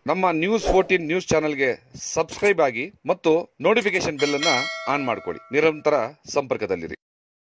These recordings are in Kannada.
ನಮ್ಮ ನ್ಯೂಸ್ ಫೋರ್ಟೀನ್ ನ್ಯೂಸ್ ಚಾನೆಲ್ಗೆ ಸಬ್ಸ್ಕ್ರೈಬ್ ಆಗಿ ಮತ್ತು ನೋಟಿಫಿಕೇಶನ್ ಬೆಲ್ ಅನ್ನ ಆನ್ ಮಾಡ್ಕೊಳ್ಳಿ ನಿರಂತರ ಸಂಪರ್ಕದಲ್ಲಿರಿ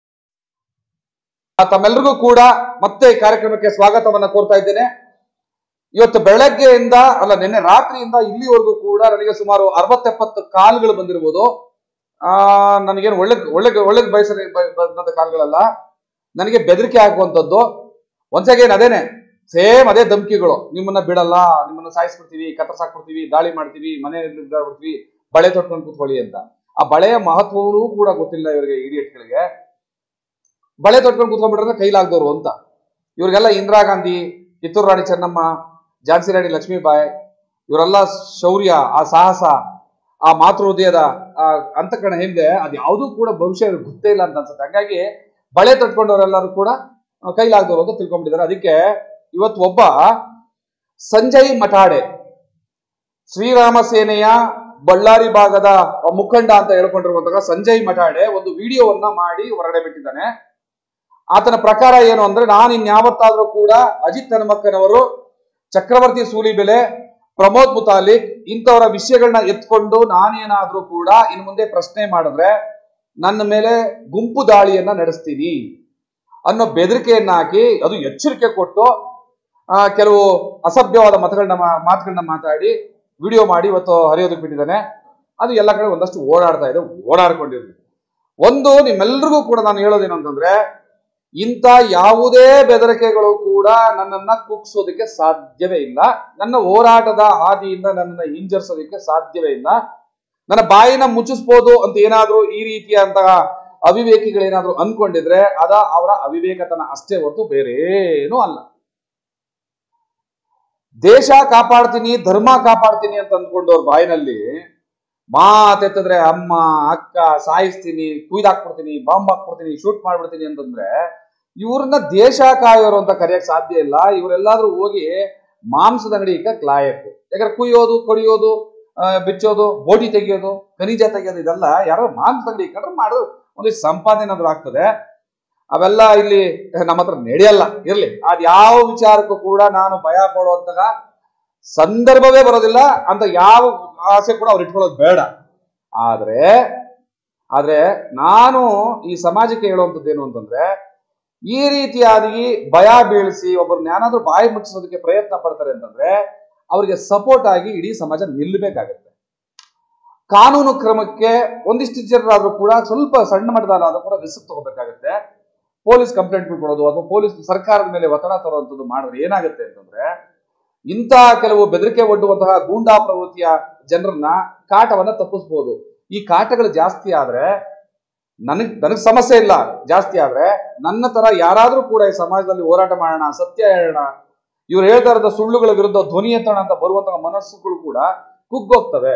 ಆ, ತಮ್ಮೆಲ್ಲರಿಗೂ ಕೂಡ ಮತ್ತೆ ಈ ಕಾರ್ಯಕ್ರಮಕ್ಕೆ ಸ್ವಾಗತವನ್ನ ಕೋರ್ತಾ ಇದ್ದೇನೆ ಇವತ್ತು ಬೆಳಗ್ಗೆಯಿಂದ ಅಲ್ಲ ನಿನ್ನೆ ರಾತ್ರಿಯಿಂದ ಇಲ್ಲಿವರೆಗೂ ಕೂಡ ನನಗೆ ಸುಮಾರು ಅರವತ್ತೆಪ್ಪತ್ತು ಕಾಲ್ಗಳು ಬಂದಿರ್ಬೋದು ಆ ನನಗೇನು ಒಳ್ಳೆ ಒಳ್ಳೆ ಒಳ್ಳೆ ಬಯಸ ಬಂದಂತ ಕಾಲ್ಗಳಲ್ಲ ನನಗೆ ಬೆದರಿಕೆ ಹಾಕುವಂಥದ್ದು ಒನ್ಸ್ ಅಗೇನ್ ಅದೇನೆ ಸೇಮ್ ಅದೇ ಧಮಕಿಗಳು ನಿಮ್ಮನ್ನ ಬಿಡಲ್ಲ ನಿಮ್ಮನ್ನ ಸಾಯಿಸ್ಬಿಡ್ತೀವಿ ಕತ್ತರಿಸಾಕ್ಬಿಡ್ತೀವಿ ದಾಳಿ ಮಾಡ್ತೀವಿ ಮನೆ ಬಿಡ್ತೀವಿ ಬಳೆ ತೊಟ್ಕೊಂಡು ಕೂತ್ಕೊಳ್ಳಿ ಅಂತ ಆ ಬಳೆಯ ಮಹತ್ವವೂ ಕೂಡ ಗೊತ್ತಿಲ್ಲ ಇವರಿಗೆ ಇಡಿಯಟ್ಗಳಿಗೆ ಬಳೆ ತೊಟ್ಕೊಂಡು ಕೂತ್ಕೊಂಡ್ಬಿಟ್ರೆ ಕೈಲಾಗ್ದವ್ರು ಅಂತ ಇವ್ರಿಗೆಲ್ಲ ಇಂದಿರಾ ಗಾಂಧಿ ಕಿತ್ತೂರು ರಾಣಿ ಚೆನ್ನಮ್ಮ ಝಾನ್ಸಿ ರಾಣಿ ಲಕ್ಷ್ಮೀಬಾಯಿ ಇವರೆಲ್ಲ ಶೌರ್ಯ ಆ ಸಾಹಸ ಆ ಮಾತೃ ಹೃದಯದ ಆ ಅಂತಕರಣ ಹಿಂದೆ ಅದು ಯಾವುದೂ ಕೂಡ ಭವಿಷ್ಯ ಇವ್ರಿಗೆ ಗೊತ್ತೇ ಇಲ್ಲ ಅಂತ ಅನ್ಸುತ್ತೆ ಹಂಗಾಗಿ ಬಳೆ ತೊಟ್ಕೊಂಡವರೆಲ್ಲರೂ ಕೂಡ ಆ, ಕೈಲಾಗ್ದವ್ರು ಅಂತ ತಿಳ್ಕೊಂಡ್ಬಿಟ್ಟಿದ್ದಾರೆ ಅದಕ್ಕೆ ಇವತ್ತು ಒಬ್ಬ ಸಂಜಯ್ ಮಠಾಡೆ ಶ್ರೀರಾಮ ಸೇನೆಯ ಬಳ್ಳಾರಿ ಭಾಗದ ಮುಖಂಡ ಅಂತ ಹೇಳ್ಕೊಂಡಿರುವಂತಹ ಸಂಜಯ್ ಮಠಾಡೆ ಒಂದು ವಿಡಿಯೋವನ್ನ ಮಾಡಿ ಹೊರಗಡೆ ಬಿಟ್ಟಿದ್ದಾನೆ ಆತನ ಪ್ರಕಾರ ಏನು ಅಂದ್ರೆ ನಾನು ಇನ್ಯಾವತ್ತಾದ್ರೂ ಕೂಡ ಅಜಿತ್ ಹನುಮಕ್ಕನವರು ಚಕ್ರವರ್ತಿ ಸೂಲಿಬೆಲೆ ಪ್ರಮೋದ್ ಮುತಾಲಿಕ್ ಇಂಥವರ ವಿಷಯಗಳನ್ನ ಎತ್ಕೊಂಡು ನಾನೇನಾದ್ರೂ ಕೂಡ ಇನ್ನು ಮುಂದೆ ಪ್ರಶ್ನೆ ಮಾಡಿದ್ರೆ ನನ್ನ ಮೇಲೆ ಗುಂಪು ದಾಳಿಯನ್ನ ನಡೆಸ್ತೀನಿ ಅನ್ನೋ ಬೆದರಿಕೆಯನ್ನ ಹಾಕಿ ಅದು ಎಚ್ಚರಿಕೆ ಕೊಟ್ಟು ಆ, ಕೆಲವು ಅಸಭ್ಯವಾದ ಮತಗಳನ್ನ ಮಾ- ಮಾತುಗಳನ್ನ ಮಾತಾಡಿ ವಿಡಿಯೋ ಮಾಡಿ ಇವತ್ತು ಹರಿಯೋದಕ್ಕೆ ಬಿಟ್ಟಿದ್ದಾನೆ ಅದು ಎಲ್ಲ ಕಡೆ ಒಂದಷ್ಟು ಓಡಾಡ್ತಾ ಇದೆ ಓಡಾಡ್ಕೊಂಡಿರ್ಲಿ ಒಂದು ನಿಮ್ಮೆಲ್ರಿಗೂ ಕೂಡ ನಾನು ಹೇಳೋದೇನು ಅಂತಂದ್ರೆ ಇಂಥ ಯಾವುದೇ ಬೆದರಿಕೆಗಳು ಕೂಡ ನನ್ನನ್ನ ಕುಗ್ಸೋದಕ್ಕೆ ಸಾಧ್ಯವೇ ಇಲ್ಲ ನನ್ನ ಹೋರಾಟದ ಹಾದಿಯಿಂದ ನನ್ನನ್ನ ಹಿಂಜರಿಸೋದಕ್ಕೆ ಸಾಧ್ಯವೇ ಇಲ್ಲ ನನ್ನ ಬಾಯಿನ ಮುಚ್ಚಿಸ್ಬೋದು ಅಂತ ಏನಾದ್ರೂ ಈ ರೀತಿಯಂತಹ ಅವಿವೇಕಿಗಳೇನಾದ್ರೂ ಅನ್ಕೊಂಡಿದ್ರೆ ಅದ ಅವರ ಅವಿವೇಕತನ ಅಷ್ಟೇ ಹೊರತು ಬೇರೆ ಏನೂ ಅಲ್ಲ ದೇಶ ಕಾಪಾಡ್ತೀನಿ ಧರ್ಮ ಕಾಪಾಡ್ತೀನಿ ಅಂತ ಅಂದ್ಕೊಂಡವ್ರ ಬಾಯಿನಲ್ಲಿ ಮಾತೆತ್ತಿದ್ರೆ ಅಮ್ಮ ಅಕ್ಕ ಸಾಯಿಸ್ತೀನಿ ಕುಯ್ದಾಕ್ಬಿಡ್ತೀನಿ ಬಾಂಬ್ ಹಾಕ್ಬಿಡ್ತೀನಿ ಶೂಟ್ ಮಾಡ್ಬಿಡ್ತೀನಿ ಅಂತಂದ್ರೆ ಇವ್ರನ್ನ ದೇಶ ಕಾಯೋರು ಅಂತ ಕರೆಯಕ್ ಸಾಧ್ಯ ಇಲ್ಲ ಇವರೆಲ್ಲಾದ್ರೂ ಹೋಗಿ ಮಾಂಸದ ಅಂಗಡಿ ಇಕ್ಕ ಲಾಯಕ್ ಯಾಕಂದ್ರೆ ಕುಯ್ಯೋದು ಕೊಡಿಯೋದು ಆ, ಬಿಚ್ಚೋದು ಬೋಟಿ ತೆಗಿಯೋದು ಖನಿಜ ತೆಗಿಯೋದು ಇದೆಲ್ಲ ಯಾರೋ ಮಾಂಸದ ಅಂಗಡಿ ಇಕ್ಕಂಡ್ರೆ ಮಾಡೋದು ಒಂದಿಷ್ಟು ಸಂಪಾದನೆ ಏನಾದ್ರು ಆಗ್ತದೆ ಅವೆಲ್ಲ ಇಲ್ಲಿ ನಮ್ಮ ಹತ್ರ ನಡೆಯಲ್ಲ ಇರ್ಲಿ ಅದ್ ಯಾವ ವಿಚಾರಕ್ಕೂ ಕೂಡ ನಾನು ಭಯ ಪಡುವಂತಹ ಸಂದರ್ಭವೇ ಬರೋದಿಲ್ಲ ಅಂತ ಯಾವ ಆಸೆ ಕೂಡ ಅವ್ರು ಇಟ್ಕೊಳ್ಳೋದು ಬೇಡ ಆದ್ರೆ ಆದ್ರೆ ನಾನು ಈ ಸಮಾಜಕ್ಕೆ ಹೇಳುವಂಥದ್ದು ಏನು ಅಂತಂದ್ರೆ ಈ ರೀತಿಯಾಗಿ ಭಯ ಬೀಳಿಸಿ ಒಬ್ಬರನ್ನ ಏನಾದ್ರೂ ಬಾಯಿ ಮುಚ್ಚಿಸೋದಕ್ಕೆ ಪ್ರಯತ್ನ ಪಡ್ತಾರೆ ಅಂತಂದ್ರೆ ಅವರಿಗೆ ಸಪೋರ್ಟ್ ಆಗಿ ಇಡೀ ಸಮಾಜ ನಿಲ್ಲಬೇಕಾಗತ್ತೆ ಕಾನೂನು ಕ್ರಮಕ್ಕೆ ಒಂದಿಷ್ಟು ಜನರಾದ್ರೂ ಕೂಡ ಸ್ವಲ್ಪ ಸಣ್ಣ ಮಟ್ಟದಲ್ಲಾದ್ರೂ ಕೂಡ ರಿಸ್ಕ್ ತಗೋಬೇಕಾಗತ್ತೆ ಪೊಲೀಸ್ ಕಂಪ್ಲೇಂಟ್ ಕೊಡೋದು ಅಥವಾ ಪೊಲೀಸ್ ಸರ್ಕಾರದ ಮೇಲೆ ಒತ್ತಡ ತರುವಂಥದ್ದು ಮಾಡಿದ್ರೆ ಏನಾಗುತ್ತೆ ಅಂತಂದ್ರೆ ಇಂಥ ಕೆಲವು ಬೆದರಿಕೆ ಒಡ್ಡುವಂತಹ ಗೂಂಡಾ ಪ್ರವೃತ್ತಿಯ ಜನರನ್ನ ಕಾಟವನ್ನ ತಪ್ಪಿಸ್ಬೋದು ಈ ಕಾಟಗಳು ಜಾಸ್ತಿ ಆದ್ರೆ ನನಗ್ ನನಗ್ ಸಮಸ್ಯೆ ಇಲ್ಲ ಜಾಸ್ತಿ ಆದ್ರೆ ನನ್ನ ತರ ಯಾರಾದ್ರೂ ಕೂಡ ಈ ಸಮಾಜದಲ್ಲಿ ಹೋರಾಟ ಮಾಡೋಣ ಸತ್ಯ ಹೇಳೋಣ ಇವ್ರು ಹೇಳ್ತಾ ಇರೋದ ಸುಳ್ಳುಗಳ ವಿರುದ್ಧ ಧ್ವನಿ ಎತ್ತೋಣ ಅಂತ ಬರುವಂತಹ ಮನಸ್ಸುಗಳು ಕೂಡ ಕುಗ್ಗೋಗ್ತವೆ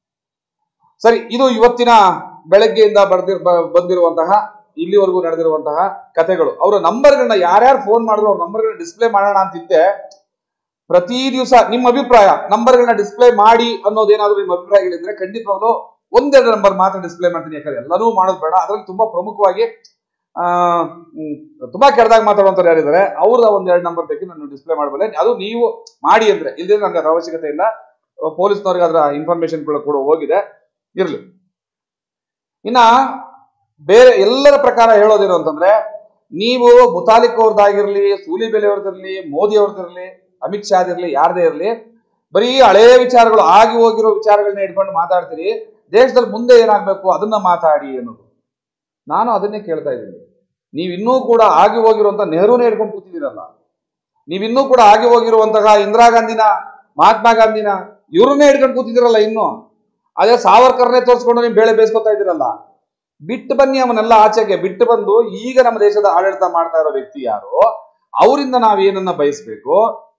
ಸರಿ ಇದು ಇವತ್ತಿನ ಬೆಳಗ್ಗೆಯಿಂದ ಬರ್ದಿರ್ ಬ- ಬಂದಿರುವಂತಹ ಇಲ್ಲಿವರೆಗೂ ನಡೆದಿರುವಂತಹ ಕಥೆಗಳು ಅವರ ನಂಬರ್ಗಳನ್ನ ಯಾರ್ಯಾರು ಫೋನ್ ಮಾಡಿದ್ರು ಅವ್ರ ನಂಬರ್ಗಳನ್ನ ಡಿಸ್ಪ್ಲೇ ಮಾಡೋಣ ಅಂತಿದ್ದೆ ಪ್ರತಿ ದಿವಸ ನಿಮ್ಮ ಅಭಿಪ್ರಾಯ ನಂಬರ್ಗಳನ್ನ ಡಿಸ್ಪ್ಲೇ ಮಾಡಿ ಅನ್ನೋದೇನಾದ್ರೂ ನಿಮ್ಮ ಅಭಿಪ್ರಾಯಗಳಿದ್ರೆ ಖಂಡಿತವಾಗ್ಲೂ ಒಂದೆರಡು ನಂಬರ್ ಮಾತ್ರ ಡಿಸ್ಪ್ಲೇ ಮಾಡ್ತೀನಿ ಯಾಕಂದ್ರೆ ಎಲ್ಲನೂ ಮಾಡೋದು ಬೇಡ ಅದ್ರಲ್ಲಿ ತುಂಬಾ ಪ್ರಮುಖವಾಗಿ ಆ ಹ್ಮ್, ತುಂಬಾ ಕೆಟ್ಟದಾಗ ಮಾತಾಡುವಂಥವ್ರು ಯಾರಿದ್ದಾರೆ ಅವ್ರದ ಒಂದ್ ಎರಡು ನಂಬರ್ ಬೇಕು ನಾನು ಡಿಸ್ಪ್ಲೇ ಮಾಡಬಲ್ಲೆ ಅದು ನೀವು ಮಾಡಿ ಅಂದ್ರೆ ಇಲ್ಲದೆ ನನಗೆ ಅದ್ರ ಅವಶ್ಯಕತೆ ಇಲ್ಲ ಪೊಲೀಸ್ನವ್ರಿಗೆ ಅದರ ಇನ್ಫಾರ್ಮೇಶನ್ ಕೂಡ ಕೂಡ ಹೋಗಿದೆ ಇರ್ಲಿ ಇನ್ನ ಬೇರೆ ಎಲ್ಲರ ಪ್ರಕಾರ ಹೇಳೋದೇನು ಅಂತಂದ್ರೆ ನೀವು ಮುತಾಲಿಕ್ ಅವ್ರದ್ದಾಗಿರ್ಲಿ ಸೂಲಿಬೆಲೆ ಅವ್ರದಿರ್ಲಿ ಮೋದಿ ಅವ್ರದಿರ್ಲಿ ಅಮಿತ್ ಶಾ ಇರ್ಲಿ ಯಾರದೇ ಇರ್ಲಿ ಬರೀ ಹಳೇ ವಿಚಾರಗಳು ಆಗಿ ಹೋಗಿರೋ ವಿಚಾರಗಳನ್ನ ಇಟ್ಕೊಂಡು ಮಾತಾಡ್ತೀರಿ ದೇಶದಲ್ಲಿ ಮುಂದೆ ಏನಾಗ್ಬೇಕು ಅದನ್ನ ಮಾತಾಡಿ ಅನ್ನೋದು ನಾನು ಅದನ್ನೇ ಕೇಳ್ತಾ ಇದ್ದೀನಿ ನೀವು ಇನ್ನೂ ಕೂಡ ಆಗಿ ಹೋಗಿರುವಂತ ನೆಹರೂನೇ ಹಿಡ್ಕೊಂಡು ಕೂತಿದ್ದೀರಲ್ಲ ನೀವಿನ್ನೂ ಕೂಡ ಆಗಿ ಹೋಗಿರುವಂತಹ ಇಂದಿರಾ ಗಾಂಧಿನ ಮಹಾತ್ಮ ಗಾಂಧಿನ ಇವ್ರನ್ನೇ ಹಿಡ್ಕೊಂಡು ಕೂತಿದ್ದೀರಲ್ಲ ಇನ್ನು ಅದೇ ಸಾವರ್ಕರ್ನೇ ತೋರಿಸ್ಕೊಂಡು ನೀವು ಬೇಳೆ ಬೇಯಿಸ್ಕೊತಾ ಇದ್ದೀರಲ್ಲ ಬಿಟ್ಟು ಬನ್ನಿ ಅವನ್ನೆಲ್ಲ ಆಚೆಗೆ ಬಿಟ್ಟು ಬಂದು ಈಗ ನಮ್ಮ ದೇಶದ ಆಡಳಿತ ಮಾಡ್ತಾ ಇರೋ ವ್ಯಕ್ತಿ ಯಾರು ಅವರಿಂದ ನಾವು ಏನನ್ನ ಬಯಸ್ಬೇಕು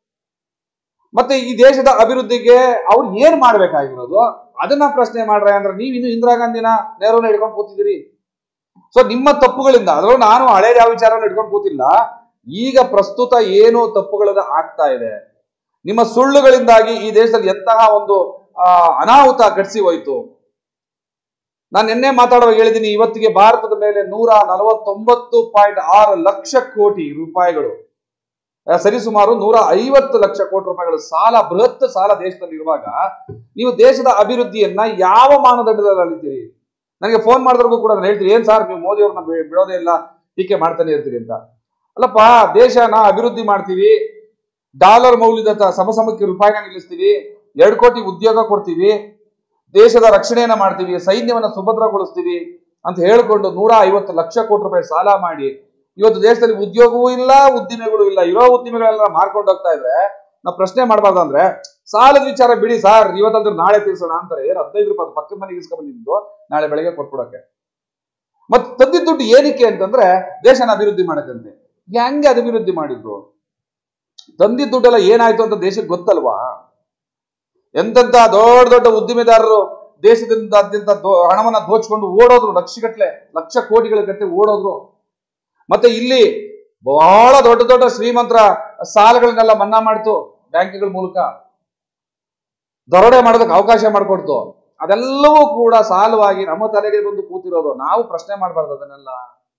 ಮತ್ತೆ ಈ ದೇಶದ ಅಭಿವೃದ್ಧಿಗೆ ಅವ್ರು ಏನ್ ಮಾಡ್ಬೇಕಾಗಿರೋದು ಅದನ್ನ ಪ್ರಶ್ನೆ ಮಾಡ್ರೆ ಅಂದ್ರೆ ನೀವು ಇನ್ನು ಇಂದಿರಾ ಗಾಂಧಿನ ನೆಹರೂನ ಹಿಡ್ಕೊಂಡು ಕೂತಿದ್ದೀರಿ ಸೊ ನಿಮ್ಮ ತಪ್ಪುಗಳಿಂದ ಅದರಲ್ಲೂ ನಾನು ಹಳೆ ಯಾವ ವಿಚಾರವನ್ನು ಇಟ್ಕೊಂಡು ಕೂತಿಲ್ಲ ಈಗ ಪ್ರಸ್ತುತ ಏನು ತಪ್ಪುಗಳನ್ನ ಆಗ್ತಾ ಇದೆ ನಿಮ್ಮ ಸುಳ್ಳುಗಳಿಂದಾಗಿ ಈ ದೇಶದಲ್ಲಿ ಎಂತಹ ಒಂದು ಆ, ಅನಾಹುತ ಘಟಿಸಿ ಹೋಯ್ತು ನಾನು ನಿನ್ನೆ ಮಾತಾಡುವಾಗ ಹೇಳಿದ್ದೀನಿ ಇವತ್ತಿಗೆ ಭಾರತದ ಮೇಲೆ ನೂರ ನಲವತ್ತೊಂಬತ್ತು ಪಾಯಿಂಟ್ ಆರು ಲಕ್ಷ ಕೋಟಿ ರೂಪಾಯಿಗಳು ಆ, ಸರಿಸುಮಾರು ನೂರ ಐವತ್ತು ಲಕ್ಷ ಕೋಟಿ ರೂಪಾಯಿಗಳ ಸಾಲ ಬೃಹತ್ ಸಾಲ ದೇಶದಲ್ಲಿ ಇರುವಾಗ ನೀವು ದೇಶದ ಅಭಿವೃದ್ಧಿಯನ್ನ ಯಾವ ಮಾನದಂಡದಲ್ಲಿ ಅಲ್ಲಿದ್ದೀರಿ ನನಗೆ ಫೋನ್ ಮಾಡಿದ್ರಿಗೂ ಕೂಡ ನಾನು ಹೇಳ್ತೀನಿ ಏನ್ ಸರ್ ನೀವು ಮೋದಿ ಅವ್ರನ್ನ ಬಿ- ಬಿಡೋದೇ ಇಲ್ಲ ಟೀಕೆ ಮಾಡ್ತಾನೆ ಇರ್ತೀರಿ ಅಂತ ಅಲ್ಲಪ್ಪ ದೇಶನ ಅಭಿವೃದ್ಧಿ ಮಾಡ್ತೀವಿ ಡಾಲರ್ ಮೌಲ್ಯದ ತ- ಸಮಸಮಕ್ಕೆ ರೂಪಾಯಿನ ನಿಲ್ಲಿಸ್ತೀವಿ ಎರಡು ಕೋಟಿ ಉದ್ಯೋಗ ಕೊಡ್ತೀವಿ ದೇಶದ ರಕ್ಷಣೆಯನ್ನ ಮಾಡ್ತೀವಿ ಸೈನ್ಯವನ್ನ ಸುಭದ್ರಗೊಳಿಸ್ತೀವಿ ಅಂತ ಹೇಳ್ಕೊಂಡು ನೂರ ಐವತ್ತು ಲಕ್ಷ ಕೋಟಿ ರೂಪಾಯಿ ಸಾಲ ಮಾಡಿ ಇವತ್ತು ದೇಶದಲ್ಲಿ ಉದ್ಯೋಗವೂ ಇಲ್ಲ ಉದ್ದಿಮೆಗಳು ಇಲ್ಲ ಇರೋ ಉದ್ದಿಮೆಗಳೆಲ್ಲ ಮಾರ್ಕೊಂಡು ಹೋಗ್ತಾ ಇದ್ರೆ ನಾವು ಪ್ರಶ್ನೆ ಮಾಡಬಾರ್ದು ಅಂದ್ರೆ ಸಾಲದ ವಿಚಾರ ಬಿಡಿ ಸರ್ ಇವತ್ತಂದ್ರೆ ನಾಳೆ ತೀರ್ಸೋಣ ಅಂತಾರೆ ಏನು ಹದಿನೈದು ರೂಪಾಯಿ ಪಕ್ಕದ ಮನೆಗೆ ಇಸ್ಕೊಂಡ್ ಬಂದಿದ್ದು ನಾಳೆ ಬೆಳಗ್ಗೆ ಕೊಟ್ಬಿಡಕ್ಕೆ ಮತ್ ತಂದಿದ್ದ ದುಡ್ಡು ಏನಕ್ಕೆ ಅಂತಂದ್ರೆ ದೇಶನ ಅಭಿವೃದ್ಧಿ ಮಾಡಕ್ಕಂತೆ ಹೆಂಗೆ ಅಭಿವೃದ್ಧಿ ಮಾಡಿದ್ರು ತಂದಿದ್ದ ದುಡ್ಡೆಲ್ಲ ಏನಾಯ್ತು ಅಂತ ದೇಶಕ್ಕೆ ಗೊತ್ತಲ್ವಾ ಎಂತೆಂತ ದೊಡ್ಡ ದೊಡ್ಡ ಉದ್ದಿಮೆದಾರರು ದೇಶದಿಂದಾದ್ಯಂತ ದೋ- ಹಣವನ್ನ ದೋಚ್ಕೊಂಡು ಓಡೋದ್ರು ಲಕ್ಷಗಟ್ಲೆ ಲಕ್ಷ ಕೋಟಿಗಳ ಗಟ್ಟೆ ಓಡೋದ್ರು ಮತ್ತೆ ಇಲ್ಲಿ ಬಹಳ ದೊಡ್ಡ ದೊಡ್ಡ ಶ್ರೀಮಂತರ ಸಾಲಗಳನ್ನೆಲ್ಲ ಮನ್ನಾ ಮಾಡ್ತು ಬ್ಯಾಂಕ್ಗಳ ಮೂಲಕ ದರೋಡೆ ಮಾಡೋದಕ್ಕೆ ಅವಕಾಶ ಮಾಡಿಕೊಡ್ತು ಅದೆಲ್ಲವೂ ಕೂಡ ಸಾಲವಾಗಿ ನಮ್ಮ ತಲೆಗೆ ಬಂದು ಕೂತಿರೋದು ನಾವು ಪ್ರಶ್ನೆ ಮಾಡಬಾರ್ದು ಅದನ್ನೆಲ್ಲ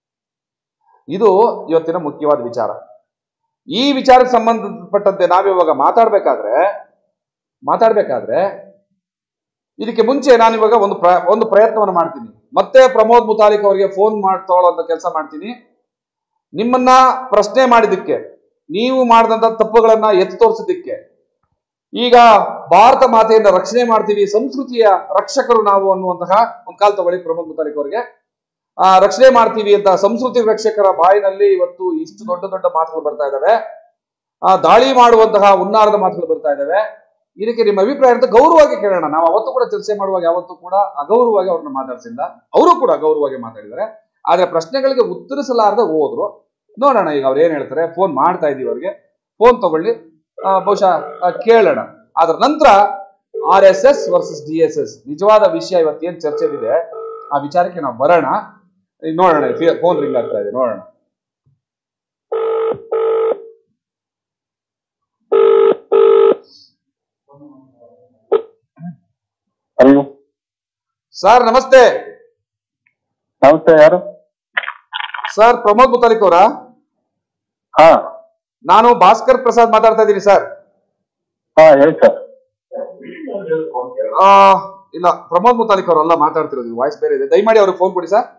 ಇದು ಇವತ್ತಿನ ಮುಖ್ಯವಾದ ವಿಚಾರ ಈ ವಿಚಾರಕ್ಕೆ ಸಂಬಂಧಪಟ್ಟಂತೆ ನಾವಿವಾಗ ಮಾತಾಡ್ಬೇಕಾದ್ರೆ ಮಾತಾಡ್ಬೇಕಾದ್ರೆ ಇದಕ್ಕೆ ಮುಂಚೆ ನಾನು ಇವಾಗ ಒಂದು ಪ್ರ ಒಂದು ಪ್ರಯತ್ನವನ್ನು ಮಾಡ್ತೀನಿ ಮತ್ತೆ ಪ್ರಮೋದ್ ಮುತಾಲಿಕ್ ಅವರಿಗೆ ಫೋನ್ ಮಾಡಿ ತಗೊಳ್ಳೋಂಥ ಕೆಲಸ ಮಾಡ್ತೀನಿ ನಿಮ್ಮನ್ನ ಪ್ರಶ್ನೆ ಮಾಡಿದ್ದಕ್ಕೆ ನೀವು ಮಾಡಿದಂತ ತಪ್ಪುಗಳನ್ನ ಎತ್ತಿ ತೋರಿಸಿದ್ದಕ್ಕೆ ಈಗ ಭಾರತ ಮಾತೆಯನ್ನ ರಕ್ಷಣೆ ಮಾಡ್ತೀವಿ ಸಂಸ್ಕೃತಿಯ ರಕ್ಷಕರು ನಾವು ಅನ್ನುವಂತಹ ಒಂದು ಕಾಲ್ ತಗೊಳ್ಳಿ ಪ್ರಮೋದ್ ಮುತಾಲಿಕ್ ಅವರಿಗೆ ಆ ರಕ್ಷಣೆ ಮಾಡ್ತೀವಿ ಅಂತ ಸಂಸ್ಕೃತಿ ರಕ್ಷಕರ ಬಾಯಿನಲ್ಲಿ ಇವತ್ತು ಇಷ್ಟು ದೊಡ್ಡ ದೊಡ್ಡ ಮಾತುಗಳು ಬರ್ತಾ ಇದಾವೆ ಆ ದಾಳಿ ಮಾಡುವಂತಹ ಉನ್ನಾರದ ಮಾತುಗಳು ಬರ್ತಾ ಇದಾವೆ ಇದಕ್ಕೆ ನಿಮ್ಮ ಅಭಿಪ್ರಾಯ ಅಂತ ಗೌರವವಾಗಿ ಕೇಳೋಣ ನಾವು ಅವತ್ತು ಕೂಡ ಚರ್ಚೆ ಮಾಡುವಾಗ ಯಾವತ್ತೂ ಕೂಡ ಅಗೌರವವಾಗಿ ಅವ್ರನ್ನ ಮಾತಾಡ್ಸಿಲ್ಲ ಅವರು ಕೂಡ ಅಗೌರವವಾಗಿ ಮಾತಾಡಿದ್ದಾರೆ ಆದ್ರೆ ಪ್ರಶ್ನೆಗಳಿಗೆ ಉತ್ತರಿಸಲಾರದೆ ಹೋದ್ರು ನೋಡೋಣ ಈಗ ಅವ್ರು ಏನ್ ಹೇಳ್ತಾರೆ ಫೋನ್ ಮಾಡ್ತಾ ಇದೀವಿ ಅವ್ರಿಗೆ ಫೋನ್ ತಗೊಳ್ಳಿ ಆ, ಬಹುಶಃ ಆ, ಕೇಳೋಣ ಅದ್ರ ನಂತರ R S S versus D S S ನಿಜವಾದ ವಿಷಯ ಇವತ್ತೇನ್ ಚರ್ಚೆಲಿದೆ ಆ ವಿಚಾರಕ್ಕೆ ನಾವು ಬರೋಣ ಈಗ ನೋಡೋಣ ಫೋನ್ ರಿಂಗ್ ಆಗ್ತಾ ಇದೆ ನೋಡೋಣ ಹಲೋ ಸರ್ ನಮಸ್ತೆ ನಮಸ್ತೆ ಯಾರು ಸರ್ ಪ್ರಮೋದ್ ಮುತಾಲಿಕ್ ಅವರಾ ಹಾ ನಾನು ಭಾಸ್ಕರ್ ಪ್ರಸಾದ್ ಮಾತಾಡ್ತಾ ಇದ್ದೀನಿ ಸರ್ ಹಾ ಹೇಳಿ ಸರ್ ಆ, ಇಲ್ಲ ಪ್ರಮೋದ್ ಮುತಾಲಿಕ್ ಅವರಲ್ಲ ಮಾತಾಡ್ತಿರೋದು ವಾಯ್ಸ್ ಬೇರೆ ಇದೆ ದಯಮಾಡಿ ಅವ್ರಿಗೆ ಫೋನ್ ಕೊಡಿ ಸರ್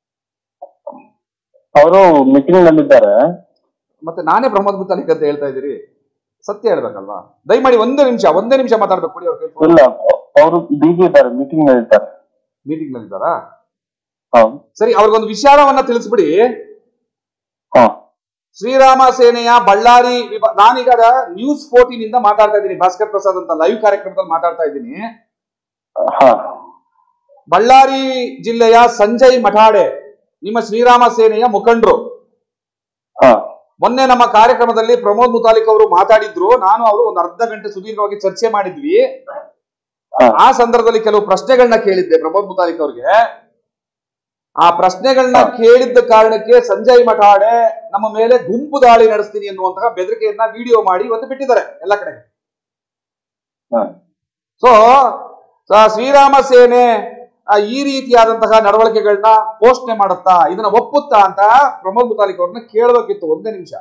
ಅವರು ಮೀಟಿಂಗ್ ನಲ್ಲಿದ್ದಾರೆ ಮತ್ತೆ ನಾನೇ ಪ್ರಮೋದ್ ಮುತಾಲಿಕ್ ಅಂತ ಹೇಳ್ತಾ ಇದ್ದೀರಿ ಸತ್ಯ ಹೇಳ್ಬೇಕಲ್ವಾ ದಯಮಾಡಿ ಒಂದೇ ನಿಮಿಷ ಒಂದೇ ನಿಮಿಷ ಮಾತಾಡ್ಬೇಕು ಕೊಡಿ ಅವ್ರ ಇಲ್ಲ ಅವರು ಬಿಜಿ ಇದ್ದಾರೆ ಮೀಟಿಂಗ್ ನಲ್ಲಿದ್ದಾರೆ ಮೀಟಿಂಗ್ ನಲ್ಲಿ ಇದ್ದಾರಾ ಹೌದು ಸರಿ ಅವ್ರಿಗೊಂದು ವಿಚಾರವನ್ನ ತಿಳಿಸ್ಬಿಡಿ ಹಾ ಶ್ರೀರಾಮ ಸೇನೆಯ ಬಳ್ಳಾರಿ ವಿಭಾ ನಾನೀಗ ನ್ಯೂಸ್ ಫೋರ್ಟೀನ್ ಇಂದ ಮಾತಾಡ್ತಾ ಇದ್ದೀನಿ ಭಾಸ್ಕರ್ ಪ್ರಸಾದ್ ಅಂತ ಲೈವ್ ಕಾರ್ಯಕ್ರಮದಲ್ಲಿ ಮಾತಾಡ್ತಾ ಇದ್ದೀನಿ ಹಾ ಬಳ್ಳಾರಿ ಜಿಲ್ಲೆಯ ಸಂಜಯ್ ಮಠಾಡೆ ನಿಮ್ಮ ಶ್ರೀರಾಮ ಸೇನೆಯ ಮುಖಂಡರು ಹಾ ಮೊನ್ನೆ ನಮ್ಮ ಕಾರ್ಯಕ್ರಮದಲ್ಲಿ ಪ್ರಮೋದ್ ಮುತಾಲಿಕ್ ಅವರು ಮಾತಾಡಿದ್ರು ನಾನು ಅವರು ಒಂದು ಅರ್ಧ ಗಂಟೆ ಸುದೀರ್ಘವಾಗಿ ಚರ್ಚೆ ಮಾಡಿದ್ವಿ ಹಾ. ಆ ಸಂದರ್ಭದಲ್ಲಿ ಕೆಲವು ಪ್ರಶ್ನೆಗಳನ್ನ ಕೇಳಿದ್ದೆ ಪ್ರಮೋದ್ ಮುತಾಲಿಕ್ ಅವ್ರಿಗೆ ಆ ಪ್ರಶ್ನೆಗಳನ್ನ ಕೇಳಿದ್ದ ಕಾರಣಕ್ಕೆ ಸಂಜಯ್ ಮಠಾಡೆ ನಮ್ಮ ಮೇಲೆ ಗುಂಪು ದಾಳಿ ನಡೆಸ್ತೀನಿ ಅನ್ನುವಂತಹ ಬೆದರಿಕೆಯನ್ನ ವಿಡಿಯೋ ಮಾಡಿ ಇವತ್ತು ಬಿಟ್ಟಿದ್ದಾರೆ ಎಲ್ಲ ಕಡೆ ಹಾ ಸೊ ಶ್ರೀರಾಮ ಸೇನೆ ಆ, ಈ ರೀತಿಯಾದಂತಹ ನಡವಳಿಕೆಗಳನ್ನ ಪೋಷಣೆ ಮಾಡುತ್ತಾ ಇದನ್ನ ಒಪ್ಪುತ್ತಾ ಅಂತ ಪ್ರಮೋದ್ ಮುತಾಲಿಕ್ ಅವ್ರನ್ನ ಕೇಳಬೇಕಿತ್ತು ಒಂದೇ ನಿಮಿಷ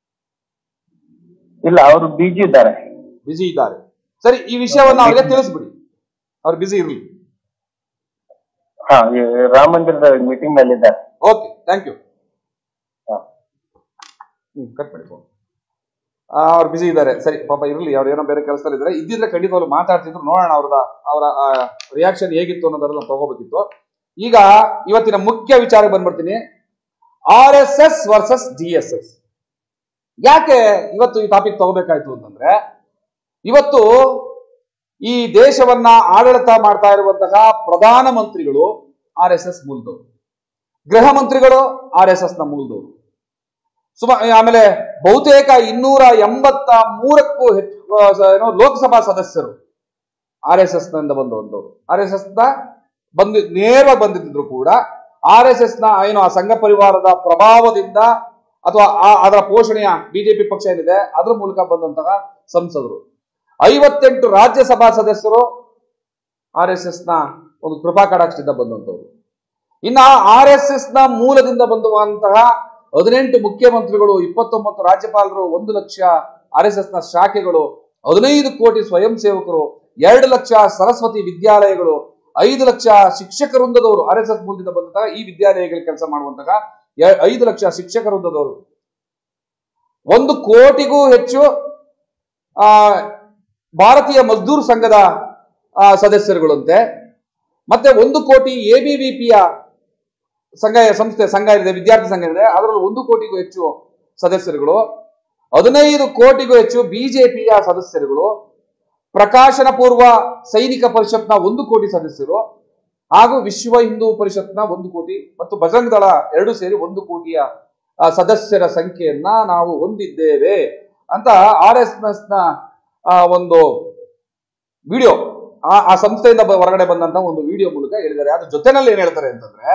ಇಲ್ಲ ಅವರು ಬಿಜಿ ಇದ್ದಾರೆ ಬಿಸಿ ಇದ್ದಾರೆ ಸರಿ ಈ ವಿಷಯವನ್ನ ಅವ್ರಿಗೆ ತಿಳಿಸ್ಬಿಡಿ ಅವ್ರು ಬಿಸಿ ಇರ್ಲಿ ಹಾ ಈ ರಾಮ ಮಂದಿರದ ಮೀಟಿಂಗ್ ನಲ್ಲಿದ್ದಾರೆ ಓಕೆ ಥ್ಯಾಂಕ್ ಯು ಹಾ. ಹ್ಮ್ ಕಟ್ ಮಾಡಿ phone. ಆ, ಅವ್ರು ಬಿಸಿ ಇದ್ದಾರೆ ಸರಿ ಪಾಪ ಇರ್ಲಿ ಅವ್ರು ಏನೋ ಬೇರೆ ಕೆಲಸದಲ್ಲಿ ಇದ್ದಾರೆ ಇದ್ದಿದ್ರೆ ಖಂಡಿತವಾಗ್ಲು ಮಾತಾಡ್ತಿದ್ರು ನೋಡೋಣ ಅವ್ರದ ಅವರ ರಿಯಾಕ್ಷನ್ ಹೇಗಿತ್ತು ಅನ್ನೋದನ್ನ ತಗೋಬೇಕಿತ್ತು ಈಗ ಇವತ್ತಿನ ಮುಖ್ಯ ವಿಚಾರಕ್ಕೆ ಬಂದ್ಬಿಡ್ತೀನಿ R S S versus D S S ಯಾಕೆ ಇವತ್ತು ಈ ಟಾಪಿಕ್ ತಗೋಬೇಕಾಯ್ತು ಅಂತಂದ್ರೆ ಇವತ್ತು ಈ ದೇಶವನ್ನ ಆಡಳಿತ ಮಾಡ್ತಾ ಇರುವಂತಹ ಪ್ರಧಾನ ಮಂತ್ರಿಗಳು ಆರ್ ಎಸ್ ಎಸ್ ಮೂಲದವರು ಗೃಹ ಮಂತ್ರಿಗಳು ಆರ್ ಎಸ್ ಎಸ್ ನ ಮೂಲದವರು ಸುಮ ಆಮೇಲೆ ಬಹುತೇಕ ಇನ್ನೂರ ಎಂಬತ್ತ ಮೂರಕ್ಕೂ ಹೆಚ್ಚು ಆ, ಸ- ಏನೋ ಲೋಕಸಭಾ ಸದಸ್ಯರು ಆರ್ ಎಸ್ ಎಸ್ ನಿಂದ ಬಂದವರು ಆರ್ ಎಸ್ ಎಸ್ ನ ಬಂದಿ ನೇರವಾಗಿ ಬಂದಿದ್ರು ಕೂಡ ಆರ್ ಎಸ್ ಎಸ್ ನ ಏನು ಆ ಸಂಘ ಪರಿವಾರದ ಪ್ರಭಾವದಿಂದ ಅಥವಾ ಆ- ಅದರ ಪೋಷಣೆಯ ಬಿಜೆಪಿ ಪಕ್ಷ ಏನಿದೆ ಅದ್ರ ಮೂಲಕ ಬಂದಂತಹ ಸಂಸದರು ಐವತ್ತೆಂಟು ರಾಜ್ಯಸಭಾ ಸದಸ್ಯರು ಆರ್ ಎಸ್ ಎಸ್ ನ ಒಂದು ಕೃಪಾ ಕಟಾಕ್ಷದಿಂದ ಬಂದಂತವ್ರು ಇನ್ನ ಆರ್ ಎಸ್ ಎಸ್ ನ ಮೂಲದಿಂದ ಬಂದುವಂತಹ ಹದಿನೆಂಟು ಮುಖ್ಯಮಂತ್ರಿಗಳು ಇಪ್ಪತ್ತೊಂಬತ್ತು ರಾಜ್ಯಪಾಲರು ಒಂದು ಲಕ್ಷ ಆರ್ ಎಸ್ ಎಸ್ ನ ಶಾಖೆಗಳು ಹದಿನೈದು ಕೋಟಿ ಸ್ವಯಂ ಸೇವಕರು ಎರಡು ಲಕ್ಷ ಸರಸ್ವತಿ ವಿದ್ಯಾಲಯಗಳು ಐದು ಲಕ್ಷ ಶಿಕ್ಷಕ ವೃಂದದವರು ಆರ್ ಎಸ್ ಎಸ್ ಮೂಲದಿಂದ ಬಂದಂತಹ ಈ ವಿದ್ಯಾಲಯಗಳಲ್ಲಿ ಕೆಲಸ ಮಾಡುವಂತಹ ಎ- ಐದು ಲಕ್ಷ ಶಿಕ್ಷಕ ವೃಂದದವರು ಒಂದು ಕೋಟಿಗೂ ಹೆಚ್ಚು ಆ ಭಾರತೀಯ ಮಜ್ದೂರ್ ಸಂಘದ ಆ, ಸದಸ್ಯರುಗಳಂತೆ ಮತ್ತೆ ಒಂದು ಕೋಟಿ ಎಬಿವಿಪಿಯ ಸಂಘ ಸಂಸ್ಥೆ ಸಂಘ ಇದೆ ವಿದ್ಯಾರ್ಥಿ ಸಂಘ ಇದೆ ಅದರಲ್ಲಿ ಒಂದು ಕೋಟಿಗೂ ಹೆಚ್ಚು ಸದಸ್ಯರುಗಳು ಹದಿನೈದು ಕೋಟಿಗೂ ಹೆಚ್ಚು ಬಿಜೆಪಿಯ ಸದಸ್ಯರುಗಳು ಪ್ರಕಾಶನ ಪೂರ್ವ ಸೈನಿಕ ಪರಿಷತ್ನ ಒಂದು ಕೋಟಿ ಸದಸ್ಯರು ಹಾಗೂ ವಿಶ್ವ ಹಿಂದೂ ಪರಿಷತ್ನ ಒಂದು ಕೋಟಿ ಮತ್ತು ಬಜರಂಗ ದಳ ಎರಡು ಸೇರಿ ಒಂದು ಕೋಟಿಯ ಆ, ಸದಸ್ಯರ ಸಂಖ್ಯೆಯನ್ನ ನಾವು ಹೊಂದಿದ್ದೇವೆ ಅಂತ ಆರ್ ಎಸ್ ಎಸ್ ನ ಆ, ಒಂದು ವಿಡಿಯೋ ಆ ಆ ಸಂಸ್ಥೆಯಿಂದ ಬ- ಹೊರಗಡೆ ಬಂದಂತ ಒಂದು ವಿಡಿಯೋ ಮೂಲಕ ಹೇಳಿದ್ದಾರೆ ಅದ್ರ ಜೊತೆನಲ್ಲಿ ಏನ್ ಹೇಳ್ತಾರೆ ಅಂತಂದ್ರೆ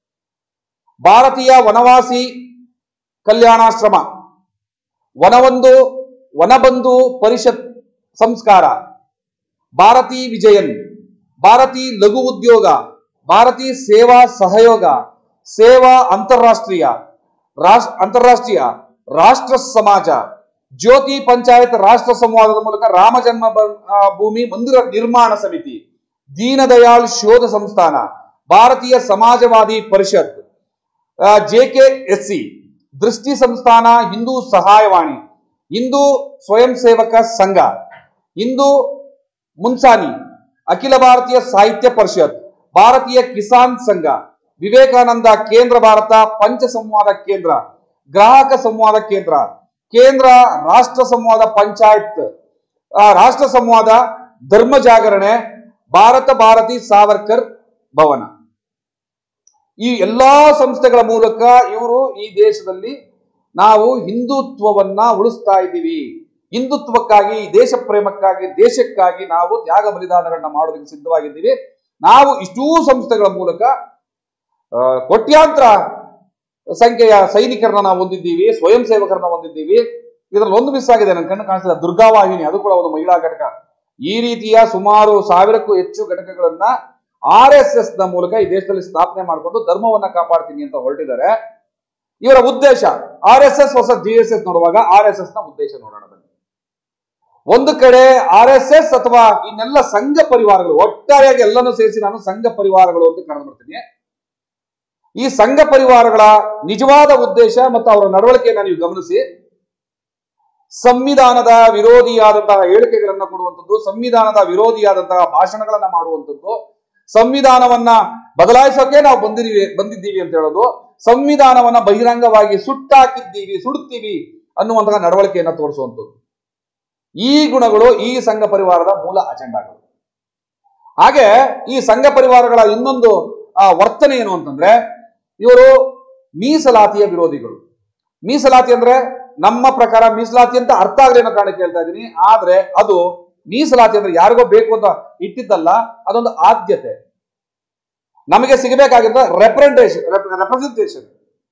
ಭಾರತೀಯ ವನವಾಸಿ ಕಲ್ಯಾಣಾಶ್ರಮ ವನವೊಂದು ವನಬಂಧು ಪರಿಷತ್ ಸಂಸ್ಕಾರ ಭಾರತಿ ವಿಜಯನ್ ಭಾರತಿ ಲಘು ಉದ್ಯೋಗ ಭಾರತಿ ಸೇವಾ ಸಹಯೋಗ ಸೇವಾ ಅಂತಾರಾಷ್ಟ್ರೀಯ ರಾಷ್ಟ್ರ ಅಂತಾರಾಷ್ಟ್ರೀಯ ರಾಷ್ಟ್ರ ಸಮಾಜ ಜ್ಯೋತಿ ಪಂಚಾಯತ್ ರಾಷ್ಟ್ರ ಸಂವಾದದ ಮೂಲಕ ರಾಮ ಜನ್ಮ ಬ- ಆ, ಭೂಮಿ ಮಂದಿರ ನಿರ್ಮಾಣ ಸಮಿತಿ ದೀನದಯಾಳ್ ಶೋಧ ಸಂಸ್ಥಾನ ಭಾರತೀಯ ಸಮಾಜವಾದಿ ಪರಿಷತ್ ಜೆಕೆ ಎಸ್ಸಿ ದೃಷ್ಟಿ ಸಂಸ್ಥಾನ ಹಿಂದೂ ಸಹಾಯವಾಣಿ ಹಿಂದೂ ಸ್ವಯಂ ಸೇವಕ ಸಂಘ ಹಿಂದೂ ಮುನ್ಸಾನಿ ಅಖಿಲ ಭಾರತೀಯ ಸಾಹಿತ್ಯ ಪರಿಷತ್ ಭಾರತೀಯ ಕಿಸಾನ್ ಸಂಘ ವಿವೇಕಾನಂದ ಕೇಂದ್ರ ಭಾರತ ಪಂಚ ಸಂವಾದ ಕೇಂದ್ರ ಗ್ರಾಹಕ ಸಂವಾದ ಕೇಂದ್ರ ಕೇಂದ್ರ ರಾಷ್ಟ್ರ ಸಂವಾದ ಪಂಚಾಯತ್ ಆ, ರಾಷ್ಟ್ರ ಸಂವಾದ ಧರ್ಮ ಜಾಗರಣೆ ಭಾರತ ಭಾರತಿ ಸಾವರ್ಕರ್ ಭವನ ಈ ಎಲ್ಲಾ ಸಂಸ್ಥೆಗಳ ಮೂಲಕ ಇವರು ಈ ದೇಶದಲ್ಲಿ ನಾವು ಹಿಂದುತ್ವವನ್ನ ಉಳಿಸ್ತಾ ಇದ್ದೀವಿ ಹಿಂದುತ್ವಕ್ಕಾಗಿ ಈ ದೇಶ ಪ್ರೇಮಕ್ಕಾಗಿ ದೇಶಕ್ಕಾಗಿ ನಾವು ತ್ಯಾಗ ಬಲಿದಾನಗಳನ್ನ ಮಾಡೋದಕ್ಕೆ ಸಿದ್ಧವಾಗಿದ್ದೀವಿ ನಾವು ಇಷ್ಟೂ ಸಂಸ್ಥೆಗಳ ಮೂಲಕ ಆ, ಕೋಟ್ಯಾಂತರ ಸಂಖ್ಯೆಯ ಸೈನಿಕರನ್ನ ನಾವು ಹೊಂದಿದ್ದೀವಿ ಸ್ವಯಂ ಸೇವಕರನ್ನ ಹೊಂದಿದ್ದೀವಿ ಇದರಲ್ಲಿ ಒಂದು ಮಿಸ್ ಆಗಿದೆ ನನ್ನ ಕಣ್ಣು ಕಾಣಿಸಿದ ದುರ್ಗಾವಾಹಿನಿ ಅದು ಕೂಡ ಒಂದು ಮಹಿಳಾ ಘಟಕ ಈ ರೀತಿಯ ಸುಮಾರು ಸಾವಿರಕ್ಕೂ ಹೆಚ್ಚು ಘಟಕಗಳನ್ನ ಆರ್ ಎಸ್ ಎಸ್ ನ ಮೂಲಕ ಈ ದೇಶದಲ್ಲಿ ಸ್ಥಾಪನೆ ಮಾಡಿಕೊಂಡು ಧರ್ಮವನ್ನ ಕಾಪಾಡ್ತೀನಿ ಅಂತ ಹೊರಟಿದ್ದಾರೆ ಇವರ ಉದ್ದೇಶ ಆರ್ ಎಸ್ ಎಸ್ ಹೊಸ ಜಿ ಎಸ್ ಎಸ್ ನೋಡುವಾಗ ಆರ್ ಎಸ್ ಎಸ್ ನ ಉದ್ದೇಶ ನೋಡೋಣ ಬನ್ನಿ ಒಂದು ಕಡೆ ಆರ್ ಎಸ್ ಎಸ್ ಅಥವಾ ಇನ್ನೆಲ್ಲ ಸಂಘ ಪರಿವಾರಗಳು ಒಟ್ಟಾರೆಯಾಗಿ ಎಲ್ಲನೂ ಸೇರಿಸಿ ನಾನು ಸಂಘ ಪರಿವಾರಗಳು ಅಂತ ಕರೆದು ಬರ್ತೀನಿ ಈ ಸಂಘ ಪರಿವಾರಗಳ ನಿಜವಾದ ಉದ್ದೇಶ ಮತ್ತು ಅವರ ನಡವಳಿಕೆಯನ್ನು ನೀವು ಗಮನಿಸಿ ಸಂವಿಧಾನದ ವಿರೋಧಿಯಾದಂತಹ ಹೇಳಿಕೆಗಳನ್ನ ಕೊಡುವಂಥದ್ದು ಸಂವಿಧಾನದ ವಿರೋಧಿಯಾದಂತಹ ಭಾಷಣಗಳನ್ನ ಮಾಡುವಂಥದ್ದು ಸಂವಿಧಾನವನ್ನ ಬದಲಾಯಿಸೋಕೆ ನಾವು ಬಂದಿದ್ದೀವಿ ಬಂದಿದ್ದೀವಿ ಅಂತ ಹೇಳೋದು ಸಂವಿಧಾನವನ್ನ ಬಹಿರಂಗವಾಗಿ ಸುಟ್ಟಾಕಿದ್ದೀವಿ ಸುಡುತ್ತೀವಿ ಅನ್ನುವಂತಹ ನಡವಳಿಕೆಯನ್ನ ತೋರಿಸುವಂಥದ್ದು ಈ ಗುಣಗಳು ಈ ಸಂಘ ಪರಿವಾರದ ಮೂಲ ಅಜೆಂಡಾಗಳು ಹಾಗೆ ಈ ಸಂಘ ಪರಿವಾರಗಳ ಇನ್ನೊಂದು ಆ, ವರ್ತನೆ ಏನು ಅಂತಂದ್ರೆ ಇವರು ಮೀಸಲಾತಿಯ ವಿರೋಧಿಗಳು ಮೀಸಲಾತಿ ಅಂದ್ರೆ ನಮ್ಮ ಪ್ರಕಾರ ಮೀಸಲಾತಿ ಅಂತ ಅರ್ಥ ಆಗಲಿ ಅನ್ನೋ ಕಾರಣಕ್ಕೆ ಹೇಳ್ತಾ ಇದ್ದೀನಿ ಆದ್ರೆ ಅದು ಮೀಸಲಾತಿ ಅಂದ್ರೆ ಯಾರಿಗೋ ಬೇಕು ಅಂತ ಇಟ್ಟಿದ್ದಲ್ಲ ಅದೊಂದು ಆದ್ಯತೆ ನಮಗೆ ಸಿಗಬೇಕಾಗಿದ್ದ ರೆಪ್ರೆಸೆಂಟೇಷನ್ ರೆಪ್ರೆಸೆಂಟೇಷನ್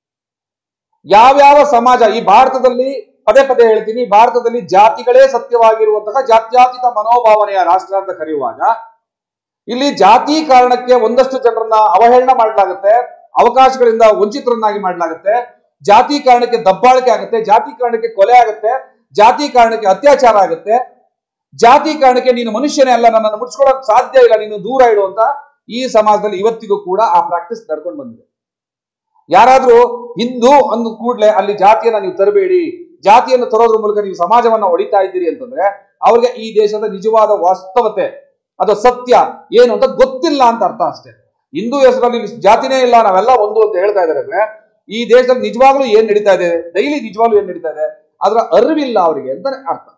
ಯಾವ್ಯಾವ ಸಮಾಜ ಈ ಭಾರತದಲ್ಲಿ ಪದೇ ಪದೇ ಹೇಳ್ತೀನಿ ಭಾರತದಲ್ಲಿ ಜಾತಿಗಳೇ ಸತ್ಯವಾಗಿರುವಂತಹ ಜಾತ್ಯಾತೀತ ಮನೋಭಾವನೆಯ ರಾಷ್ಟ್ರ ಅಂತ ಕರೆಯುವಾಗ ಇಲ್ಲಿ ಜಾತಿ ಕಾರಣಕ್ಕೆ ಒಂದಷ್ಟು ಜನರನ್ನ ಅವಹೇಳನ ಮಾಡಲಾಗುತ್ತೆ ಅವಕಾಶಗಳಿಂದ ವಂಚಿತರನ್ನಾಗಿ ಮಾಡಲಾಗುತ್ತೆ ಜಾತಿ ಕಾರಣಕ್ಕೆ ದಬ್ಬಾಳಿಕೆ ಆಗುತ್ತೆ ಜಾತಿ ಕಾರಣಕ್ಕೆ ಕೊಲೆ ಆಗುತ್ತೆ ಜಾತಿ ಕಾರಣಕ್ಕೆ ಅತ್ಯಾಚಾರ ಆಗುತ್ತೆ ಜಾತಿ ಕಾರಣಕ್ಕೆ ನೀನು ಮನುಷ್ಯನೇ ಅಲ್ಲ ನನ್ನನ್ನು ಮುಡ್ಸ್ಕೊಳಕ್ ಸಾಧ್ಯ ಇಲ್ಲ ನೀನು ದೂರ ಇಡು ಅಂತ ಈ ಸಮಾಜದಲ್ಲಿ ಇವತ್ತಿಗೂ ಕೂಡ ಆ ಪ್ರಾಕ್ಟೀಸ್ ನಡ್ಕೊಂಡು ಬಂದಿದೆ ಯಾರಾದ್ರೂ ಹಿಂದೂ ಅಂದ ಕೂಡಲೇ ಅಲ್ಲಿ ಜಾತಿಯನ್ನ ನೀವು ತರಬೇಡಿ ಜಾತಿಯನ್ನು ತರೋದ್ರ ಮೂಲಕ ನೀವು ಸಮಾಜವನ್ನ ಹೊಡಿತಾ ಇದ್ದೀರಿ ಅಂತಂದ್ರೆ ಅವ್ರಿಗೆ ಈ ದೇಶದ ನಿಜವಾದ ವಾಸ್ತವತೆ ಅದು ಸತ್ಯ ಏನು ಅಂತ ಗೊತ್ತಿಲ್ಲ ಅಂತ ಅರ್ಥ ಅಷ್ಟೇ ಹಿಂದೂ ಹೆಸರಲ್ಲಿ ಇಲ್ಲಿ ಜಾತಿನೇ ಇಲ್ಲ ನಾವೆಲ್ಲ ಒಂದು ಅಂತ ಹೇಳ್ತಾ ಇದ್ದಾರೆ ಅಂದ್ರೆ ಈ ದೇಶದಲ್ಲಿ ನಿಜವಾಗ್ಲೂ ಏನ್ ನಡೀತಾ ಇದೆ ಡೈಲಿ ನಿಜವಾಗ್ಲೂ ಏನ್ ನಡೀತಾ ಇದೆ ಅದರ ಅರಿವಿಲ್ಲ ಅವರಿಗೆ ಅಂತ ಅರ್ಥ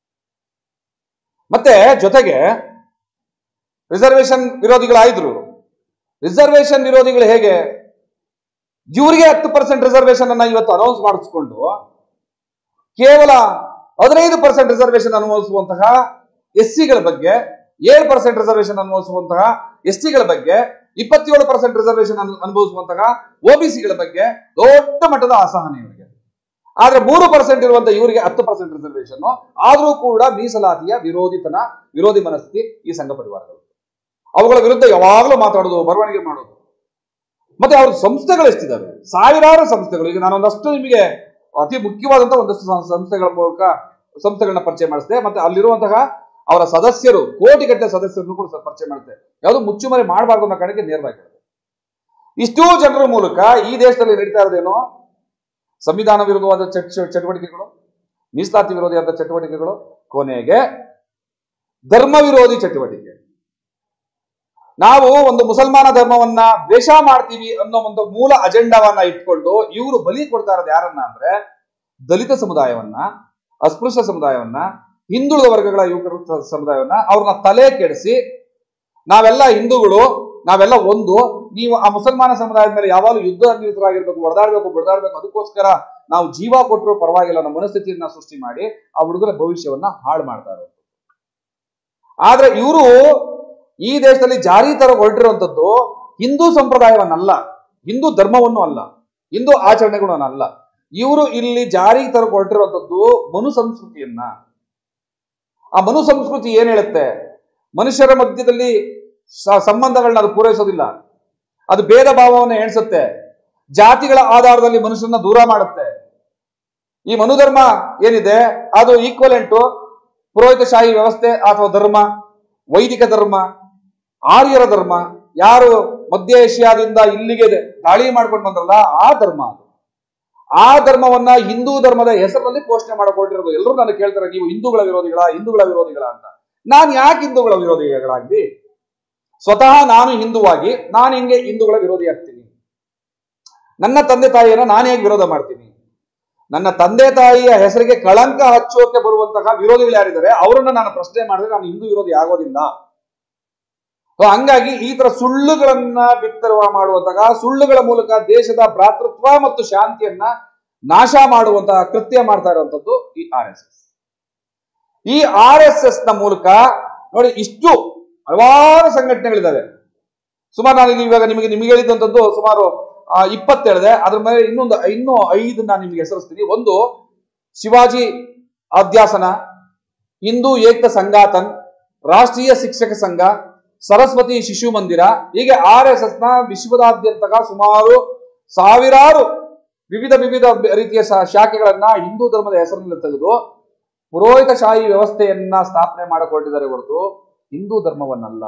ಮತ್ತೆ ಜೊತೆಗೆ ರಿಸರ್ವೇಶನ್ ವಿರೋಧಿಗಳಾಯ್ದ್ರು ರಿಸರ್ವೇಶನ್ ವಿರೋಧಿಗಳು ಹೇಗೆ ಇವರಿಗೆ ಹತ್ತು ಪರ್ಸೆಂಟ್ ರಿಸರ್ವೇಶನ್ ಅನ್ನ ಇವತ್ತು ಅನೌನ್ಸ್ ಮಾಡಿಸ್ಕೊಂಡು ಕೇವಲ ಹದಿನೈದು ಪರ್ಸೆಂಟ್ ರಿಸರ್ವೇಶನ್ ಅನುಭವಿಸುವಂತಹ ಎಸ್ ಸಿಗಳ ಬಗ್ಗೆ ಏಳು ಪರ್ಸೆಂಟ್ ರಿಸರ್ವೇಶನ್ ಅನುಭವಿಸುವಂತಹ ಎಸ್ ಟಿಗಳ ಬಗ್ಗೆ ಇಪ್ಪತ್ತೇಳು ಪರ್ಸೆಂಟ್ ರಿಸರ್ವೇಶನ್ ಅನುಭವಿಸುವಂತಹ ಒಬಿಸಿಗಳ ಬಗ್ಗೆ ದೊಡ್ಡ ಮಟ್ಟದ ಅಸಹನೆ ಇವರಿಗೆ ಆದ್ರೆ ಮೂರು ಪರ್ಸೆಂಟ್ ಇರುವಂತಹ ಇವರಿಗೆ ಹತ್ತು ಪರ್ಸೆಂಟ್ ರಿಸರ್ವೇಶನ್ ಆದ್ರೂ ಕೂಡ ಮೀಸಲಾತಿಯ ವಿರೋಧಿತನ ವಿರೋಧಿ ಮನಸ್ಥಿತಿ ಈ ಸಂಘ ಪರಿವಾರಗಳು ಅವುಗಳ ವಿರುದ್ಧ ಯಾವಾಗಲೂ ಮಾತಾಡೋದು ಬರವಣಿಗೆ ಮಾಡೋದು ಮತ್ತೆ ಅವ್ರ ಸಂಸ್ಥೆಗಳು ಎಷ್ಟಿದಾವೆ ಸಾವಿರಾರು ಸಂಸ್ಥೆಗಳು ಈಗ ನಾನು ಒಂದಷ್ಟು ನಿಮಗೆ ಅತಿ ಮುಖ್ಯವಾದಂತಹ ಒಂದಷ್ಟು ಸಂ- ಸಂಸ್ಥೆಗಳ ಮೂಲಕ ಸಂಸ್ಥೆಗಳನ್ನ ಪರಿಚಯ ಮಾಡಿಸಿದೆ ಮತ್ತೆ ಅಲ್ಲಿರುವಂತಹ ಅವರ ಸದಸ್ಯರು ಕೋಟಿಗಟ್ಟಲೆ ಸದಸ್ಯರನ್ನು ಕೂಡ ಸ- ಪರಿಚಯ ಮಾಡಿದೆ ಯಾವುದು ಮುಚ್ಚುಮರೆ ಮಾಡಬಾರ್ದು ಅನ್ನೋ ಕಡೆಗೆ ನೇರವಾಗಿ ಹೇಳಿದೆ. ಇಷ್ಟೂ ಜನರ ಮೂಲಕ ಈ ದೇಶದಲ್ಲಿ ನಡೀತಾ ಇರೋದೇನು ಸಂವಿಧಾನ ವಿರೋಧವಾದ ಚಟ್- ಚಟ್- ಚಟುವಟಿಕೆಗಳು ಮೀಸಲಾತಿ ವಿರೋಧಿಯಾದ ಚಟುವಟಿಕೆಗಳು ಕೊನೆಗೆ ಧರ್ಮ ವಿರೋಧಿ ಚಟುವಟಿಕೆ ನಾವು ಒಂದು ಮುಸಲ್ಮಾನ ಧರ್ಮವನ್ನ ದ್ವೇಷ ಮಾಡ್ತೀವಿ ಅನ್ನೋ ಒಂದು ಮೂಲ ಅಜೆಂಡಾವನ್ನ ಇಟ್ಕೊಂಡು ಇವರು ಬಲಿ ಕೊಡ್ತಾ ಇರೋದು ಯಾರನ್ನ ಅಂದ್ರೆ ದಲಿತ ಸಮುದಾಯವನ್ನ ಅಸ್ಪೃಶ್ಯ ಸಮುದಾಯವನ್ನ ಹಿಂದುಳಿದ ವರ್ಗಗಳ ಯುವಕರ ಸ- ಸಮುದಾಯವನ್ನ ಅವ್ರನ್ನ ತಲೆ ಕೆಡಿಸಿ ನಾವೆಲ್ಲ ಹಿಂದೂಗಳು ನಾವೆಲ್ಲ ಒಂದು ನೀವು ಆ ಮುಸಲ್ಮಾನ ಸಮುದಾಯದ ಮೇಲೆ ಯಾವಾಗಲೂ ಯುದ್ಧ ನಿರತರಾಗಿರ್ಬೇಕು ಹೊಡೆದಾಡ್ಬೇಕು ಬಡದಾಡ್ಬೇಕು ಅದಕ್ಕೋಸ್ಕರ ನಾವು ಜೀವ ಕೊಟ್ಟರು ಪರವಾಗಿಲ್ಲ ನಮ್ಮ ಮನಸ್ಥಿತಿಯನ್ನ ಸೃಷ್ಟಿ ಮಾಡಿ ಆ ಹುಡುಗರ ಭವಿಷ್ಯವನ್ನ ಹಾಳು ಮಾಡ್ತಾ ಇರೋದು ಆದ್ರೆ ಇವರು ಈ ದೇಶದಲ್ಲಿ ಜಾರಿ ತರ ಹೊರಟಿರುವಂತದ್ದು ಹಿಂದೂ ಸಂಪ್ರದಾಯವನ್ನಲ್ಲ ಹಿಂದೂ ಧರ್ಮವನ್ನು ಅಲ್ಲ ಹಿಂದೂ ಆಚರಣೆಗಳನ್ನು ಅಲ್ಲ ಇವರು ಇಲ್ಲಿ ಜಾರಿ ತರ ಹೊರಟಿರುವಂತದ್ದು ಮನು ಸಂಸ್ಕೃತಿಯನ್ನ ಆ ಮನು ಸಂಸ್ಕೃತಿ ಏನ್ ಹೇಳುತ್ತೆ ಮನುಷ್ಯರ ಮಧ್ಯದಲ್ಲಿ ಸ- ಸಂಬಂಧಗಳನ್ನ ಅದು ಪೂರೈಸೋದಿಲ್ಲ ಅದು ಭೇದ ಭಾವವನ್ನು ಎಣಿಸುತ್ತೆ ಜಾತಿಗಳ ಆಧಾರದಲ್ಲಿ ಮನುಷ್ಯನ ದೂರ ಮಾಡುತ್ತೆ ಈ ಮನುಧರ್ಮ ಏನಿದೆ ಅದು ಈಕ್ವಲೆಂಟು ಪುರೋಹಿತಶಾಹಿ ವ್ಯವಸ್ಥೆ ಅಥವಾ ಧರ್ಮ ವೈದಿಕ ಧರ್ಮ ಆರ್ಯರ ಧರ್ಮ ಯಾರು ಮಧ್ಯ ಏಷ್ಯಾದಿಂದ ಇಲ್ಲಿಗೆ ದಾಳಿ ಮಾಡ್ಕೊಂಡು ಬಂದ್ರಲ್ಲ ಆ ಧರ್ಮ ಅದು ಆ ಧರ್ಮವನ್ನ ಹಿಂದೂ ಧರ್ಮದ ಹೆಸರಿನಲ್ಲಿ ಪೋಷಣೆ ಮಾಡಿಕೊಟ್ಟಿರೋದು ಎಲ್ಲರೂ ನಾನು ಕೇಳ್ತಾರೆ ನೀವು ಹಿಂದೂಗಳ ವಿರೋಧಿಗಳ ಹಿಂದೂಗಳ ವಿರೋಧಿಗಳ ಅಂತ ನಾನು ಯಾಕೆ ಹಿಂದೂಗಳ ವಿರೋಧಿಗಳಾಗ್ಲಿ ಸ್ವತಃ ನಾನು ಹಿಂದುವಾಗಿ ನಾನು ಹಿಂಗೆ ಹಿಂದೂಗಳ ವಿರೋಧಿ ಆಗ್ತೀನಿ ನನ್ನ ತಂದೆ ತಾಯಿಯನ್ನ ನಾನು ಹೇಗೆ ವಿರೋಧ ಮಾಡ್ತೀನಿ ನನ್ನ ತಂದೆ ತಾಯಿಯ ಹೆಸರಿಗೆ ಕಳಂಕ ಹಚ್ಚೋಕೆ ಬರುವಂತಹ ವಿರೋಧಿಗಳು ಯಾರಿದ್ದಾರೆ ಅವರನ್ನ ನಾನು ಪ್ರಶ್ನೆ ಮಾಡಿದ್ರೆ ನಾನು ಹಿಂದೂ ವಿರೋಧಿ ಆಗೋದಿಲ್ಲ So ಹಂಗಾಗಿ ಈ ತರ ಸುಳ್ಳುಗಳನ್ನ ಬಿತ್ತರುವ ಮಾಡುವಂತಹ ಸುಳ್ಳುಗಳ ಮೂಲಕ ದೇಶದ ಭ್ರಾತೃತ್ವ ಮತ್ತು ಶಾಂತಿಯನ್ನ ನಾಶ ಮಾಡುವಂತಹ ಕೃತ್ಯ ಮಾಡ್ತಾ ಇರುವಂತದ್ದು ಈ ಆರ್ ಎಸ್ ಎಸ್ ಈ ಆರ್ ಎಸ್ ಎಸ್ ನ ಮೂಲಕ ನೋಡಿ ಇಷ್ಟು ಹಲವಾರು ಸಂಘಟನೆಗಳಿದ್ದಾವೆ ಸುಮಾರು ನಾನು ಇಲ್ಲಿ ಇವಾಗ ನಿಮಗೆ ನಿಮಗೆ ಹೇಳಿದಂಥದ್ದು ಸುಮಾರು ಆ, ಇಪ್ಪತ್ತು ಹೇಳಿದೆ ಅದ್ರ ಮೇಲೆ ಇನ್ನೊಂದು ಇನ್ನೂ ಐದು ನಾನು ನಿಮಗೆ ಹೆಸರಿಸ್ತೀನಿ ಒಂದು ಶಿವಾಜಿ ಅಧ್ಯಾಸನ ಹಿಂದೂ ಏಕ ಸಂಗಾತನ್ ರಾಷ್ಟ್ರೀಯ ಶಿಕ್ಷಕ ಸಂಘ ಸರಸ್ವತಿ ಶಿಶು ಮಂದಿರ ಹೀಗೆ ಆರ್ ಎಸ್ ಎಸ್ ನ ವಿಶ್ವದಾದ್ಯಂತ ಸುಮಾರು ಸಾವಿರಾರು ವಿವಿಧ ವಿವಿಧ ರೀತಿಯ ಶಾ- ಶಾಖೆಗಳನ್ನ ಹಿಂದೂ ಧರ್ಮದ ಹೆಸರಿನಲ್ಲಿ ತೆಗೆದು ಪುರೋಹಿತಶಾಹಿ ವ್ಯವಸ್ಥೆಯನ್ನ ಸ್ಥಾಪನೆ ಮಾಡಿಕೊಂಡಿದ್ದಾರೆ ಹೊರತು ಹಿಂದೂ ಧರ್ಮವನ್ನಲ್ಲ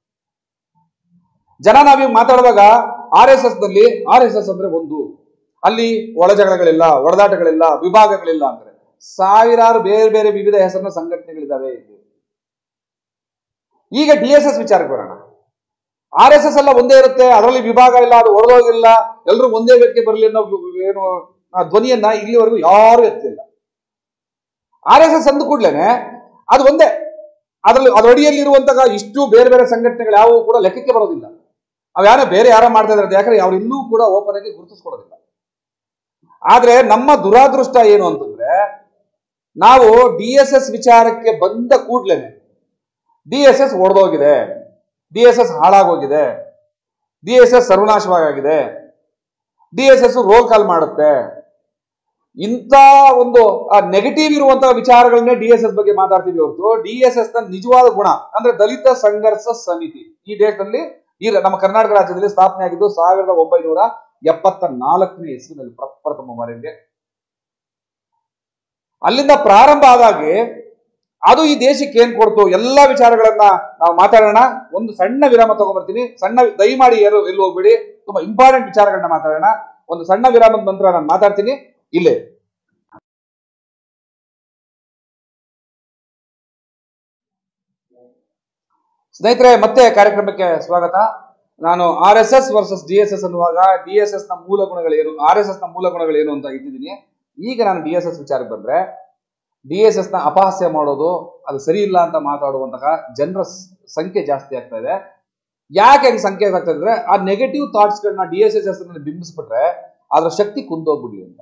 ಜನ ನಾವೀಗ ಮಾತಾಡುವಾಗ ಆರ್ ಎಸ್ ಎಸ್ ನಲ್ಲಿ ಆರ್ ಎಸ್ ಎಸ್ ಅಂದ್ರೆ ಒಂದು ಅಲ್ಲಿ ಒಳಜಗಳಗಳಿಲ್ಲ ಒಡೆದಾಟಗಳಿಲ್ಲ ವಿಭಾಗಗಳಿಲ್ಲ ಅಂದ್ರೆ ಸಾವಿರಾರು ಬೇರೆ ಬೇರೆ ವಿವಿಧ ಹೆಸರಿನ ಸಂಘಟನೆಗಳಿದ್ದಾವೆ ಇಲ್ಲಿ ಈಗ ಡಿ ಎಸ್ ಎಸ್ ವಿಚಾರಕ್ಕೆ ಬರೋಣ ಆರ್ ಎಸ್ ಎಸ್ ಎಲ್ಲ ಒಂದೇ ಇರುತ್ತೆ ಅದರಲ್ಲಿ ವಿಭಾಗ ಇಲ್ಲ ಅದು ಹೊಡೆದೋಗಿಲ್ಲ ಎಲ್ಲರೂ ಒಂದೇ ವ್ಯಕ್ತಿ ಬರಲಿ ಅನ್ನೋ ಏನು ಆ ಧ್ವನಿಯನ್ನ ಇಲ್ಲಿವರೆಗೂ ಯಾರು ಎತ್ತಿಲ್ಲ ಆರ್ ಎಸ್ ಎಸ್ ಅಂದ ಕೂಡ್ಲೇನೆ ಅದು ಒಂದೇ ಅದರಲ್ಲಿ ಅದ್ರ ಅಡಿಯಲ್ಲಿ ಇರುವಂತಹ ಇಷ್ಟು ಬೇರೆ ಬೇರೆ ಸಂಘಟನೆಗಳು ಯಾವುವು ಕೂಡ ಲೆಕ್ಕಕ್ಕೆ ಬರೋದಿಲ್ಲ ಅವ್ಯಾರೋ ಬೇರೆ ಯಾರೋ ಮಾಡ್ತಾ ಇದ್ದಾರೆ ಯಾಕಂದ್ರೆ ಅವ್ರು ಇನ್ನೂ ಕೂಡ ಓಪನ್ ಆಗಿ ಗುರುತಿಸ್ಕೊಡೋದಿಲ್ಲ ಆದ್ರೆ ನಮ್ಮ ದುರಾದೃಷ್ಟ ಏನು ಅಂತಂದ್ರೆ ನಾವು ಡಿ ಎಸ್ ಎಸ್ ವಿಚಾರಕ್ಕೆ ಬಂದ ಕೂಡ್ಲೇನೆ ಡಿ ಎಸ್ ಎಸ್ ಒಡೆದೋಗಿದೆ ಡಿ ಎಸ್ ಎಸ್ ಹಾಳಾಗೋಗಿದೆ ಡಿ ಎಸ್ ಎಸ್ ಸರ್ವನಾಶವಾಗಿದೆ D S S roll call ಮಾಡುತ್ತೆ ಇಂಥ ಒಂದು ನೆಗೆಟಿವ್ ಇರುವಂತಹ ವಿಚಾರಗಳನ್ನೇ ಡಿ ಎಸ್ ಎಸ್ ಬಗ್ಗೆ ಮಾತಾಡ್ತೀವಿ ಹೊರತು ಡಿ ಎಸ್ ಎಸ್ ನ ನಿಜವಾದ ಗುಣ ಅಂದ್ರೆ ದಲಿತ ಸಂಘರ್ಷ ಸಮಿತಿ ಈ ದೇಶದಲ್ಲಿ ಈ ನಮ್ಮ ಕರ್ನಾಟಕ ರಾಜ್ಯದಲ್ಲಿ ಸ್ಥಾಪನೆ ಆಗಿದ್ದು ಸಾವಿರದ ಒಂಬೈನೂರ ಎಪ್ಪತ್ತ ನಾಲ್ಕನೇ ಇಸ್ವಿನಲ್ಲಿ ಪ್ರಪ್ರಥಮ ಬಾರಿಗೆ ಅಲ್ಲಿಂದ ಪ್ರಾರಂಭ ಆದಾಗೆ ಅದು ಈ ದೇಶಕ್ಕೆ ಏನ್ ಕೊಡ್ತು ಎಲ್ಲಾ ವಿಚಾರಗಳನ್ನ ನಾವು ಮಾತಾಡೋಣ ಒಂದು ಸಣ್ಣ ವಿರಾಮ ತಗೊಂಡ್ಬರ್ತೀನಿ ಸಣ್ಣ ದಯಮಾಡಿ ಯಾರು ಎಲ್ಲಿ ಹೋಗ್ಬೇಡಿ ತುಂಬಾ ಇಂಪಾರ್ಟೆಂಟ್ ವಿಚಾರಗಳನ್ನ ಮಾತಾಡೋಣ ಒಂದು ಸಣ್ಣ ವಿರಾಮದ ನಂತರ ನಾನು ಮಾತಾಡ್ತೀನಿ ಇಲ್ಲೇ ಸ್ನೇಹಿತರೆ ಮತ್ತೆ ಕಾರ್ಯಕ್ರಮಕ್ಕೆ ಸ್ವಾಗತ ನಾನು R S S versus D S S ಅನ್ನುವಾಗ ಡಿ ಎಸ್ ಎಸ್ ನ ಮೂಲ ಗುಣಗಳೇನು ಆರ್ ಎಸ್ ಎಸ್ ನ ಮೂಲ ಗುಣಗಳೇನು ಅಂತ ಇಟ್ಟಿದ್ದೀನಿ ಈಗ ನಾನು ಡಿ ಎಸ್ ಎಸ್ ವಿಚಾರಕ್ಕೆ ಬಂದ್ರೆ ಡಿ ಎಸ್ ಎಸ್ ನ ಅಪಹಾಸ್ಯ ಮಾಡೋದು ಅದು ಸರಿ ಇಲ್ಲ ಅಂತ ಮಾತಾಡುವಂತಹ ಜನರ ಸ್- ಸಂಖ್ಯೆ ಜಾಸ್ತಿ ಆಗ್ತಾ ಇದೆ ಯಾಕೆ ಹಂಗೆ ಸಂಖ್ಯೆ ಆಗ್ತಾ ಇದೆ ಅಂದ್ರೆ ಆ ನೆಗೆಟಿವ್ ಥಾಟ್ಸ್ ಗಳನ್ನ ಡಿ ಎಸ್ ಎಸ್ ಹೆಸರಿನಲ್ಲಿ ಬಿಂಬಿಸ್ಬಿಟ್ರೆ ಅದ್ರ ಶಕ್ತಿ ಕುಂದೋಗ್ಬಿಡಿ ಅಂತ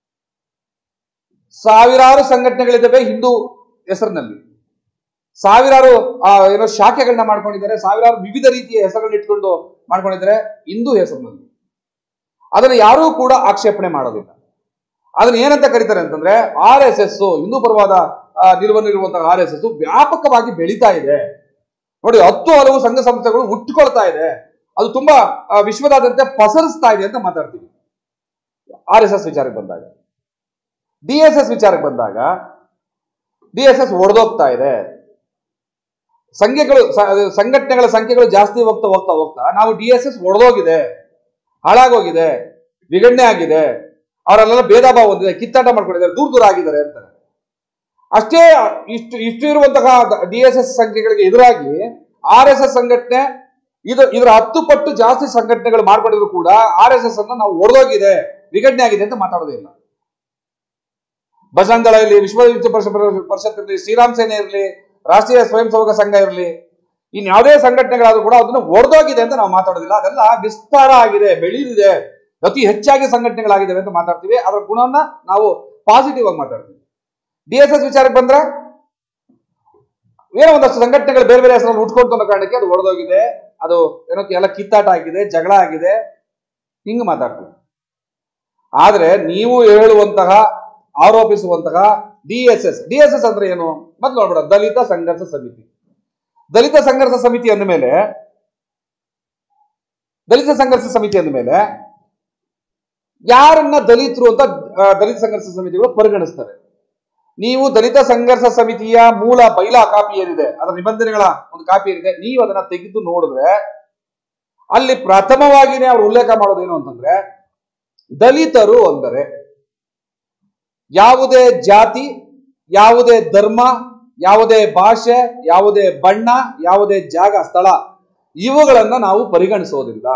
ಸಾವಿರಾರು ಸಂಘಟನೆಗಳಿದ್ದಾವೆ ಹಿಂದೂ ಹೆಸರಿನಲ್ಲಿ ಸಾವಿರಾರು ಆ, ಏನೋ ಶಾಖೆಗಳನ್ನ ಮಾಡ್ಕೊಂಡಿದ್ದಾರೆ ಸಾವಿರಾರು ವಿವಿಧ ರೀತಿಯ ಹೆಸರುಗಳನ್ನ ಇಟ್ಕೊಂಡು ಮಾಡ್ಕೊಂಡಿದ್ದಾರೆ ಹಿಂದೂ ಹೆಸರಿನಲ್ಲಿ ಅದನ್ನ ಯಾರೂ ಕೂಡ ಆಕ್ಷೇಪಣೆ ಮಾಡೋದಿಲ್ಲ ಅದನ್ನ ಏನಂತ ಕರೀತಾರೆ ಅಂತಂದ್ರೆ ಆರ್ ಎಸ್ ಎಸ್ ಹಿಂದೂ ಪರವಾದ ಆ, ನಿಲುವನ್ನಿರುವಂತಹ ಆರ್ ಎಸ್ ಎಸ್ ವ್ಯಾಪಕವಾಗಿ ಬೆಳೀತಾ ಇದೆ ನೋಡಿ ಹತ್ತು ಹಲವು ಸಂಘ ಸಂಸ್ಥೆಗಳು ಹುಟ್ಟುಕೊಳ್ತಾ ಇದೆ ಅದು ತುಂಬಾ ಆ, ವಿಶ್ವದಾದ್ಯಂತ ಪಸರಿಸ್ತಾ ಇದೆ ಅಂತ ಮಾತಾಡ್ತೀವಿ ಆರ್ ಎಸ್ ಎಸ್ ವಿಚಾರಕ್ಕೆ ಬಂದಾಗ ಡಿ ಎಸ್ ಎಸ್ ವಿಚಾರಕ್ಕೆ ಬಂದಾಗ ಡಿ ಎಸ್ ಎಸ್ ಒಡೆದೋಗ್ತಾ ಇದೆ ಸಂಖ್ಯೆಗಳು ಸ- ಅದು ಸಂಘಟನೆಗಳ ಸಂಖ್ಯೆಗಳು ಜಾಸ್ತಿ ಹೋಗ್ತಾ ಹೋಗ್ತಾ ಹೋಗ್ತಾ ನಾವು ಡಿ ಎಸ್ ಎಸ್ ಒಡೆದೋಗಿದೆ ಹಾಳಾಗೋಗಿದೆ ವಿಗಡಣೆ ಆಗಿದೆ ಅವರೆಲ್ಲ ಭೇದ ಭಾವ ಹೊಂದಿದೆ ಕಿತ್ತಾಟ ಮಾಡ್ಕೊಂಡಿದ್ದಾರೆ ದೂರ ದೂರ ಆಗಿದ್ದಾರೆ ಅಂತಾರೆ ಅಷ್ಟೇ ಇಷ್ಟು ಇಷ್ಟು ಇರುವಂತಹ ಡಿ ಎಸ್ ಎಸ್ ಸಂಖ್ಯೆಗಳಿಗೆ ಎದುರಾಗಿ ಆರ್ ಎಸ್ ಎಸ್ ಸಂಘಟನೆ ಇದು ಇದರ ಹತ್ತು ಪಟ್ಟು ಜಾಸ್ತಿ ಸಂಘಟನೆಗಳು ಮಾಡ್ಕೊಂಡಿದ್ರು ಕೂಡ ಆರ್ ಎಸ್ ಎಸ್ ಅನ್ನ ನಾವು ಒಡೆದೋಗಿದೆ ವಿಘಟನೆ ಆಗಿದೆ ಅಂತ ಮಾತಾಡೋದೇ ಇಲ್ಲ ಬಜರಂಗ ದಳ ಇರಲಿ ವಿಶ್ವ ಹಿಂದೂ ಪರಿಷತ್ ಪರಿಷತ್ ಇರಲಿ ಶ್ರೀರಾಮ್ ಸೇನೆ ಇರಲಿ ರಾಷ್ಟ್ರೀಯ ಸ್ವಯಂ ಸೇವಕ ಸಂಘ ಇರಲಿ ಇನ್ ಯಾವುದೇ ಸಂಘಟನೆಗಳಾದ್ರೂ ಕೂಡ ಅದನ್ನ ಒಡೆದೋಗಿದೆ ಅಂತ ನಾವು ಮಾತಾಡೋದಿಲ್ಲ ಅದೆಲ್ಲ ವಿಸ್ತಾರ ಆಗಿದೆ ಬೆಳೆದಿದೆ ಅತಿ ಹೆಚ್ಚಾಗಿ ಸಂಘಟನೆಗಳಾಗಿದ್ದಾವೆ ಅಂತ ಮಾತಾಡ್ತೀವಿ ಅದರ ಗುಣವನ್ನ ನಾವು ಪಾಸಿಟಿವ್ ಆಗಿ ಮಾತಾಡ್ತೀವಿ ಡಿ ಎಸ್ ಎಸ್ ವಿಚಾರಕ್ಕೆ ಬಂದ್ರೆ ಏನೋ ಒಂದಷ್ಟು ಸಂಘಟನೆಗಳು ಬೇರೆ ಬೇರೆ ಹೆಸರಲ್ಲಿ ಉಟ್ಕೊಂಡು ಅನ್ನೋ ಕಾರಣಕ್ಕೆ ಅದು ಒಡೆದೋಗಿದೆ ಅದು ಏನೋ ಎಲ್ಲ ಕಿತ್ತಾಟ ಆಗಿದೆ ಜಗಳ ಆಗಿದೆ ಹಿಂಗ್ ಮಾತಾಡ್ತೀವಿ ಆದ್ರೆ ನೀವು ಹೇಳುವಂತಹ ಆರೋಪಿಸುವಂತಹ D S S D S S ಅಂದ್ರೆ ಏನು ಮೊದ್ಲು ನೋಡ್ಬೇಡ ದಲಿತ ಸಂಘರ್ಷ ಸಮಿತಿ ದಲಿತ ಸಂಘರ್ಷ ಸಮಿತಿ ಅಂದ ಮೇಲೆ ದಲಿತ ಸಂಘರ್ಷ ಸಮಿತಿ ಅಂದ ಮೇಲೆ ಯಾರನ್ನ ದಲಿತರು ಅಂತ ಆ, ದಲಿತ ಸಂಘರ್ಷ ಸಮಿತಿಗಳು ಪರಿಗಣಿಸ್ತವೆ ನೀವು ದಲಿತ ಸಂಘರ್ಷ ಸಮಿತಿಯ ಮೂಲ ಬೈಲಾ ಕಾಪಿ ಏನಿದೆ ಅದರ ನಿಬಂಧನೆಗಳ ಒಂದು ಕಾಪಿ ಏನಿದೆ ನೀವು ಅದನ್ನ ತೆಗೆದು ನೋಡಿದ್ರೆ ಅಲ್ಲಿ ಪ್ರಥಮವಾಗಿನೇ ಅವರು ಉಲ್ಲೇಖ ಮಾಡೋದೇನು ಅಂತಂದ್ರೆ ದಲಿತರು ಅಂದರೆ ಯಾವುದೇ ಜಾತಿ ಯಾವುದೇ ಧರ್ಮ ಯಾವುದೇ ಭಾಷೆ ಯಾವುದೇ ಬಣ್ಣ ಯಾವುದೇ ಜಾಗ ಸ್ಥಳ ಇವುಗಳನ್ನ ನಾವು ಪರಿಗಣಿಸೋದಿಲ್ಲ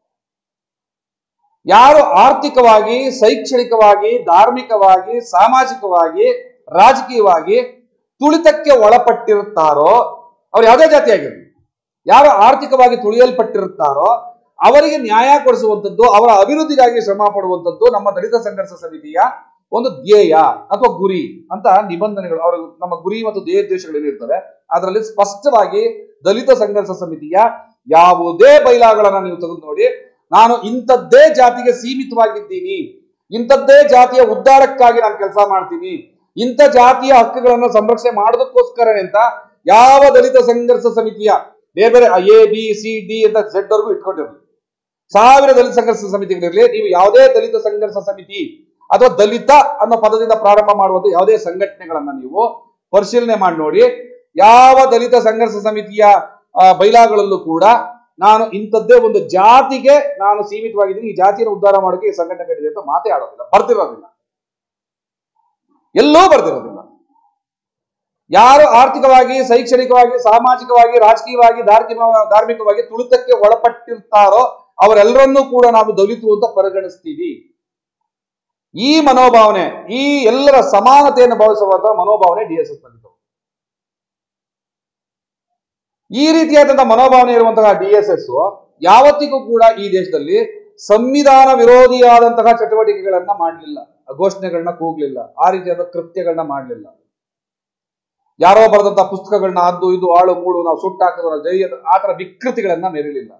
ಯಾರು ಆರ್ಥಿಕವಾಗಿ ಶೈಕ್ಷಣಿಕವಾಗಿ ಧಾರ್ಮಿಕವಾಗಿ ಸಾಮಾಜಿಕವಾಗಿ ರಾಜಕೀಯವಾಗಿ ತುಳಿತಕ್ಕೆ ಒಳಪಟ್ಟಿರುತ್ತಾರೋ ಅವ್ರು ಯಾವುದೇ ಜಾತಿ ಆಗಿರಲಿ ಯಾರು ಆರ್ಥಿಕವಾಗಿ ತುಳಿಯಲ್ಪಟ್ಟಿರುತ್ತಾರೋ ಅವರಿಗೆ ನ್ಯಾಯ ಕೊಡಿಸುವಂಥದ್ದು ಅವರ ಅಭಿವೃದ್ಧಿಗಾಗಿ ಶ್ರಮ ಪಡುವಂಥದ್ದು ನಮ್ಮ ದಲಿತ ಸಂಘರ್ಷ ಸಮಿತಿಯ ಒಂದು ಧ್ಯೇಯ ಅಥವಾ ಗುರಿ ಅಂತ ನಿಬಂಧನೆಗಳು ಅವರ ನಮ್ಮ ಗುರಿ ಮತ್ತು ಧ್ಯೇಯ ಉದ್ದೇಶಗಳು ಏನಿರ್ತವೆ ಅದರಲ್ಲಿ ಸ್ಪಷ್ಟವಾಗಿ ದಲಿತ ಸಂಘರ್ಷ ಸಮಿತಿಯ ಯಾವುದೇ ಬೈಲಾಗಳನ್ನ ನೀವು ತೆಗೆದು ನೋಡಿ ನಾನು ಇಂಥದ್ದೇ ಜಾತಿಗೆ ಸೀಮಿತವಾಗಿದ್ದೀನಿ ಇಂಥದ್ದೇ ಜಾತಿಯ ಉದ್ಧಾರಕ್ಕಾಗಿ ನಾನು ಕೆಲಸ ಮಾಡ್ತೀನಿ ಇಂಥ ಜಾತಿಯ ಹಕ್ಕುಗಳನ್ನ ಸಂರಕ್ಷಣೆ ಮಾಡೋದಕ್ಕೋಸ್ಕರ ಅಂತ ಯಾವ ದಲಿತ ಸಂಘರ್ಷ ಸಮಿತಿಯ ಬೇರೆ ಬೇರೆ ಎ ಬಿ ಸಿ ಡಿ ಅಂತ ಝೆಡ್ ವರ್ಗೂ ಇಟ್ಕೊಂಡಿರಲಿ ಸಾವಿರ ದಲಿತ ಸಂಘರ್ಷ ಸಮಿತಿಗಳಿರಲಿ ನೀವು ಯಾವುದೇ ದಲಿತ ಸಂಘರ್ಷ ಸಮಿತಿ ಅಥವಾ ದಲಿತ ಅನ್ನೋ ಪದದಿಂದ ಪ್ರಾರಂಭ ಮಾಡುವಂತ ಯಾವುದೇ ಸಂಘಟನೆಗಳನ್ನ ನೀವು ಪರಿಶೀಲನೆ ಮಾಡಿ ನೋಡಿ ಯಾವ ದಲಿತ ಸಂಘರ್ಷ ಸಮಿತಿಯ ಆ, ಬೈಲಾಗಳಲ್ಲೂ ಕೂಡ ನಾನು ಇಂಥದ್ದೇ ಒಂದು ಜಾತಿಗೆ ನಾನು ಸೀಮಿತವಾಗಿದ್ದೀನಿ ಈ ಜಾತಿಯನ್ನು ಉದ್ಧಾರ ಮಾಡೋಕೆ ಈ ಸಂಘಟನೆ ಕಟ್ಟಿದೆ ಅಂತ ಮಾತೇ ಆಡೋದಿಲ್ಲ ಬರ್ತಿರೋದಿಲ್ಲ ಎಲ್ಲೂ ಬರ್ತಿರೋದಿಲ್ಲ ಯಾರು ಆರ್ಥಿಕವಾಗಿ ಶೈಕ್ಷಣಿಕವಾಗಿ ಸಾಮಾಜಿಕವಾಗಿ ರಾಜಕೀಯವಾಗಿ ಧಾರ್ಮಿಕ ಧಾರ್ಮಿಕವಾಗಿ ತುಳಿತಕ್ಕೆ ಒಳಪಟ್ಟಿರ್ತಾರೋ ಅವರೆಲ್ಲರನ್ನೂ ಕೂಡ ನಾವು ದಲಿತರು ಅಂತ ಪರಿಗಣಿಸ್ತೀವಿ ಈ ಮನೋಭಾವನೆ ಈ ಎಲ್ಲರ ಸಮಾನತೆಯನ್ನು ಭಾವಿಸುವಂತಹ ಮನೋಭಾವನೆ ಡಿ ಎಸ್ ಎಸ್ ಬಂದಿತ್ತು ಈ ರೀತಿಯಾದಂತಹ ಮನೋಭಾವನೆ ಇರುವಂತಹ ಡಿ ಎಸ್ ಎಸ್ ಯಾವತ್ತಿಗೂ ಕೂಡ ಈ ದೇಶದಲ್ಲಿ ಸಂವಿಧಾನ ವಿರೋಧಿಯಾದಂತಹ ಚಟುವಟಿಕೆಗಳನ್ನ ಮಾಡಲಿಲ್ಲ ಘೋಷಣೆಗಳನ್ನ ಕೂಗ್ಲಿಲ್ಲ ಆ ರೀತಿಯಾದ ಕೃತ್ಯಗಳನ್ನ ಮಾಡಲಿಲ್ಲ ಯಾರೋ ಬರೆದಂತಹ ಪುಸ್ತಕಗಳನ್ನ ಅದು ಇದು ಆಳು ಮೂಳು ನಾವು ಸುಟ್ಟಾಕಿದ್ರು ಜೈ ಅಂತ ಆ ತರ ವಿಕೃತಿಗಳನ್ನ ಮೆರಲಿಲ್ಲ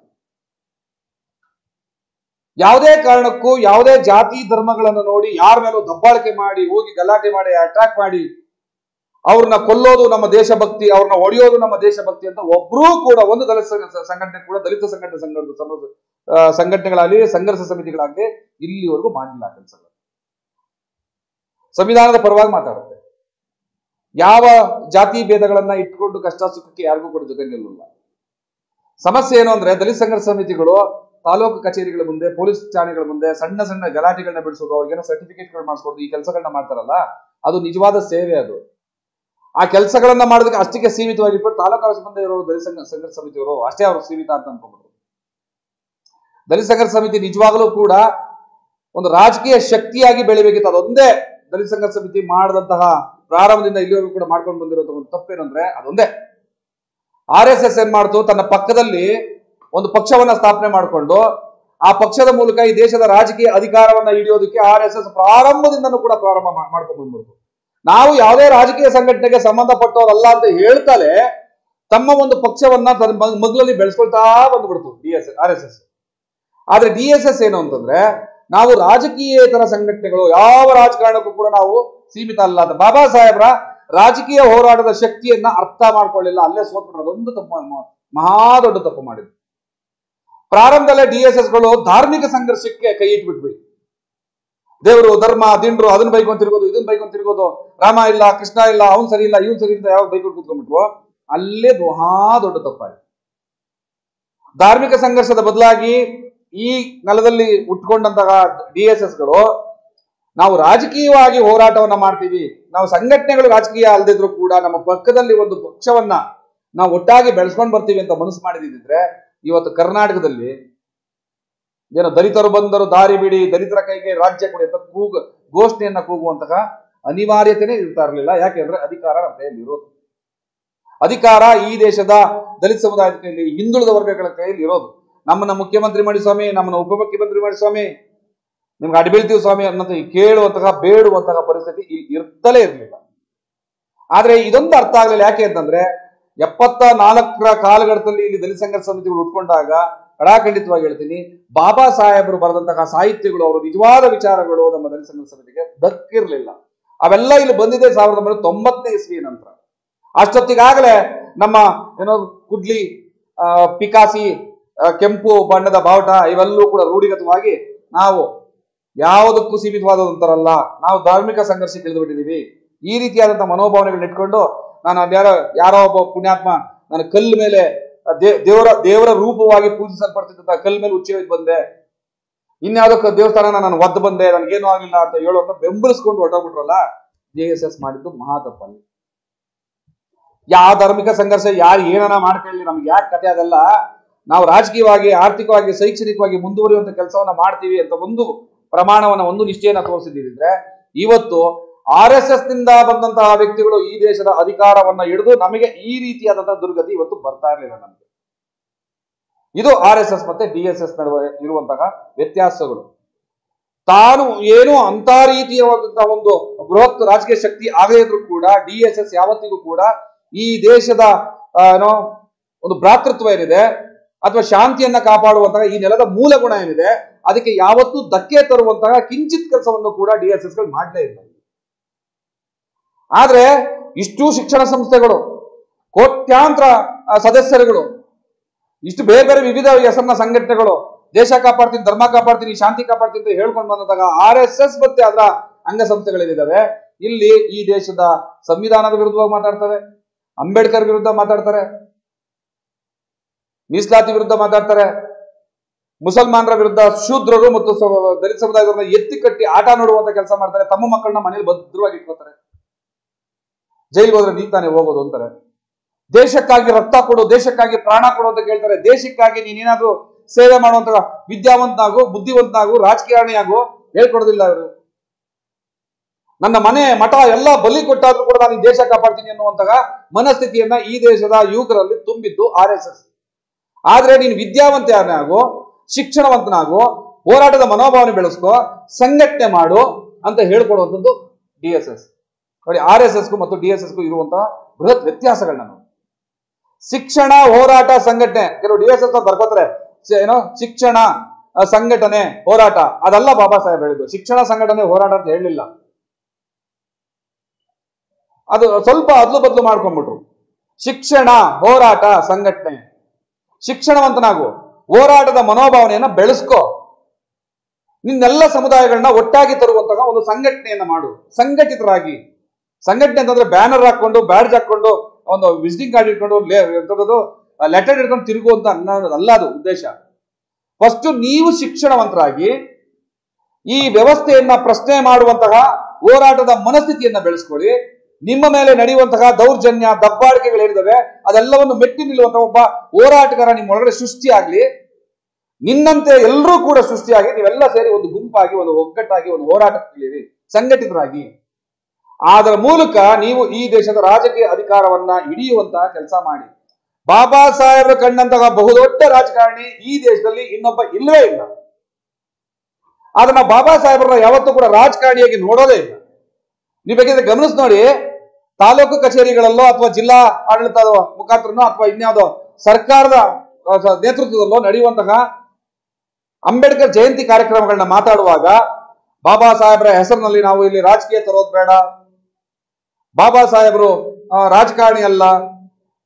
ಯಾವುದೇ ಕಾರಣಕ್ಕೂ ಯಾವುದೇ ಜಾತಿ ಧರ್ಮಗಳನ್ನು ನೋಡಿ ಯಾರ ಮೇಲೂ ದಬ್ಬಾಳಿಕೆ ಮಾಡಿ ಹೋಗಿ ಗಲಾಟೆ ಮಾಡಿ ಅಟ್ಯಾಕ್ ಮಾಡಿ ಅವ್ರನ್ನ ಕೊಲ್ಲೋದು ನಮ್ಮ ದೇಶಭಕ್ತಿ ಅವ್ರನ್ನ ಹೊಡೆಯೋದು ನಮ್ಮ ದೇಶಭಕ್ತಿ ಅಂತ ಒಬ್ರೂ ಕೂಡ ಒಂದು ದಲಿತ ಸಂಘ- ಸಂಘಟನೆ ಕೂಡ ದಲಿತ ಸಂಘಟನೆ ಸಂಘ ಸಮ- ಆ, ಸಂಘಟನೆಗಳಾಗಲಿ ಸಂಘರ್ಷ ಸಮಿತಿಗಳಾಗಲಿ ಇಲ್ಲಿವರೆಗೂ ಮಾಡಿಲ್ಲ ಆ ಕೆಲಸ ಸಂವಿಧಾನದ ಪರವಾಗಿ ಮಾತಾಡುತ್ತೆ ಯಾವ ಜಾತಿ ಭೇದಗಳನ್ನ ಇಟ್ಕೊಂಡು ಕಷ್ಟ ಸುಖಕ್ಕೆ ಯಾರಿಗೂ ಕೂಡ ಜೊತೆ ನಿಲ್ಲಲ್ಲ ಸಮಸ್ಯೆ ಏನು ಅಂದ್ರೆ ದಲಿತ ಸಂಘರ್ಷ ಸಮಿತಿಗಳು ತಾಲೂಕು ಕಚೇರಿಗಳ ಮುಂದೆ ಪೊಲೀಸ್ ಠಾಣೆಗಳ ಮುಂದೆ ಸಣ್ಣ ಸಣ್ಣ ಗಲಾಟೆಗಳನ್ನ ಬಿಡಿಸೋದು ಅವ್ರಿಗೇನೋ ಸರ್ಟಿಫಿಕೇಟ್ಗಳು ಮಾಡಿಸ್ಕೊಡೋದು ಈ ಕೆಲಸಗಳನ್ನ ಮಾಡ್ತಾರಲ್ಲ ಅದು ನಿಜವಾದ ಸೇವೆ ಅದು ಆ ಕೆಲಸಗಳನ್ನ ಮಾಡೋದಕ್ಕೆ ಅಷ್ಟಕ್ಕೆ ಸೀಮಿತವಾಗಿ ಇಟ್ಬಿಟ್ಟು ತಾಲೂಕು ಆಫೀಸ್ ಮುಂದೆ ಇರೋ ದಲಿತ ಸಂಘ ಸಂಘರ್ಷ ಸಮಿತಿಯವರು ಅಷ್ಟೇ ಅವರು ಸೀಮಿತ ಅಂತ ಅನ್ಕೊಂಡ್ರು ದಲಿತ ಸಂಘರ್ಷ ಸಮಿತಿ ನಿಜವಾಗಲೂ ಕೂಡ ಒಂದು ರಾಜಕೀಯ ಶಕ್ತಿಯಾಗಿ ಬೆಳಿಬೇಕಿತ್ತು ಅದೊಂದೇ ದಲಿತ ಸಂಘರ್ಷ ಸಮಿತಿ ಮಾಡಿದಂತಹ ಪ್ರಾರಂಭದಿಂದ ಇಲ್ಲಿವರೆಗೂ ಕೂಡ ಮಾಡ್ಕೊಂಡು ಬಂದಿರೋ ಒಂದು ತಪ್ಪೇನಂದ್ರೆ ಅದೊಂದೇ ಆರ್ ಎಸ್ ಎಸ್ ಏನ್ ಮಾಡ್ತು ತನ್ನ ಪಕ್ಕದಲ್ಲಿ ಒಂದು ಪಕ್ಷವನ್ನ ಸ್ಥಾಪನೆ ಮಾಡಿಕೊಂಡು ಆ ಪಕ್ಷದ ಮೂಲಕ ಈ ದೇಶದ ರಾಜಕೀಯ ಅಧಿಕಾರವನ್ನ ಹಿಡಿಯೋದಕ್ಕೆ ಆರ್ ಎಸ್ ಎಸ್ ಪ್ರಾರಂಭದಿಂದನೂ ಕೂಡ ಪ್ರಾರಂಭ ಮಾ- ಮಾಡ್ಕೊಂಡು ಬಂದ್ಬಿಡ್ತು ನಾವು ಯಾವುದೇ ರಾಜಕೀಯ ಸಂಘಟನೆಗೆ ಸಂಬಂಧಪಟ್ಟವರಲ್ಲ ಅಂತ ಹೇಳ್ತಲೇ ತಮ್ಮ ಒಂದು ಪಕ್ಷವನ್ನ ತನ್ನ ಮಗ್- ಮಗ್ಲಲ್ಲಿ ಬೆಳೆಸ್ಕೊಳ್ತಾ ಬಂದ್ಬಿಡ್ತು D S R S S ಆದ್ರೆ ಡಿ ಎಸ್ ಎಸ್ ಏನು ಅಂತಂದ್ರೆ ನಾವು ರಾಜಕೀಯೇತರ ಸಂಘಟನೆಗಳು ಯಾವ ರಾಜಕಾರಣಕ್ಕೂ ಕೂಡ ನಾವು ಸೀಮಿತ ಅಲ್ಲ ಅಂತ ಬಾಬಾ ಸಾಹೇಬ್ರ ರಾಜಕೀಯ ಹೋರಾಟದ ಶಕ್ತಿಯನ್ನ ಅರ್ಥ ಮಾಡ್ಕೊಳ್ಳಿಲ್ಲ ಅಲ್ಲೇ ಸೋತ್ಬಿಟ್ರು ಅದೊಂದು ತಪ್ಪು ಮ- ಮಹಾ ದೊಡ್ಡ ತಪ್ಪು ಮಾಡಿದ್ರು ಪ್ರಾರಂಭದಲ್ಲೇ ಡಿ ಎಸ್ ಎಸ್ ಗಳು ಧಾರ್ಮಿಕ ಸಂಘರ್ಷಕ್ಕೆ ಕೈ ಇಟ್ಬಿಟ್ವಿ ದೇವರು ಧರ್ಮ ದಿಂಡ್ರು ಅದನ್ನ ಬೈಕೊಂಡ್ ತಿರ್ಗೋದು ಇದನ್ನ ಬೈಕೊಂಡ್ ತಿರ್ಗೋದು ರಾಮ ಇಲ್ಲ ಕೃಷ್ಣ ಇಲ್ಲ ಅವ್ನ್ ಸರಿ ಇಲ್ಲ ಇವ್ನ್ ಸರಿ ಇಲ್ಲ ಯಾವ ಬೈಕೊಂಡು ಕೂತ್ಕೊಂಡ್ಬಿಟ್ರು ಅಲ್ಲೇ ಮಹಾ ದೊಡ್ಡ ತಪ್ಪಾಯ್ತು ಧಾರ್ಮಿಕ ಸಂಘರ್ಷದ ಬದಲಾಗಿ ಈ ನೆಲದಲ್ಲಿ ಉಟ್ಕೊಂಡಂತಹ ಡಿ ಎಸ್ ಎಸ್ ಗಳು ನಾವು ರಾಜಕೀಯವಾಗಿ ಹೋರಾಟವನ್ನ ಮಾಡ್ತೀವಿ ನಾವು ಸಂಘಟನೆಗಳು ರಾಜಕೀಯ ಅಲ್ಲದಿದ್ರು ಕೂಡ ನಮ್ಮ ಪಕ್ಕದಲ್ಲಿ ಒಂದು ಪಕ್ಷವನ್ನ ನಾವು ಒಟ್ಟಾಗಿ ಬೆಳೆಸ್ಕೊಂಡು ಬರ್ತೀವಿ ಅಂತ ಮನಸ್ಸು ಮಾಡಿದಿದ್ರೆ ಇವತ್ತು ಕರ್ನಾಟಕದಲ್ಲಿ ಏನೋ ದಲಿತರು ಬಂದರು ದಾರಿ ಬಿಡಿ ದಲಿತರ ಕೈಗೆ ರಾಜ್ಯ ಕೊಡಿ ಅಂತ ಕೂಗು ಘೋಷಣೆಯನ್ನ ಕೂಗುವಂತಹ ಅನಿವಾರ್ಯತೆನೇ ಇರ್ತಾ ಇರಲಿಲ್ಲ ಯಾಕೆಂದ್ರೆ ಅಧಿಕಾರ ನಮ್ಮ ಕೈಯಲ್ಲಿ ಇರೋದು ಅಧಿಕಾರ ಈ ದೇಶದ ದಲಿತ ಸಮುದಾಯದ ಕೈಯಲ್ಲಿ ಹಿಂದುಳಿದ ವರ್ಗಗಳ ಕೈಯಲ್ಲಿ ಇರೋದು ನಮ್ಮನ್ನ ಮುಖ್ಯಮಂತ್ರಿ ಮಾಡಿ ಸ್ವಾಮಿ ನಮ್ಮನ್ನ ಉಪಮುಖ್ಯಮಂತ್ರಿ ಮಾಡಿ ಸ್ವಾಮಿ ನಿಮ್ಗೆ ಅಡ್ಬೀಳ್ತೀವಿ ಸ್ವಾಮಿ ಅನ್ನೋದು ಕೇಳುವಂತಹ ಬೇಡುವಂತಹ ಪರಿಸ್ಥಿತಿ ಇಲ್ಲಿ ಇರ್ತಲೇ ಇರಲಿಲ್ಲ ಆದ್ರೆ ಇದೊಂದು ಅರ್ಥ ಆಗ್ಲಿಲ್ಲ ಯಾಕೆ ಅಂತಂದ್ರೆ ಎಪ್ಪತ್ತ ನಾಲ್ಕರ ಕಾಲಘಟ್ಟದಲ್ಲಿ ಇಲ್ಲಿ ದಲಿತ ಸಂಘರ್ಷ ಸಮಿತಿಗಳು ಉಟ್ಕೊಂಡಾಗ ಕಡಾಖಂಡಿತವಾಗಿ ಹೇಳ್ತೀನಿ ಬಾಬಾ ಸಾಹೇಬರು ಬರೆದಂತಹ ಸಾಹಿತ್ಯಗಳು ಅವರು ನಿಜವಾದ ವಿಚಾರಗಳು ನಮ್ಮ ದಲಿತ ಸಂಘರ್ಷ ಸಮಿತಿಗೆ ದಕ್ಕಿರ್ಲಿಲ್ಲ ಅವೆಲ್ಲ ಇಲ್ಲಿ ಬಂದಿದೆ ಸಾವಿರದ ಒಂಬೈನೂರ ತೊಂಬತ್ತನೇ ಇಸ್ವಿ ನಂತರ ಅಷ್ಟೊತ್ತಿಗಾಗಲೇ ನಮ್ಮ ಏನೋ ಕುಡ್ಲಿ ಆ, ಪಿಕಾಸಿ ಆ, ಕೆಂಪು ಬಣ್ಣದ ಬಾವುಟ ಇವೆಲ್ಲವೂ ಕೂಡ ರೂಢಿಗತವಾಗಿ ನಾವು ಯಾವುದಕ್ಕೂ ಸೀಮಿತವಾದಂತರಲ್ಲ ನಾವು ಧಾರ್ಮಿಕ ಸಂಘರ್ಷಕ್ಕೆ ಇಳಿದು ಬಿಟ್ಟಿದೀವಿ ಈ ರೀತಿಯಾದಂತಹ ಮನೋಭಾವನೆಗಳನ್ನ ಇಟ್ಕೊಂಡು ನಾನು ಅಲ್ಲಿ ಯಾರೋ ಯಾರೋ ಒಬ್ಬ ಪುಣ್ಯಾತ್ಮ ನಾನು ಕಲ್ಲು ಮೇಲೆ ಆ, ದೇ- ದೇವರ ದೇವರ ರೂಪವಾಗಿ ಪೂಜಿಸಲ್ಪಡ್ತಿದ್ದ ಕಲ್ಲು ಮೇಲೆ ಉಚ್ಚಿ ಒಯ್ದು ಬಂದೆ ಇನ್ಯಾವುದಕ್ಕೆ ದೇವಸ್ಥಾನ ನಾನು ಒದ್ದು ಬಂದೆ ನನಗೇನು ಆಗಲಿಲ್ಲ ಅಂತ ಹೇಳೋದನ್ನ ಬೆಂಬಲಿಸ್ಕೊಂಡು ಹೊರಟೋಗ್ಬಿಟ್ರಲ್ಲ ಜೆ ಎಸ್ ಎಸ್ ಮಾಡಿದ್ದು ಮಹಾ ತಪ್ಪಲ್ಲಿ ಯಾವ ಧಾರ್ಮಿಕ ಸಂಘರ್ಷ ಯಾರು ಏನನ ಮಾಡ್ಕೊಳ್ಳಿ ನಮ್ಗೆ ಯಾಕೆ ಕತೆ ಅದೆಲ್ಲ ನಾವು ರಾಜಕೀಯವಾಗಿ ಆರ್ಥಿಕವಾಗಿ ಶೈಕ್ಷಣಿಕವಾಗಿ ಮುಂದುವರಿಯುವಂತ ಕೆಲಸವನ್ನ ಮಾಡ್ತೀವಿ ಅಂತ ಒಂದು ಪ್ರಮಾಣವನ್ನ ಒಂದು ನಿಷ್ಠೆಯನ್ನ ತೋರಿಸಿದ್ರೆ ಇವತ್ತು ಆರ್ ಎಸ್ ಎಸ್ ನಿಂದ ಬಂದಂತಹ ವ್ಯಕ್ತಿಗಳು ಈ ದೇಶದ ಅಧಿಕಾರವನ್ನ ಹಿಡಿದು ನಮಗೆ ಈ ರೀತಿಯಾದಂತಹ ದುರ್ಗತಿ ಇವತ್ತು ಬರ್ತಾ ಇರಲಿಲ್ಲ ನಮಗೆ ಇದು ಆರ್ ಎಸ್ ಎಸ್ ಮತ್ತೆ ಡಿ ಎಸ್ ಎಸ್ ನಡುವೆ ಇರುವಂತಹ ವ್ಯತ್ಯಾಸಗಳು ತಾನು ಏನು ಅಂತ ರೀತಿಯಾದಂತಹ ಒಂದು ಬೃಹತ್ ರಾಜಕೀಯ ಶಕ್ತಿ ಆಗದೇ ಇದ್ರೂ ಕೂಡ ಡಿ ಎಸ್ ಎಸ್ ಯಾವತ್ತಿಗೂ ಕೂಡ ಈ ದೇಶದ ಆ, ಏನೋ ಒಂದು ಭ್ರಾತೃತ್ವ ಏನಿದೆ ಅಥವಾ ಶಾಂತಿಯನ್ನ ಕಾಪಾಡುವಂತಹ ಈ ನೆಲದ ಮೂಲ ಗುಣ ಏನಿದೆ ಅದಕ್ಕೆ ಯಾವತ್ತೂ ಧಕ್ಕೆ ತರುವಂತಹ ಕಿಂಚಿತ್ ಕೆಲಸವನ್ನು ಕೂಡ ಡಿ ಎಸ್ ಎಸ್ ಗಳು ಮಾಡಲೇ ಇಲ್ಲ ಆದ್ರೆ ಇಷ್ಟು ಶಿಕ್ಷಣ ಸಂಸ್ಥೆಗಳು ಕೋಟ್ಯಾಂತರ ಆ, ಸದಸ್ಯರುಗಳು ಇಷ್ಟು ಬೇರೆ ಬೇರೆ ವಿವಿಧ ಹೆಸರಿನ ಸಂಘಟನೆಗಳು ದೇಶ ಕಾಪಾಡ್ತೀನಿ ಧರ್ಮ ಕಾಪಾಡ್ತೀನಿ ಶಾಂತಿ ಕಾಪಾಡ್ತೀನಿ ಅಂತ ಹೇಳ್ಕೊಂಡು ಬಂದಾಗ ಆರ್ ಎಸ್ ಎಸ್ ಮತ್ತೆ ಅದರ ಅಂಗಸಂಸ್ಥೆಗಳೇನಿದ್ದಾವೆ ಇಲ್ಲಿ ಈ ದೇಶದ ಸಂವಿಧಾನದ ವಿರುದ್ಧವಾಗಿ ಮಾತಾಡ್ತವೆ ಅಂಬೇಡ್ಕರ್ ವಿರುದ್ಧ ಮಾತಾಡ್ತಾರೆ ಮೀಸಲಾತಿ ವಿರುದ್ಧ ಮಾತಾಡ್ತಾರೆ ಮುಸಲ್ಮಾನರ ವಿರುದ್ಧ ಶೂದ್ರರು ಮತ್ತು ಸ- ದಲಿತ ಸಮುದಾಯದವರನ್ನ ಎತ್ತಿ ಕಟ್ಟಿ ಆಟ ನೋಡುವಂತ ಕೆಲಸ ಮಾಡ್ತಾರೆ ತಮ್ಮ ಮಕ್ಕಳನ್ನ ಮನೇಲಿ ಭದ್ರವಾಗಿ ಇಟ್ಕೋತಾರೆ ಜೈಲಿಗೆ ಹೋದ್ರೆ ನೀ ತಾನೇ ಹೋಗೋದು ಅಂತಾರೆ ದೇಶಕ್ಕಾಗಿ ರಕ್ತ ಕೊಡು ದೇಶಕ್ಕಾಗಿ ಪ್ರಾಣ ಕೊಡು ಅಂತ ಕೇಳ್ತಾರೆ ದೇಶಕ್ಕಾಗಿ ನೀನೇನಾದ್ರೂ ಸೇವೆ ಮಾಡುವಂತ ವಿದ್ಯಾವಂತನಾಗು ಬುದ್ಧಿವಂತನಾಗು ರಾಜಕಾರಣಿಯಾಗು ಹೇಳ್ಕೊಡೋದಿಲ್ಲ ಅವರು ನನ್ನ ಮನೆ ಮಠ ಎಲ್ಲ ಬಲಿ ಕೊಟ್ಟಾದ್ರೂ ಕೂಡ ನಾನು ಈ ದೇಶ ಕಾಪಾಡ್ತೀನಿ ಅನ್ನುವಂತಹ ಮನಸ್ಥಿತಿಯನ್ನ ಈ ದೇಶದ ಯುವಕರಲ್ಲಿ ತುಂಬಿದ್ದು ಆರ್ ಎಸ್ ಎಸ್ ಆದ್ರೆ ನೀನು ವಿದ್ಯಾವಂತನಾಗು ಶಿಕ್ಷಣವಂತನಾಗು ಹೋರಾಟದ ಮನೋಭಾವನೆ ಬೆಳೆಸ್ಕೋ ಸಂಘಟನೆ ಮಾಡು ಅಂತ ಹೇಳ್ಕೊಡುವಂಥದ್ದು ಡಿ ಎಸ್ ಎಸ್ ನೋಡಿ ಆರ್ ಎಸ್ ಎಸ್ಗೂ ಮತ್ತು ಡಿ ಎಸ್ ಎಸ್ಗೂ ಇರುವಂತಹ ಬೃಹತ್ ವ್ಯತ್ಯಾಸಗಳನ್ನ ನೋಡಿ ಶಿಕ್ಷಣ ಹೋರಾಟ ಸಂಘಟನೆ ಕೆಲವು ಡಿ ಎಸ್ ಎಸ್ ಬರ್ಕೋತಾರೆ ಸ- ಏನೋ ಶಿಕ್ಷಣ ಆ, ಸಂಘಟನೆ ಹೋರಾಟ ಅದಲ್ಲ ಬಾಬಾ ಸಾಹೇಬ್ ಹೇಳಿದ್ದು ಶಿಕ್ಷಣ ಸಂಘಟನೆ ಹೋರಾಟ ಅಂತ ಹೇಳಲಿಲ್ಲ ಅದು ಸ್ವಲ್ಪ ಅದ್ಲು ಬದ್ಲು ಮಾಡ್ಕೊಂಡ್ಬಿಟ್ರು ಶಿಕ್ಷಣ ಹೋರಾಟ ಸಂಘಟನೆ ಶಿಕ್ಷಣವಂತನಾಗು ಹೋರಾಟದ ಮನೋಭಾವನೆಯನ್ನ ಬೆಳೆಸ್ಕೋ ನಿನ್ನೆಲ್ಲ ಸಮುದಾಯಗಳನ್ನ ಒಟ್ಟಾಗಿ ತರುವಂತಹ ಒಂದು ಸಂಘಟನೆಯನ್ನ ಮಾಡು ಸಂಘಟಿತರಾಗಿ ಸಂಘಟನೆ ಅಂತಂದ್ರೆ ಬ್ಯಾನರ್ ಹಾಕೊಂಡು ಬ್ಯಾಡ್ಜ್ ಹಾಕೊಂಡು ಒಂದು ವಿಸಿಟಿಂಗ್ ಕಾರ್ಡ್ ಇಟ್ಕೊಂಡು ಲೆಟರ್ ಹಿಡ್ಕೊಂಡು ತಿರುಗುವಂತ ಅನ್ನೋದು ಅಲ್ಲ ಅದು ಉದ್ದೇಶ ಫಸ್ಟ್ ನೀವು ಶಿಕ್ಷಣವಂತರಾಗಿ ಈ ವ್ಯವಸ್ಥೆಯನ್ನ ಪ್ರಶ್ನೆ ಮಾಡುವಂತಹ ಹೋರಾಟದ ಮನಸ್ಥಿತಿಯನ್ನ ಬೆಳೆಸ್ಕೊಳ್ಳಿ ನಿಮ್ಮ ಮೇಲೆ ನಡೆಯುವಂತಹ ದೌರ್ಜನ್ಯ ದಬ್ಬಾಳಿಕೆಗಳೇನಿದಾವೆ ಅದೆಲ್ಲವನ್ನು ಮೆಟ್ಟಿ ನಿಲ್ಲುವಂತಹ ಒಬ್ಬ ಹೋರಾಟಗಾರ ನಿಮ್ಮ ಒಳಗಡೆ ಸೃಷ್ಟಿಯಾಗ್ಲಿ ನಿನ್ನಂತೆ ಎಲ್ಲರೂ ಕೂಡ ಸೃಷ್ಟಿಯಾಗಿ ನೀವೆಲ್ಲ ಸೇರಿ ಒಂದು ಗುಂಪಾಗಿ ಒಂದು ಒಗ್ಗಟ್ಟಾಗಿ ಒಂದು ಹೋರಾಟಕ್ಕೆ ಸಂಘಟಿತರಾಗಿ ಅದರ ಮೂಲಕ ನೀವು ಈ ದೇಶದ ರಾಜಕೀಯ ಅಧಿಕಾರವನ್ನ ಹಿಡಿಯುವಂತಹ ಕೆಲಸ ಮಾಡಿ ಬಾಬಾ ಸಾಹೇಬರ ಕಂಡಂತಹ ಬಹುದೊಡ್ಡ ರಾಜಕಾರಣಿ ಈ ದೇಶದಲ್ಲಿ ಇನ್ನೊಬ್ಬ ಇಲ್ಲವೇ ಇಲ್ಲ ಅದನ್ನ ಬಾಬಾ ಸಾಹೇಬರನ್ನ ಯಾವತ್ತೂ ಕೂಡ ರಾಜಕಾರಣಿಯಾಗಿ ನೋಡೋದೇ ಇಲ್ಲ ನೀವು ಬೇಕಿದ್ರೆ ಗಮನಿಸಿ ನೋಡಿ ತಾಲೂಕು ಕಚೇರಿಗಳಲ್ಲೋ ಅಥವಾ ಜಿಲ್ಲಾ ಆಡಳಿತದ ಮುಖಾಂತರನೋ ಅಥವಾ ಇನ್ಯಾವುದೋ ಸರ್ಕಾರದ ಆ, ಸ- ನೇತೃತ್ವದಲ್ಲೋ ನಡೆಯುವಂತಹ ಅಂಬೇಡ್ಕರ್ ಜಯಂತಿ ಕಾರ್ಯಕ್ರಮಗಳನ್ನ ಮಾತಾಡುವಾಗ ಬಾಬಾ ಸಾಹೇಬರ ಹೆಸರಿನಲ್ಲಿ ನಾವು ಇಲ್ಲಿ ರಾಜಕೀಯ ತರೋದು ಬೇಡ ಬಾಬಾ ಸಾಹೇಬರು ಆ, ರಾಜಕಾರಣಿ ಅಲ್ಲ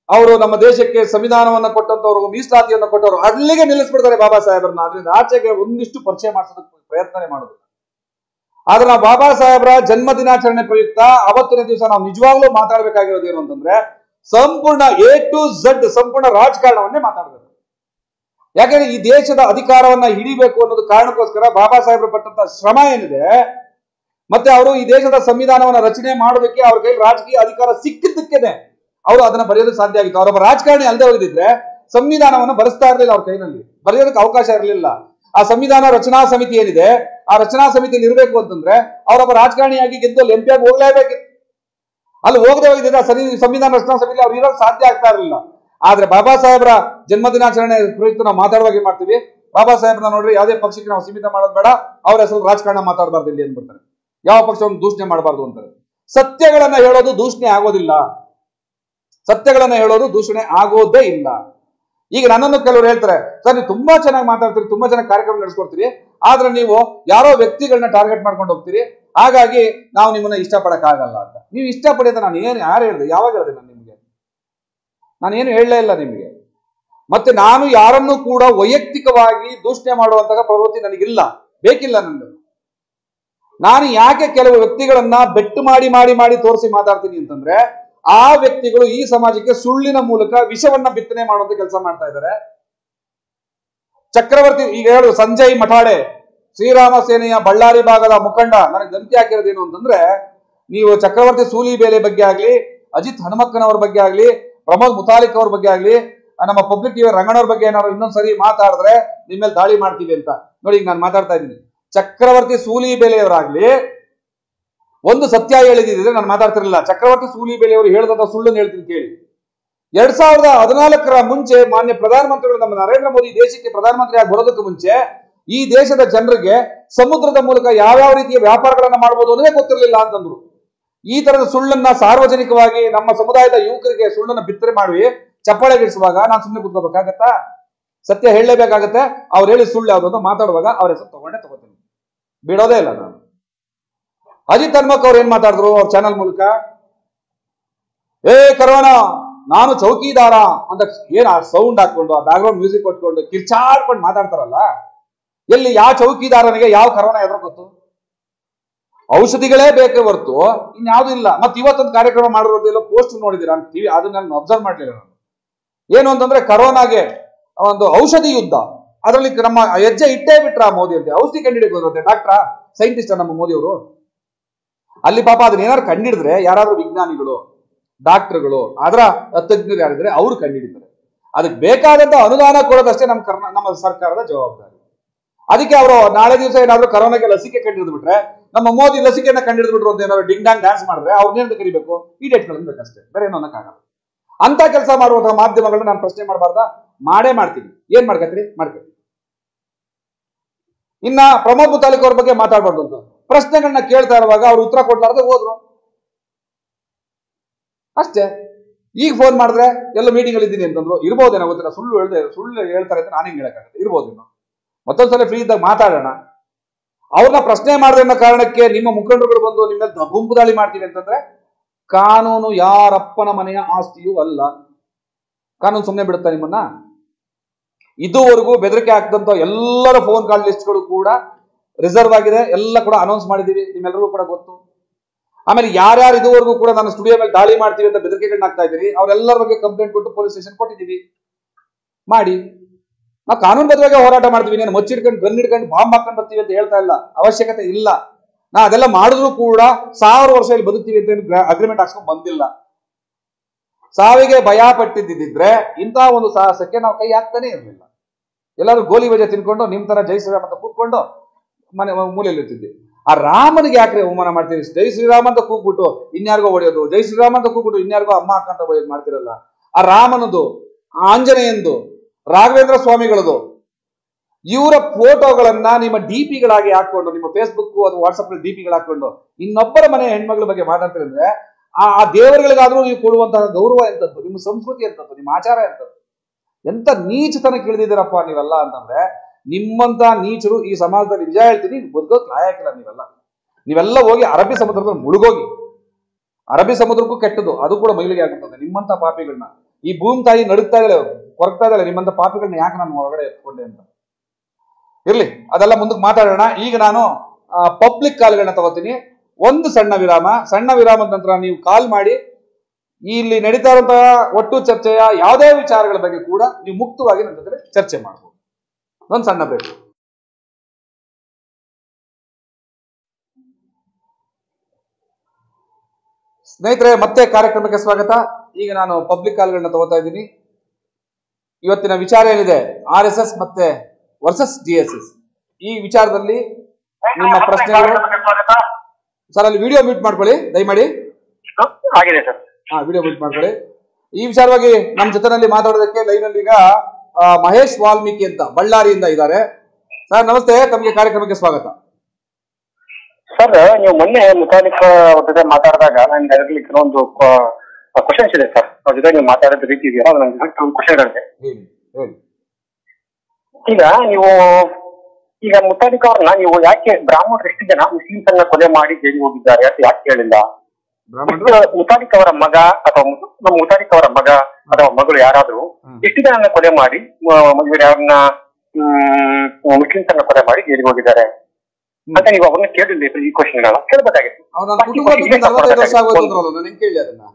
ಅವರು ನಮ್ಮ ದೇಶಕ್ಕೆ ಸಂವಿಧಾನವನ್ನ ಕೊಟ್ಟಂತವ್ರು ಮೀಸಲಾತಿಯನ್ನ ಕೊಟ್ಟವರು ಅಲ್ಲಿಗೆ ನಿಲ್ಲಿಸ್ಬಿಡ್ತಾರೆ ಬಾಬಾ ಸಾಹೇಬ್ರನ್ನ ಅದರಿಂದ ಆಚೆಗೆ ಒಂದಿಷ್ಟು ಪರಿಚಯ ಮಾಡಿಸೋದಕ್ಕೆ ಪ್ರಯತ್ನನೇ ಮಾಡೋದು ಆದ್ರೆ ನಾವು ಬಾಬಾ ಸಾಹೇಬ್ರ ಜನ್ಮ ದಿನಾಚರಣೆ ಪ್ರಯುಕ್ತ ಅವತ್ತಿನ ದಿವಸ ನಾವು ನಿಜವಾಗ್ಲೂ ಮಾತಾಡ್ಬೇಕಾಗಿರೋದು ಏನು ಅಂತಂದ್ರೆ ಸಂಪೂರ್ಣ ಎ ಟು ಝಡ್ ಸಂಪೂರ್ಣ ರಾಜಕಾರಣವನ್ನೇ ಮಾತಾಡಬೇಕು ಯಾಕೆಂದ್ರೆ ಈ ದೇಶದ ಅಧಿಕಾರವನ್ನ ಹಿಡಿಬೇಕು ಅನ್ನೋದು ಕಾರಣಕ್ಕೋಸ್ಕರ ಬಾಬಾ ಸಾಹೇಬ್ರು ಪಟ್ಟಂತ ಶ್ರಮ ಏನಿದೆ ಮತ್ತೆ ಅವರು ಈ ದೇಶದ ಸಂವಿಧಾನವನ್ನ ರಚನೆ ಮಾಡೋದಕ್ಕೆ ಅವ್ರ ಕೈಲಿ ರಾಜಕೀಯ ಅಧಿಕಾರ ಸಿಕ್ಕಿದ್ದಕ್ಕೇನೆ ಅವರು ಅದನ್ನ ಬರೆಯೋದಕ್ಕೆ ಸಾಧ್ಯ ಆಗಿತ್ತು ಅವರೊಬ್ಬ ರಾಜಕಾರಣಿ ಅಲ್ಲದೆ ಹೋಗಿದ್ರೆ ಸಂವಿಧಾನವನ್ನ ಬರೆಸ್ತಾ ಇರಲಿಲ್ಲ ಅವ್ರ ಕೈನಲ್ಲಿ ಬರೆಯೋದಕ್ಕೆ ಅವಕಾಶ ಇರಲಿಲ್ಲ ಆ ಸಂವಿಧಾನ ರಚನಾ ಸಮಿತಿ ಏನಿದೆ ಆ ರಚನಾ ಸಮಿತಿಯಲ್ಲಿ ಇರಬೇಕು ಅಂತಂದ್ರೆ ಅವರೊಬ್ಬ ರಾಜಕಾರಣಿಯಾಗಿ ಗೆದ್ದು ಅಲ್ಲಿ ಎಂಪಿಯಾಗಿ ಹೋಗ್ಲೇಬೇಕಿತ್ತು ಅಲ್ಲಿ ಹೋಗದೆ ಹೋಗಿದ್ರೆ ಸರಿ ಸಂವಿಧಾನ ರಚನಾ ಸಮಿತಿ ಅವ್ರು ಇರೋದು ಸಾಧ್ಯ ಆಗ್ತಾ ಇರಲಿಲ್ಲ ಆದ್ರೆ ಬಾಬಾ ಸಾಹೇಬ್ರ ಜನ್ಮ ದಿನಾಚರಣೆ ಕುರಿತು ನಾವು ಮಾತಾಡುವಾಗ ಏನ್ ಮಾಡ್ತೀವಿ ಬಾಬಾ ಸಾಹೇಬ್ನ ನೋಡ್ರಿ ಯಾವುದೇ ಪಕ್ಷಕ್ಕೆ ನಾವು ಸೀಮಿತ ಮಾಡೋದು ಬೇಡ ಅವ್ರ ಹೆಸರು ರಾಜಕಾರಣ ಮಾತಾಡಬಾರ್ದು ಇಲ್ಲಿ ಅಂದ್ಬಿಡ್ತಾರೆ ಯಾವ ಪಕ್ಷವನ್ನು ದೂಷಣೆ ಮಾಡಬಾರ್ದು ಅಂತಾರೆ ಸತ್ಯಗಳನ್ನ ಹೇಳೋದು ದೂಷಣೆ ಆಗೋದಿಲ್ಲ ಸತ್ಯಗಳನ್ನ ಹೇಳೋದು ದೂಷಣೆ ಆಗೋದೇ ಇಲ್ಲ ಈಗ ನನ್ನನ್ನು ಕೆಲವರು ಹೇಳ್ತಾರೆ ಸರ್ ನೀವು ತುಂಬಾ ಚೆನ್ನಾಗಿ ಮಾತಾಡ್ತೀರಿ ತುಂಬಾ ಚೆನ್ನಾಗಿ ಕಾರ್ಯಕ್ರಮ ನಡೆಸ್ಕೊಡ್ತೀರಿ ಆದ್ರೆ ನೀವು ಯಾರೋ ವ್ಯಕ್ತಿಗಳನ್ನ ಟಾರ್ಗೆಟ್ ಮಾಡ್ಕೊಂಡು ಹೋಗ್ತೀರಿ ಹಾಗಾಗಿ ನಾವು ನಿಮ್ಮನ್ನ ಇಷ್ಟಪಡಕ್ ಆಗಲ್ಲ ಅಂತ ನೀವು ಇಷ್ಟಪಡಿದ ನಾನು ಏನು ಯಾರು ಹೇಳಿದೆ ಯಾವಾಗ ಹೇಳಿದೆ ನಾನು ನಿಮಗೆ ನಾನೇನು ಹೇಳಲೇ ಇಲ್ಲ ನಿಮಗೆ ಮತ್ತೆ ನಾನು ಯಾರನ್ನೂ ಕೂಡ ವೈಯಕ್ತಿಕವಾಗಿ ದೂಷಣೆ ಮಾಡುವಂತಹ ಪ್ರವೃತ್ತಿ ನನಗಿಲ್ಲ ಬೇಕಿಲ್ಲ ನನಗೆ ನಾನು ಯಾಕೆ ಕೆಲವು ವ್ಯಕ್ತಿಗಳನ್ನ ಬೆಟ್ಟು ಮಾಡಿ ಮಾಡಿ ಮಾಡಿ ತೋರಿಸಿ ಮಾತಾಡ್ತೀನಿ ಅಂತಂದ್ರೆ ಆ ವ್ಯಕ್ತಿಗಳು ಈ ಸಮಾಜಕ್ಕೆ ಸುಳ್ಳಿನ ಮೂಲಕ ವಿಷವನ್ನ ಬಿತ್ತನೆ ಮಾಡುವಂತ ಕೆಲಸ ಮಾಡ್ತಾ ಇದ್ದಾರೆ ಚಕ್ರವರ್ತಿ ಈಗ ಹೇಳು ಸಂಜಯ್ ಮಠಾಡೆ ಶ್ರೀರಾಮ ಸೇನೆಯ ಬಳ್ಳಾರಿ ಭಾಗದ ಮುಖಂಡ ನನಗೆ ಧಮಕಿ ಹಾಕಿರೋದೇನು ಅಂತಂದ್ರೆ ನೀವು ಚಕ್ರವರ್ತಿ ಸೂಲಿಬೇಲೆ ಬಗ್ಗೆ ಆಗ್ಲಿ ಅಜಿತ್ ಹನುಮಕ್ಕನವ್ರ ಬಗ್ಗೆ ಆಗ್ಲಿ ಪ್ರಮೋದ್ ಮುತಾಲಿಕ್ ಅವ್ರ ಬಗ್ಗೆ ಆಗ್ಲಿ ಆ ನಮ್ಮ ಪಬ್ಲಿಕ್ ಟಿವಿ ರಂಗಣ್ಣವ್ರ ಬಗ್ಗೆ ಏನಾದ್ರು ಇನ್ನೊಂದ್ಸರಿ ಮಾತಾಡಿದ್ರೆ ನಿಮ್ಮ ಮೇಲೆ ದಾಳಿ ಮಾಡ್ತೀವಿ ಅಂತ ನೋಡಿ ಈಗ ನಾನು ಮಾತಾಡ್ತಾ ಇದ್ದೀನಿ ಚಕ್ರವರ್ತಿ ಸೂಲಿಬೇಲೆಯವರಾಗ್ಲಿ ಒಂದು ಸತ್ಯ ಹೇಳಿದಿದ್ರೆ ನಾನು ಮಾತಾಡ್ತಿರ್ಲಿಲ್ಲ ಚಕ್ರವರ್ತಿ ಸೂಲಿಬೇಲೆಯವರು ಹೇಳಿದಂತ ಸುಳ್ಳನ್ನು ಹೇಳ್ತೀನಿ ಕೇಳಿ ಎರಡ್ ಸಾವಿರದ ಹದಿನಾಲ್ಕರ ಮುಂಚೆ ಮಾನ್ಯ ಪ್ರಧಾನಮಂತ್ರಿಗಳು ನಮ್ಮ ನರೇಂದ್ರ ಮೋದಿ ದೇಶಕ್ಕೆ ಪ್ರಧಾನಮಂತ್ರಿ ಆಗಿ ಬರೋದಕ್ಕೆ ಮುಂಚೆ ಈ ದೇಶದ ಜನರಿಗೆ ಸಮುದ್ರದ ಮೂಲಕ ಯಾವ್ಯಾವ ರೀತಿಯ ವ್ಯಾಪಾರಗಳನ್ನ ಮಾಡಬಹುದು ಅನ್ನೋದೇ ಗೊತ್ತಿರಲಿಲ್ಲ ಅಂತಂದ್ರು ಈ ತರದ ಸುಳ್ಳನ್ನ ಸಾರ್ವಜನಿಕವಾಗಿ ನಮ್ಮ ಸಮುದಾಯದ ಯುವಕರಿಗೆ ಸುಳ್ಳನ್ನ ಬಿತ್ತನೆ ಮಾಡಿ ಚಪ್ಪಾಳೆಗಿಡಿಸುವಾಗ ನಾನು ಸುಮ್ಮನೆ ಕೂತ್ಕೋಬೇಕಾಗತ್ತಾ ಸತ್ಯ ಹೇಳಲೇಬೇಕಾಗತ್ತೆ ಅವ್ರು ಹೇಳಿ ಸುಳ್ಳು ಯಾವ್ದು ಅಂತ ಮಾತಾಡುವಾಗ ಅವ್ರ ಹೆಸರು ತಗೊಂಡೇ ತಗೋತೀನಿ ಬಿಡೋದೇ ಇಲ್ಲ ನಾನು ಅಜಿತ್ ಹನ್ಮಕ್ ಅವ್ರು ಏನ್ ಮಾತಾಡಿದ್ರು ಅವ್ರ ಚಾನಲ್ ಮೂಲಕ ಏ ಕರೋನಾ ನಾನು ಚೌಕಿದಾರ ಅಂತ ಏನ್ ಆ ಸೌಂಡ್ ಹಾಕೊಂಡು ಆ ಬ್ಯಾಕ್ಗ್ರೌಂಡ್ ಮ್ಯೂಸಿಕ್ ಕೊಟ್ಕೊಂಡು ಕಿರ್ಚಾಡ್ಕೊಂಡು ಮಾತಾಡ್ತಾರಲ್ಲ ಎಲ್ಲಿ ಯಾವ ಚೌಕಿದಾರನಿಗೆ ಯಾವ ಕರೋನಾ ಎದುರು ಗೊತ್ತು ಔಷಧಿಗಳೇ ಬೇಕೇ ಹೊರತು ಇನ್ಯಾವುದೂ ಇಲ್ಲ ಮತ್ತೆ ಇವತ್ತೊಂದು ಕಾರ್ಯಕ್ರಮ ಮಾಡಿರೋದಿಲ್ಲ ಪೋಸ್ಟ್ ನೋಡಿದ್ದೀರಾ ನಾನು ಟಿವಿ ಅದನ್ನ ನಾನು ಅಬ್ಸರ್ವ್ ಮಾಡ್ಲಿಲ್ಲ ನಾನು ಏನು ಅಂತಂದ್ರೆ ಕರೋನಾಗೆ ಒಂದು ಔಷಧಿ ಯುದ್ಧ ಅದರಲ್ಲಿ ನಮ್ಮ ಹೆಜ್ಜೆ ಇಟ್ಟೇ ಬಿಟ್ರ ಮೋದಿ ಅಂತ ಔಷಧಿ ಕಂಡಿಡಿಯೋದಂತೆ ಡಾಕ್ಟ್ರಾ ಸೈಂಟಿಸ್ಟ್ ನಮ್ಮ ಮೋದಿ ಅವರು ಅಲ್ಲಿ ಪಾಪ ಅದನ್ನ ಏನಾದ್ರು ಕಂಡಿಡಿದ್ರೆ ಯಾರಾದ್ರೂ ವಿಜ್ಞಾನಿಗಳು ಡಾಕ್ಟರ್ಗಳು ಅದರ ತಜ್ಞರು ಯಾರಿದ್ರೆ ಅವರು ಕಂಡಿಡಿತಾರೆ ಅದಕ್ಕೆ ಬೇಕಾದಂತ ಅನುದಾನ ಕೊಡೋದಷ್ಟೇ ನಮ್ಮ ಕರ್ನಾ ನಮ್ಮ ಸರ್ಕಾರದ ಜವಾಬ್ದಾರಿ ಅದಕ್ಕೆ ಅವರು ನಾಳೆ ದಿವಸ ಏನಾದ್ರು ಕರೋನಾಗೆ ಲಸಿಕೆ ಕಂಡಿಡಿದು ಬಿಟ್ರೆ ನಮ್ಮ ಮೋದಿ ಲಸಿಕೆಯನ್ನ ಕಂಡಿಡಿದು ಬಿಟ್ರು ಅಂತ ಏನಾದ್ರು ಡಿಂಗ್ ಡಾಂಗ್ ಡ್ಯಾನ್ಸ್ ಮಾಡಿದ್ರೆ ಅವ್ರನ್ನೇನು ಕರಿಬೇಕು ಈ ಡೇಟ್ಗಳನ್ನು ಬೇಕಷ್ಟೇ ಬೇರೆ ಏನೋ ಅನ್ನಕ್ಕಾಗಲ್ಲ ಅಂತ ಕೆಲಸ ಮಾಡುವಂತಹ ಮಾಧ್ಯಮಗಳನ್ನ ನಾನು ಪ್ರಶ್ನೆ ಮಾಡಬಾರ್ದಾ ಮಾಡೇ ಮಾಡ್ತೀನಿ ಏನ್ ಮಾಡ್ಕತ್ರಿ ಮಾಡ್ಕತ್ರಿ ಇನ್ನ ಪ್ರಮೋದ್ ಮುತಾಲಿಕ್ ಅವ್ರ ಬಗ್ಗೆ ಮಾತಾಡ್ಬಾರ್ದು ಅಂತ ಪ್ರಶ್ನೆಗಳನ್ನ ಕೇಳ್ತಾ ಇರುವಾಗ ಅವ್ರು ಉತ್ತರ ಕೊಡ್ಲಾರ್ದೆ ಹೋದ್ರು ಅಷ್ಟೇ ಈಗ ಫೋನ್ ಮಾಡಿದ್ರೆ ಎಲ್ಲ ಮೀಟಿಂಗ್ ಅಲ್ಲಿ ಇದ್ದೀನಿ ಅಂತಂದ್ರು ಇರ್ಬೋದೇನೋ ಗೊತ್ತಿಲ್ಲ ಸುಳ್ಳು ಹೇಳ್ದೆ ಸುಳ್ಳು ಹೇಳ್ತಾರೆ ಅಂತ ನಾನು ಹಿಂಗೆ ಹೇಳಕ್ಕಾಗತ್ತೆ ಇರ್ಬೋದೇನೋ ಮತ್ತೊಂದ್ಸಲ ಫ್ರೀ ಇದ್ದಾಗ ಮಾತಾಡೋಣ ಅವ್ರನ್ನ ಪ್ರಶ್ನೆ ಮಾಡಿದೆ ಅನ್ನೋ ಕಾರಣಕ್ಕೆ ನಿಮ್ಮ ಮುಖಂಡರುಗಳು ಬಂದು ನಿಮ್ಮ ಮೇಲೆ ಗುಂಪು ದಾಳಿ ಮಾಡ್ತೀವಿ ಅಂತಂದ್ರೆ ಕಾನೂನು ಯಾರಪ್ಪನ ಮನೆಯ ಆಸ್ತಿಯೂ ಅಲ್ಲ ಕಾನೂನು ಸುಮ್ಮನೆ ಬಿಡುತ್ತಾ ನಿಮ್ಮನ್ನ ಇದುವರೆಗೂ ಬೆದರಿಕೆ ಹಾಕಿದಂತ ಎಲ್ಲರ ಫೋನ್ ಕಾಲ್ ಲಿಸ್ಟ್ಗಳು ಕೂಡ ರಿಸರ್ವ್ ಆಗಿದೆ ಎಲ್ಲ ಕೂಡ ಅನೌನ್ಸ್ ಮಾಡಿದೀವಿ ನಿಮ್ಮೆಲ್ಲರಿಗೂ ಕೂಡ ಗೊತ್ತು ಆಮೇಲೆ ಯಾರ್ಯಾರು ಇದುವರೆಗೂ ಕೂಡ ನಾನು ಸ್ಟುಡಿಯೋ ಮೇಲೆ ದಾಳಿ ಮಾಡ್ತೀವಿ ಅಂತ ಬೆದರಿಕೆಗಳನ್ನ ಹಾಕ್ತಾ ಇದ್ದೀರಿ ಅವರೆಲ್ಲರ ಬಗ್ಗೆ ಕಂಪ್ಲೇಂಟ್ ಕೊಟ್ಟು ಪೊಲೀಸ್ ಸ್ಟೇಷನ್ ಕೊಟ್ಟಿದ್ದೀವಿ ಮಾಡಿ ನಾವು ಕಾನೂನುಬದ್ಧವಾಗಿ ಹೋರಾಟ ಮಾಡ್ತೀವಿ ನೀನು ಮಚ್ಚಿಡ್ಕೊಂಡು ಗನ್ ಹಿಡ್ಕೊಂಡು ಬಾಂಬ್ ಹಾಕೊಂಡು ಬರ್ತೀವಿ ಅಂತ ಹೇಳ್ತಾ ಇಲ್ಲ ಅವಶ್ಯಕತೆ ಇಲ್ಲ ನಾ ಅದೆಲ್ಲ ಮಾಡಿದ್ರು ಕೂಡ ಸಾವಿರ ವರ್ಷ ಇಲ್ಲಿ ಬದುಕ್ತೀವಿ ಅಂತ ಅಗ್ರಿಮೆಂಟ್ ಹಾಕ್ಸ್ಕೊಂಡ್ ಬಂದಿಲ್ಲ ಸಾವಿಗೆ ಭಯ ಪಟ್ಟಿದ್ದಿದ್ರೆ ಇಂತಹ ಒಂದು ಸಾಹಸಕ್ಕೆ ನಾವು ಕೈ ಹಾಕ್ತಾನೆ ಇರಲಿಲ್ಲ ಎಲ್ಲರೂ ಗೋಲಿ ಬಜೆ ತಿನ್ಕೊಂಡು ನಿಮ್ ತರ ಜೈ ಶ್ರೀರಾಮ್ ಅಂತ ಕೂತ್ಕೊಂಡು ಮನೆ ಮೂಲೆಯಲ್ಲಿ ಇರ್ತಿದ್ವಿ ಆ ರಾಮನಿಗೆ ಯಾಕ್ರೆ ಅವಮಾನ ಮಾಡ್ತೀರಿ ಜೈ ಶ್ರೀರಾಮ್ ಅಂತ ಕೂಗ್ಬಿಟ್ಟು ಇನ್ಯಾರಿಗೋ ಹೊಡೆಯೋದು ಜೈ ಶ್ರೀರಾಮ್ ಅಂತ ಕೂಗ್ಬಿಟ್ಟು ಇನ್ಯಾರಿಗೋ ಅಮ್ಮ ಅಕ್ಕ ಅಂತ ಹೊಡೆಯೋದು ಮಾಡ್ತಿರಲ್ಲ ಆ ರಾಮನದು ಆ ಆಂಜನೇಯಂದು ರಾಘವೇಂದ್ರ ಸ್ವಾಮಿಗಳದು ಇವರ ಫೋಟೋಗಳನ್ನ ನಿಮ್ಮ ಡಿ ಪಿಗಳಾಗಿ ಹಾಕೊಂಡು ನಿಮ್ಮ ಫೇಸ್ಬುಕ್ ಅಥವಾ ವಾಟ್ಸಪ್ ಡಿ ಪಿಗಳು ಹಾಕೊಂಡು ಇನ್ನೊಬ್ಬರ ಮನೆ ಹೆಣ್ಮಗಳ ಬಗ್ಗೆ ಮಾತಾಡ್ತಿರಂದ್ರೆ ಆ ಆ ದೇವರುಗಳಿಗಾದ್ರೂ ನೀವು ಕೊಡುವಂತಹ ಗೌರವ ಎಂತದ್ದು ನಿಮ್ಮ ಸಂಸ್ಕೃತಿ ಎಂತದ್ದು ನಿಮ್ಮ ಆಚಾರ ಎಂತದ್ದು ಎಂತ ನೀಚತನ ಕೇಳಿದಿದ್ದೀರಪ್ಪ ನೀವೆಲ್ಲ ಅಂತಂದ್ರೆ ನಿಮ್ಮಂತ ನೀಚರು ಈ ಸಮಾಜದಲ್ಲಿ ನಿಜ ಹೇಳ್ತೀನಿ ಬದುಕೋಕ್ ಲಾಯಕ್ಕಿಲ್ಲ ನೀವೆಲ್ಲ ನೀವೆಲ್ಲ ಹೋಗಿ ಅರಬ್ಬಿ ಸಮುದ್ರದಲ್ಲಿ ಮುಳುಗೋಗಿ ಅರಬ್ಬಿ ಸಮುದ್ರಕ್ಕೂ ಕೆಟ್ಟದು ಅದು ಕೂಡ ಮೈಲಿಗೆ ಆಗುತ್ತದೆ ನಿಮ್ಮಂತ ಪಾಪಿಗಳನ್ನ ಈ ಭೂಮಿ ತಾಯಿ ನಡುಗ್ತಾ ಇದ್ದಾಳೆ ಕೊರಗ್ತಾ ಇದ್ದಾಳೆ ನಿಮ್ಮಂತ ಪಾಪಿಗಳನ್ನ ಯಾಕೆ ನಾನು ಹೊರಗಡೆ ಎತ್ಕೊಂಡೆ ಅಂತ ಇರ್ಲಿ ಅದೆಲ್ಲ ಮುಂದಕ್ಕೆ ಮಾತಾಡೋಣ ಈಗ ನಾನು ಪಬ್ಲಿಕ್ ಕಾಲ್ಗಳನ್ನ ತಗೋತೀನಿ ಒಂದು ಸಣ್ಣ ವಿರಾಮ ಸಣ್ಣ ವಿರಾಮದ ನಂತರ ನೀವು ಕಾಲ್ ಮಾಡಿ ಇಲ್ಲಿ ನಡೀತಾ ಇರುವಂತಹ ಒಟ್ಟು ಚರ್ಚೆಯ ಯಾವುದೇ ವಿಚಾರಗಳ ಬಗ್ಗೆ ಕೂಡ ನೀವು ಮುಕ್ತವಾಗಿ ನನ್ನ ಜೊತೆ ಚರ್ಚೆ ಮಾಡಬಹುದು ಒಂದು ಸಣ್ಣ ಬೇಕು ಸ್ನೇಹಿತರೆ ಮತ್ತೆ ಕಾರ್ಯಕ್ರಮಕ್ಕೆ ಸ್ವಾಗತ ಈಗ ನಾನು ಪಬ್ಲಿಕ್ ಕಾಲ್ಗಳನ್ನ ತಗೋತಾ ಇದ್ದೀನಿ ಇವತ್ತಿನ ವಿಚಾರ ಏನಿದೆ ಆರ್ ಎಸ್ ಎಸ್ ಮತ್ತೆ ವರ್ಸಸ್ ಡಿ ಎಸ್ ಎಸ್ ಈ ವಿಚಾರದಲ್ಲಿ ನಿಮ್ಮ ಪ್ರಶ್ನೆಗಳು ಸರ್ ಅಲ್ಲಿ ವಿಡಿಯೋ ಮ್ಯೂಟ್ ಮಾಡ್ಕೊಳ್ಳಿ ದಯಮಾಡಿ ಆಗಿದೆ ಸರ್ ಹಾ ವಿಡಿಯೋ ಮ್ಯೂಟ್ ಮಾಡ್ಕೊಳ್ಳಿ ಈ ವಿಚಾರವಾಗಿ ನಮ್ಮ ಜೊತೆನಲ್ಲಿ ಮಾತಾಡೋದಕ್ಕೆ ಲೈವ್ ಅಲ್ಲಿ ಈಗ ಆ, ಮಹೇಶ್ ವಾಲ್ಮೀಕಿ ಅಂತ ಬಳ್ಳಾರಿಯಿಂದ ಇದ್ದಾರೆ ಸರ್ ನಮಸ್ತೆ ತಮಗೆ ಕಾರ್ಯಕ್ರಮಕ್ಕೆ ಸ್ವಾಗತ ಸರ್ ನೀವು ಮೊನ್ನೆ ಮುತಾಲಿಕ್ ಅವ್ರ ಜೊತೆ ಮಾತಾಡಿದಾಗ ನನ್ಗೆ ಅದರಲ್ಲಿ ಕೆಲವೊಂದು ಕ್ವಶನ್ಸ್ ಇದೆ ಸರ್ ಅವ್ರ ಜೊತೆ ನೀವು ಮಾತಾಡೋದ್ ರೀತಿ ಇದೆಯಲ್ಲ ಅದು ನನಗೆ ಕೆಲವೊಂದು ಕ್ವಶನ್ಗಳಿದೆ ಹೇಳಿ ಹೇಳಿ ಈಗ ನೀವು ಈಗ ಮುತಾಲಿಕ್ ಅವ್ರನ್ನ ನೀವು ಯಾಕೆ ಬ್ರಾಹ್ಮಣರು ಎಷ್ಟು ಜನ ಮುಸ್ಲಿಮ್ಸ್ ಅನ್ನ ಕೊಲೆ ಮಾಡಿ ಜೈಲಿಗೆ ಹೋಗಿದ್ದಾರೆ ಅಂತ ಯಾಕೆ ಹೇಳಿಲ್ಲ ಬ್ರಾಹ್ಮಣರು ಎಷ್ಟು ಮುತಾಲಿಕ್ ಅವರ ಮಗ ಅಥವಾ ಮು- ನಮ್ಮ ಮುತಾಲಿಕ್ ಅವರ ಮಗ ಅಥವಾ ಮಗಳು ಯಾರಾದ್ರೂ ಹ್ಮ್. ಎಷ್ಟು ಜನ ಕೊಲೆ ಮಾಡಿ ಇವರು ಯಾರನ್ನ ಮುಸ್ಲಿಮ್ಸ್ ಅನ್ನ ಕೊಲೆ ಮಾಡಿ ಜೈಲಿಗೆ ಹೋಗಿದ್ದಾರೆ ಅಂತ ನೀವು ಅವ್ರನ್ನ ಕೇಳಿಲ್ಲ ಈ ಕ್ವಶನ್ಗಳನ್ನ ಕೇಳ್ಬೇಕಾಗಿತ್ತು ಅವ್ರು ನನ್ನ ಕುಟುಂಬ ಬಿಟ್ಟು ನಲವತ್ತೈದು ವರ್ಷ ಆಗೋಯ್ತು ಅಂದ್ರಲ್ಲ ನಾನು ಹೆಂಗ್ ಕೇಳಿ ಅದನ್ನ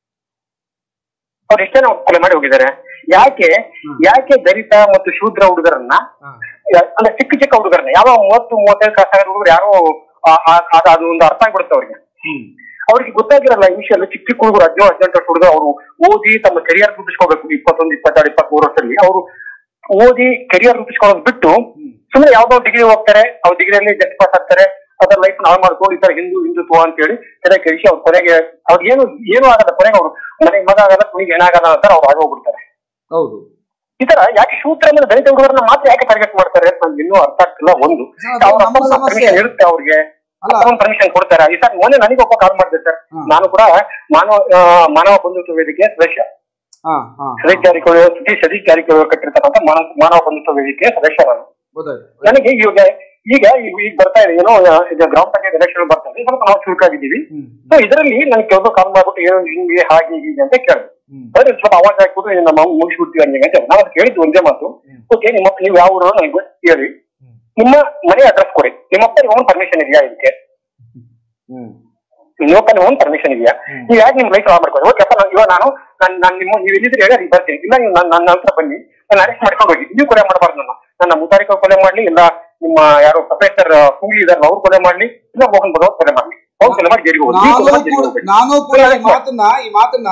ಅವ್ರು ಎಷ್ಟು ಜನ ಕೊಲೆ ಮಾಡಿ ಹೋಗಿದ್ದಾರೆ ಯಾಕೆ ಯಾಕೆ ದಲಿತ ಮತ್ತು ಶೂದ್ರ ಹುಡುಗರನ್ನ ಯಾ- ಅಂದ್ರೆ ಚಿಕ್ಕ ಚಿಕ್ಕ ಹುಡುಗರನ್ನ ಯಾವ ಮೂವತ್ತು ಮೂವತ್ತೈದು ಕ್ಲಾಸ್ ಆಗಿರೋ ಹುಡುಗರು ಯಾರೋ ಆ- ಆ- ಅದು ಅದು ಒಂದು ಅರ್ಥ ಆಗ್ಬಿಡುತ್ತೆ ಅವ್ರಿಗೆ ಹ್ಮ್ ಅವ್ರಿಗೆ ಗೊತ್ತಾಗಿರಲ್ಲ ಈ ವಿಷಯ ಎಲ್ಲ ಚಿಕ್ಕ ಚಿಕ್ಕ ಹುಡುಗರು ಹದಿನೇಳು ಹದಿನೆಂಟು ವರ್ಷ ಹುಡುಗರು ಅವರು ಓದಿ ತಮ್ಮ ಕೆರಿಯರ್ ರೂಪಿಸ್ಕೋಬೇಕು ಇಪ್ಪತ್ತೊಂದು ಇಪ್ಪತ್ತೆರಡು ಇಪ್ಪತ್ಮೂರು ವರ್ಷದಲ್ಲಿ ಅವರು ಓದಿ ಕೆರಿಯರ್ ರೂಪಿಸ್ಕೊಳ್ಳೋದು ಬಿಟ್ಟು ಸುಮ್ಮನೆ ಯಾವ್ದೋ ಡಿಗ್ರಿ ಹೋಗ್ತಾರೆ ಅವ್ರ ಡಿಗ್ರಿಯಲ್ಲಿ ಜಸ್ಟ್ ಪಾಸ್ ಆಗ್ತಾರೆ ಅದರ ಲೈಫ್ ಹಾಳು ಮಾಡ್ಕೊಂಡು ಈ ತರ ಹಿಂದೂ ಹಿಂದುತ್ವ ಅಂತ ಹೇಳಿ ತಲೆ ಕೆಡಿಸಿ ಅವ್ರ ಕೊನೆಗೆ ಅವ್ರಿಗೆ ಏನು ಏನು ಆಗಲ್ಲ ಕೊನೆಗೆ ಅವರು ಮನೆಗೆ ಮಗ ಆಗಲ್ಲ ಕುಣಿಗೆ ಏನಾಗಲ್ಲ ಅಂತಾರೆ ಅವ್ರು ಆಗೋಗ್ಬಿಡ್ತಾರೆ ಹೌದು ಈ ತರ ಯಾಕೆ ಶೂದ್ರ ಮೇಲೆ ದಲಿತ ಹುಡುಗರನ್ನ ಮಾತ್ರ ಯಾಕೆ ಟಾರ್ಗೆಟ್ ಮಾಡ್ತಾರೆ ಅಂತ ನನ್ಗೆ ಇನ್ನೂ ಅರ್ಥ ಆಗ್ತಿಲ್ಲ ಒಂದು ಅದು ಅವ್ರ ನಮ್ಮ ಅಪ್ಪ ಸಮಸ್ಯೆ. ಪರ್ಮಿಷನ್ ಇರುತ್ತೆ ಅವ್ರಿಗೆ ಅಲ್ಲ ಪರ್ಮಿಷನ್ ಕೊಡ್ತಾರೆ ಈ ಸರ್ ಮೊನ್ನೆ ನನಗೆ ಒಬ್ಬ ಕಾಲ್ ಮಾಡಿದೆ ಸರ್ ಹ್ಮ್. ನಾನು ಕೂಡ ಮಾನವ ಆ, ಮಾನವ ಬಂಧುತ್ವ ವೇದಿಕೆ ಸದಸ್ಯ ಹಾ ಹಾ ಸತೀಶ್ ಜಾರಕಿಹೊಳಿ ಸತೀಶ್ ಸತೀಶ್ ಜಾರಕಿಹೊಳಿ ಕಟ್ಟಿರ್ತಕ್ಕಂಥ ಮಾನವ ಮಾನವ ಬಂಧುತ್ವ ವೇದಿಕೆ ಸದಸ್ಯ ನಾನು ಗೊತ್ತಾಯ್ತು ನನಗೆ ಈಗ ಈಗ ಈಗ ಈಗ ಬರ್ತಾ ಇದೆ ಏನೋ ಆ, ಇದು ಗ್ರಾಮ ಪಂಚಾಯತ್ ಎಲೆಕ್ಷನ್ ಬರ್ತಾ ಇದೆ ಸ್ವಲ್ಪ ನಾವು ಚುರುಕಾಗಿದ್ದೀವಿ ಹ್ಮ್ ಸೊ ಇದರಲ್ಲಿ ನನಗೆ ಕೆಲವು ಕಾಲ್ ಮಾಡ್ಬಿಟ್ಟು ಏನು ಹಿಂಗೆ ಹಾಗೆ ಹೀಗೆ ಅಂತ ಕೇಳಿದೆ ಹ್ಮ್ ಅದೇ ಸ್ವಲ್ಪ ಅವಾಜ್ ಹಾಕ್ಬಿಟ್ಟು ನಮ್ಮ ಮುಗಿಸ್ಬಿಡ್ತೀವಿ ಹಂಗೆ ಅಂತ ನಾನು ಅದು ಕೇಳಿದ್ದು ಒಂದೇ ಮಾತು ಹ್ಮ್. ಓಕೆ ನಿಮ್ಮ ನೀವು ಯಾವ ಊರು ನನಗೆ ಗೊತ್ತು ಹೇಳಿ ಹ್ಮ್. ನಿಮ್ಮ ಮನೆ ಅಡ್ರೆಸ್ ಕೊಡಿ ನಿಮ್ಮಪ್ಪ ನಿಮ್ಮ ಪರ್ಮಿಷನ್ ಇದೆಯಾ ಇದಕ್ಕೆ ಹ್ಮ್ ನಿಮ್ಮಪ್ಪ ನಿಮ್ಮ ಪರ್ಮಿಷನ್ ಇದೆಯಾ ಹ್ಮ್. ನೀವು ಯಾಕೆ ನಿಮ್ಮ ಲೈಫ್ ಹಾಳು ಮಾಡ್ಕೊಂಡು ಓಕೆಪ್ಪ ನಾನು ಇವಾಗ ನಾನು ನಾನು ನಾನು ನಿಮ್ಮ ನೀವು ಎಲ್ಲಿದ್ರೆ ಹೇಳಿ ಅಲ್ಲಿ ಬರ್ತೀನಿ ಇಲ್ಲ ನೀವು ನನ್ನ ನನ್ನ ಹತ್ರ ಬನ್ನಿ ನಾನು ಅರೆಸ್ಟ್ ಮಾಡ್ಕೊಂಡು ಹೋಗಿ ನೀವು ಕೊಲೆ ಮಾಡಬಾರ್ದು ನನ್ನ ನನ್ನ ಮುತಾರಿಕ ಕೊಲೆ ಮಾಡ್ಲಿ ಇಲ್ಲ ನಿಮ್ಮ ಯಾರೋ ಪ್ರೊಫೆಸರ್ ಕೂಲಿ ಇದಾರಲ್ಲ ಅವ್ರು ಕೊಲೆ ಮಾಡ್ಲಿ ಇಲ್ಲ ಮೋಹನ್ ಬದವ್ ಕೊಲೆ ಮಾಡ್ಲಿ ಅವ್ರು ಕೊಲೆ ಮಾಡಿ ಜೈಲಿಗೆ ಹೋಗಿ ನೀವು ನಾನು ಕೊಲೆ ಮಾಡಿ ಜೈಲಿಗೆ ಕೂಡ ಹೋಗ್ಬೇಡಿ. ನಾನು ಕೂಡ ಈ ಮಾತನ್ನ ಈ ಮಾತನ್ನ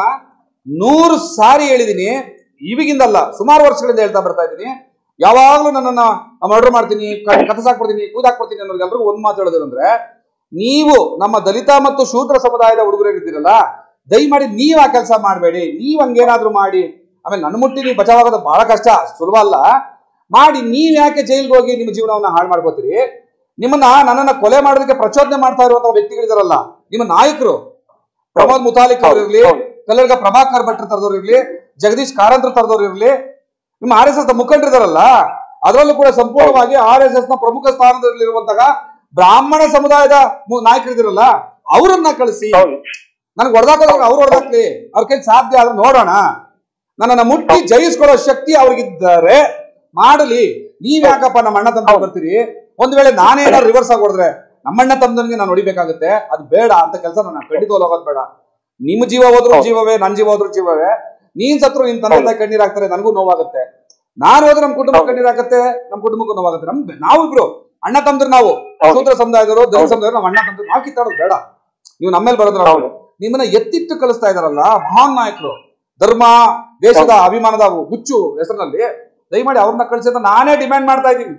ನೂರು ಸಾರಿ ಹೇಳಿದೀನಿ ಇವಿಗಿಂದಲ್ಲ ಸುಮಾರು ವರ್ಷಗಳಿಂದ ಹೇಳ್ತಾ ಬರ್ತಾ ಇದ್ದೀನಿ ಯಾವಾಗ್ಲೂ ನನ್ನನ್ನ ಮರ್ಡರ್ ಮಾಡ್ತೀನಿ ಕ- ಕತ್ತಸಾಕ್ಬಿಡ್ತೀನಿ ಕೂದಾಕ್ಬಿಡ್ತೀನಿ ಅನ್ನೋರಿಗೆಲ್ರಿಗೂ ಒಂದ್ ಮಾತು ಹೇಳೋದು ಅಂದ್ರೆ ನೀವು ನಮ್ಮ ದಲಿತ ಮತ್ತು ಶೂದ್ರ ಸಮುದಾಯದ ಹುಡುಗರಿದ್ದೀರಲ್ಲ ದಯಮಾಡಿ ನೀವ್ ಆ ಕೆಲಸ ಮಾಡಬೇಡಿ ನೀವ್ ಹಂಗೇನಾದ್ರೂ ಮಾಡಿ ಆಮೇಲೆ ನನ್ನ ಮುಟ್ಟಿ ನೀವು ಬಚಾವಾಗೋದು ಬಹಳ ಕಷ್ಟ ಸುಲಭ ಅಲ್ಲ ಮಾಡಿ ನೀವ್ ಯಾಕೆ ಜೈಲ್ಗೆ ಹೋಗಿ ನಿಮ್ಮ ಜೀವನವನ್ನ ಹಾಳು ಮಾಡ್ಕೋತೀರಿ ನಿಮ್ಮನ್ನ ನನ್ನನ್ನ ಕೊಲೆ ಮಾಡೋದಕ್ಕೆ ಪ್ರಚೋದನೆ ಮಾಡ್ತಾ ಇರುವಂತಹ ವ್ಯಕ್ತಿಗಳಿದಾರಲ್ಲ ನಿಮ್ಮ ನಾಯಕರು ಪ್ರಮೋದ್ ಮುತಾಲಿಕ್ ಅವರು ಇರ್ಲಿ ಹೌದು. ಕಲ್ಲರ್ಗ ಪ್ರಭಾಕರ್ ಭಟ್ರ ತರದವ್ರು ಇರ್ಲಿ ಜಗದೀಶ್ ಕಾರಂತರ ತರದವ್ರು ಇರ್ಲಿ ನಿಮ್ಮ ಆರ್ ಎಸ್ ಎಸ್ ಮುಖಂಡರಿದಾರಲ್ಲ ಅದರಲ್ಲೂ ಕೂಡ ಸಂಪೂರ್ಣವಾಗಿ ಆರ್ ಎಸ್ ಎಸ್ ನ ಪ್ರಮುಖ ಸ್ಥಾನದಲ್ಲಿರುವಂತಹ ಬ್ರಾಹ್ಮಣ ಸಮುದಾಯದ ಮು- ನಾಯಕರಿದಿರಲ್ಲ ಅವರನ್ನ ಕಳಿಸಿ ಹೌದು ನನಗೆ ಹೊಡೆದಾಕೋದಾಗ ಅವ್ರು ಹೊಡೆದಾಕ್ಲಿ ಅವ್ರ ಕೈ ಸಾಧ್ಯ ಆದ್ರೆ ನೋಡೋಣ ನನ್ನನ್ನ ಮುಟ್ಟಿ ಜಯಿಸ್ಕೊಳ್ಳೋ ಶಕ್ತಿ ಅವ್ರಿಗಿದ್ದಾರೆ ಮಾಡಲಿ ನೀವ್ ಯಾಕಪ್ಪ ನಮ್ಮ ಅಣ್ಣ ತಮ್ಮ ಬರ್ತೀರಿ ಒಂದ್ ವೇಳೆ ನಾನೇ ಏನಾದ್ರು ರಿವರ್ಸ್ ಆಗಿ ಹೊಡೆದ್ರೆ ನಮ್ಮಣ್ಣ ತಮ್ಮನಿಗೆ ನಾನು ಹೊಡಿಬೇಕಾಗುತ್ತೆ ಅದು ಬೇಡ ಅಂತ ಕೆಲಸ ನಾನು ಖಂಡಿತವಾಗ್ಲೂ ಹೋಗೋದು ಬೇಡ ನಿಮ್ಮ ಜೀವ ಹೋದ್ರು ಹೌದು. ಜೀವವೇ ನನ್ನ ಜೀವ ಹೋದ್ರು ಜೀವವೇ ನೀನ್ ಸತ್ರು ನಿನ್ ತಂದೆ ತಾಯಿ ಕಣ್ಣೀರ್ ಹಾಕ್ತಾರೆ ನನಗೂ ನೋವಾಗುತ್ತೆ ನಾನು ಹೋದ್ರೆ ನಮ್ಮ ಕುಟುಂಬ ಹೌದು. ಕಣ್ಣೀರ್ ಹಾಕತ್ತೆ ನಮ್ಮ ಕುಟುಂಬಕ್ಕೂ ನೋವಾಗುತ್ತೆ ನಮ್ ನಾವಿಬ್ರು ಅಣ್ಣ ತಮ್ಮದ್ರು ನಾವು ಹೌದು. ಶೂದ್ರ ಸಮುದಾಯದವರು ದಲಿತ ಹೌದು. ಸಮುದಾಯದವರು ನಮ್ಮ ಅಣ್ಣ ತಮ್ಮದ್ರು ನಾವು ಕಿತ್ತಾಡೋದು ಬೇಡ ನೀವು ನಮ್ಮ ಮೇಲೆ ಬರೋದ್ರ ಹೌದು. ನಿಮ್ಮನ್ನ ಎತ್ತಿಟ್ಟು ಕಳಿಸ್ತಾ ಇದಾರಲ್ಲ ಮಹಾನ್ ನಾಯಕರು ಧರ್ಮ ದೇಶದ ಅಭಿಮಾನದ ಹುಚ್ಚು ಹೆಸರಿನಲ್ಲಿ ದಯಮಾಡಿ ಅವ್ರನ್ನ ಕಳಿಸಿ ಅಂತ ನಾನೇ ಡಿಮ್ಯಾಂಡ್ ಮಾಡ್ತಾ ಇದ್ದೀನಿ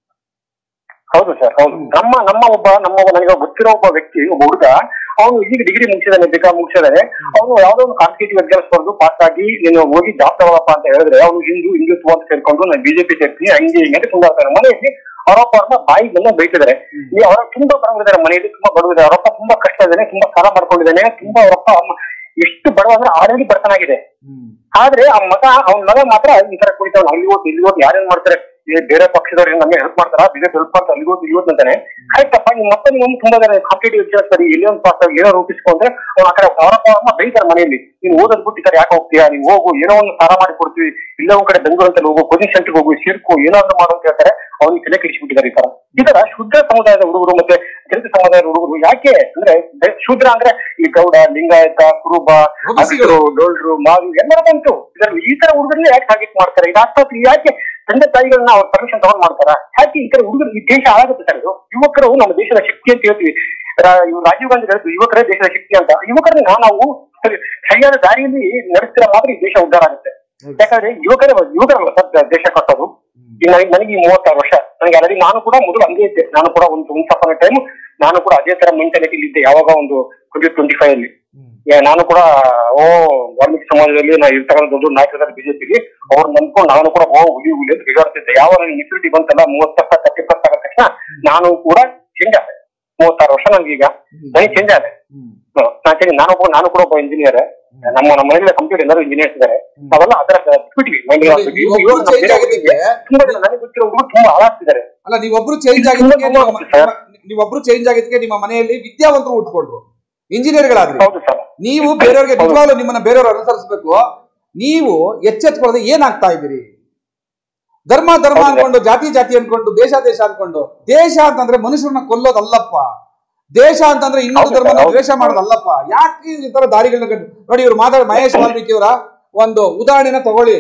ಹೌದು ಸರ್ ಹೌದು ನಮ್ಮ ನಮ್ಮ ಒಬ್ಬ ನಮ್ಮ ಒಬ್ಬ ನನಗೆ ಗೊತ್ತಿರೋ ಒಬ್ಬ ವ್ಯಕ್ತಿ ಒಬ್ಬ ಹುಡುಗ ಅವನು ಈಗ ಡಿಗ್ರಿ ಮುಗಿಸಿದಾನೆ ಬಿಕಾ ಮುಗಿಸಿದಾನೆ ಅವನು ಯಾವ್ದೋ ಒಂದು ಕಾಂಪಿಟೇಟಿವ್ ಎಕ್ಸಾಮ್ಸ್ ಬರೆದು ಪಾಸ್ ಆಗಿ ನೀನು ಹೋಗಿ ಜಾಬ್ ತಗೊಳಪ್ಪ ಅಂತ ಹೇಳಿದ್ರೆ ಅವನು ಹಿಂದೂ ಹಿಂದುತ್ವ ಅಂತ ಸೇರ್ಕೊಂಡು ನಾನು ಬಿಜೆಪಿ ಸೇರ್ತೀನಿ ಹಂಗೆ ಹಿಂಗೆ ಅಂತ ತುಂಬಾ ಇರ್ತಾರೆ ಮನೆಯಲ್ಲಿ ಅವರಪ್ಪ ಅವ್ರನ್ನ ಬಾಯಿ ಬಂದ ಬೈತಿದ್ದಾರೆ ಈ ಅವರ ತುಂಬಾ ಬಡವಿದ್ದಾರೆ ಮನೆಯಲ್ಲಿ ತುಂಬಾ ಬಡವಿದ್ದಾರೆ ಅವರಪ್ಪ ತುಂಬಾ ಕಷ್ಟ ಇದ್ದಾನೆ ತುಂಬಾ ಸಾಲ ಮಾಡ್ಕೊಂಡಿದ್ದಾನೆ ತುಂಬಾ ಅವರಪ್ಪ ಅಮ್ಮ ಎಷ್ಟು ಬಡವ ಅಂದ್ರೆ ಆಲ್ರೆಡಿ ಬಡತನಾಗಿದೆ ಆದ್ರೆ ಆ ಮಗ ಅವ್ನ ಮಗ ಮಾತ್ರ ಈ ತರ ಕುಡಿತಾವ್ ಅಲ್ಲಿ ಹೋಗಿ ಇಲ್ಲಿ ಹೋಗಿ ಯಾರೇನ್ ಮಾಡ್ತಾರೆ ಈ ಬೇರೆ ಪಕ್ಷದವ್ರಿಗೆ ನಮಗೆ ಹೆಲ್ಪ್ ಮಾಡ್ತಾರ ಬಿಜೆಪಿ ಹೆಲ್ಪ್ ಮಾಡ್ತಾರೆ ಅಲ್ಲಿಗೂ ಇವತ್ತು ಅಂತಾನೆ ಆಯ್ತಪ್ಪ ನಿಮ್ಮ ಮತ್ತೆ ನೀವು ತುಂಬಾ ಜನ ಕಾಂಪಿಟೇಟಿವ್ ಎಕ್ಸಾಮ್ ಸರಿ ಎಲ್ಲಿ ಒಂದು ಪಾಸ್ ಆಗಿ ಏನೋ ರೂಪಿಸ್ಕೊಂಡ್ರೆ ಅವ್ನು ಆ ಕಡೆ ಅವರಪ್ಪ ಅಮ್ಮ ಬೈತಾರೆ ಮನೆಯಲ್ಲಿ ನೀನು ಓದೋದ್ ಬಿಟ್ಟಿದ್ದಾರೆ ಯಾಕೆ ಹೋಗ್ತೀಯಾ ನೀವು ಹೋಗು ಏನೋ ಒಂದು ಸಾಲ ಮಾಡಿ ಕೊಡ್ತೀವಿ ಇಲ್ಲ ಒಂದ್ ಕಡೆ ಬೆಂಗಳೂರು ಅಂತ ಹೋಗು ಕೋಚಿಂಗ್ ಸೆಂಟರ್ ಹೋಗು ಸೇರ್ಕೊ ಏನಾದ್ರು ಮಾಡು ಅಂತ ಹೇಳ್ತಾರೆ ಅವ್ನಿಗೆ ತಲೆ ಕೆಡಿಸ್ಬಿಟ್ಟಿದ್ದಾರೆ ಈ ತರ ಈ ತರ ಶುದ್ಧ ಸಮುದಾಯದ ಹುಡುಗರು ಮತ್ತೆ ದಲಿತ ಸಮುದಾಯದ ಹುಡುಗರು ಯಾಕೆ ಅಂದ್ರೆ ದೆ- ಶೂದ್ರ ಅಂದ್ರೆ ಈ ಗೌಡ ಲಿಂಗಾಯತ ಕುರುಬ ಒಬಿಸಿಗಳು. ಅಗಸ್ರು, ಡೋಲ್ರು ಮಾರು ಎಲ್ಲರ ಬಂತು ಇದರಲ್ಲಿ ಈ ತರ ಹುಡುಗರನ್ನ ಯಾಕೆ ಟಾರ್ಗೆಟ್ ಮಾಡ್ತಾರೆ ಇದು ಅರ್ಥ ಆಗ್ತಿಲ್ಲ. ಯಾಕೆ ತಂದೆ ತಾಯಿಗಳನ್ನ ಅವ್ರ ಪರ್ಮಿಷನ್ ತಗೊಂಡ್ ಮಾಡ್ತಾರ ಯಾಕೆ ಈ ತರ ಹುಡುಗರು ಈ ದೇಶ ಹಾಳಾಗುತ್ತೆ ಸರ್ ಇದು ಯುವಕರು ನಮ್ಮ ದೇಶದ ಶಕ್ತಿ ಅಂತ ಹೇಳ್ತೀವಿ ರಾ- ಇವ್ರು ರಾಜೀವ್ ಗಾಂಧಿ ಹೇಳಿದ್ರು ಯುವಕರೇ ದೇಶದ ಶಕ್ತಿ ಅಂತ ಯುವಕರನ್ನ ನಾವು ಸರಿ- ಸರಿಯಾದ ದಾರಿಯಲ್ಲಿ ನಡೆಸಿದ್ರೆ ಮಾತ್ರ ಈ ದೇಶ ಉದ್ಧಾರ ಆಗುತ್ತೆ ಯಾಕಂದ್ರೆ ಯುವಕರೇ ಯುವಕರಲ್ಲ ಸರ್ ದೇಶ ಕಟ್ಟೋದು ಈಗ ನನಗೆ ನನಗೆ ಈ ಮೂವತ್ತಾರು ವರ್ಷ ನನಗೆ ಆಲ್ರೆಡಿ ನಾನು ಕೂಡ ಮೊದಲು ಹಂಗೆ ಇದ್ದೆ ನಾನು ಕೂಡ ಒಂದು ಒಂದು ಸಫನ ಟೈಮ್ ನಾನು ಕೂಡ ಅದೇ ತರ ಮೆಂಟಾಲಿಟಿ ಇದ್ದೆ ಯಾವಾಗ ಒಂದು ಟ್ವೆಂಟಿ ಟ್ವೆಂಟಿ ಫೈವ್ ಅಲ್ಲಿ ಏ, ನಾನು ಕೂಡ ಓ ವಾಲ್ಮೀಕಿ ಸಮಾಜದಲ್ಲಿ ನಾ ಇರ್ತಕ್ಕಂಥ ದೊಡ್ಡ ನಾಯಕರ ಬಿಜೆಪಿಗೆ ಅವ್ರು ನಂಬ್ಕೊಂಡು ನಾನು ಕೂಡ ಓ ಹುಲಿ ಹುಲಿ ಅಂತ ಬಿಗಾಡ್ತಿದ್ದೆ ಯಾವಾಗ ನನಗೆ ಮೆಚುರಿಟಿ ಬಂತಲ್ಲ ಮೂವತ್ತು ವರ್ಷ ತರ್ಟಿ ಪ್ಲಸ್ ಆಗದ ತಕ್ಷಣ ನಾನು ಕೂಡ ಚೇಂಜ್ ಆದೆ ಮೂವತ್ತಾರು ವರ್ಷ ನನಗೆ ಈಗ ನನಗೆ ಚೇಂಜ್ ಆದೆ ಹ್ಮ್. ನಾನ್ change- ನಾನು ಒಬ್ಬ ನಾನು ಕೂಡ ಒಬ್ಬ ಇಂಜಿನಿಯರ್ ನಮ್ಮ ನಮ್ಮ ಮನೆಯಲ್ಲಿ ಕಂಪ್ಯೂಟರ್ ಎಲ್ಲರೂ ಇಂಜಿನಿಯರ್ಸ್ ಇದ್ದಾರೆ ನಾವೆಲ್ಲ ಅದರ ಬಿಟ್ಬಿಟ್ವಿ ಮೈಂಡ್ ನೀವೊಬ್ರು change ಆಗಿದ್ದಕ್ಕೆ ತುಂಬಾ ಜನ ನನಗೆ ಗೊತ್ತಿರೋ ಹುಡುಗರು ತುಂಬಾ ಹಾಳಾಗ್ತಿದ್ದಾರೆ ಅಲ್ಲ ನೀವೊಬ್ರು ಚೇಂಜ್ ಆಗಿದ್ದಕ್ಕೆ ನಿಮ್ಮ- ನಿಮ್ಮ- ನೀವೊಬ್ರು ಚೇಂಜ್ ಆಗಿದ್ದಕ್ಕೆ ನಿಮ್ಮ ಮನೆಯಲ್ಲಿ ವಿದ್ಯಾವಂತರು ಉಟ್ಕೊಂಡ್ರು ಇಂಜಿನಿಯರ್ಗಳಾದ್ರಿ ಹೌದು ಸರ್ ನೀವು ಬೇರೆಯವ್ರಿಗೆ ನಿಜವಾಗ್ಲೂ ನಿಮ್ಮನ್ನ ಬೇರೆಯವರು ಅನುಸರಿಸಬೇಕು ನೀವು ಎಚ್ಚೆತ್ಕೊಳ್ಳದೆ ಏನಾಗ್ತಾ ಇದ್ದೀರಿ ಧರ್ಮ ಧರ್ಮ ಹೌದು. ಅನ್ಕೊಂಡು ಜಾತಿ ಜಾತಿ ಅನ್ಕೊಂಡು ದೇಶ ದೇಶ ಅನ್ಕೊಂಡು ದೇಶ ಅಂತಂದ್ರೆ ಮನುಷ್ಯರನ್ನ ಕೊಲ್ಲೋದಲ್ಲಪ್ಪ ದೇಶ ಅಂತಂದ್ರೆ ಇನ್ನೊಂದು ಹೌದು, ಧರ್ಮನ ಹೌದು. ದ್ವೇಷ ಮಾಡೋದಲ್ಲಪ್ಪ ಯಾಕೆ ಈ ತರ ದಾರಿಗಳನ್ನ ಕಂಡು ನೋಡಿ ಇವ್ರು ಮಾತಾಡ ಮಹೇಶ್ ವಾಲ್ಮೀಕಿ ಅವರ ಒಂದು ಉದಾಹರಣೆನ ತಗೊಳ್ಳಿ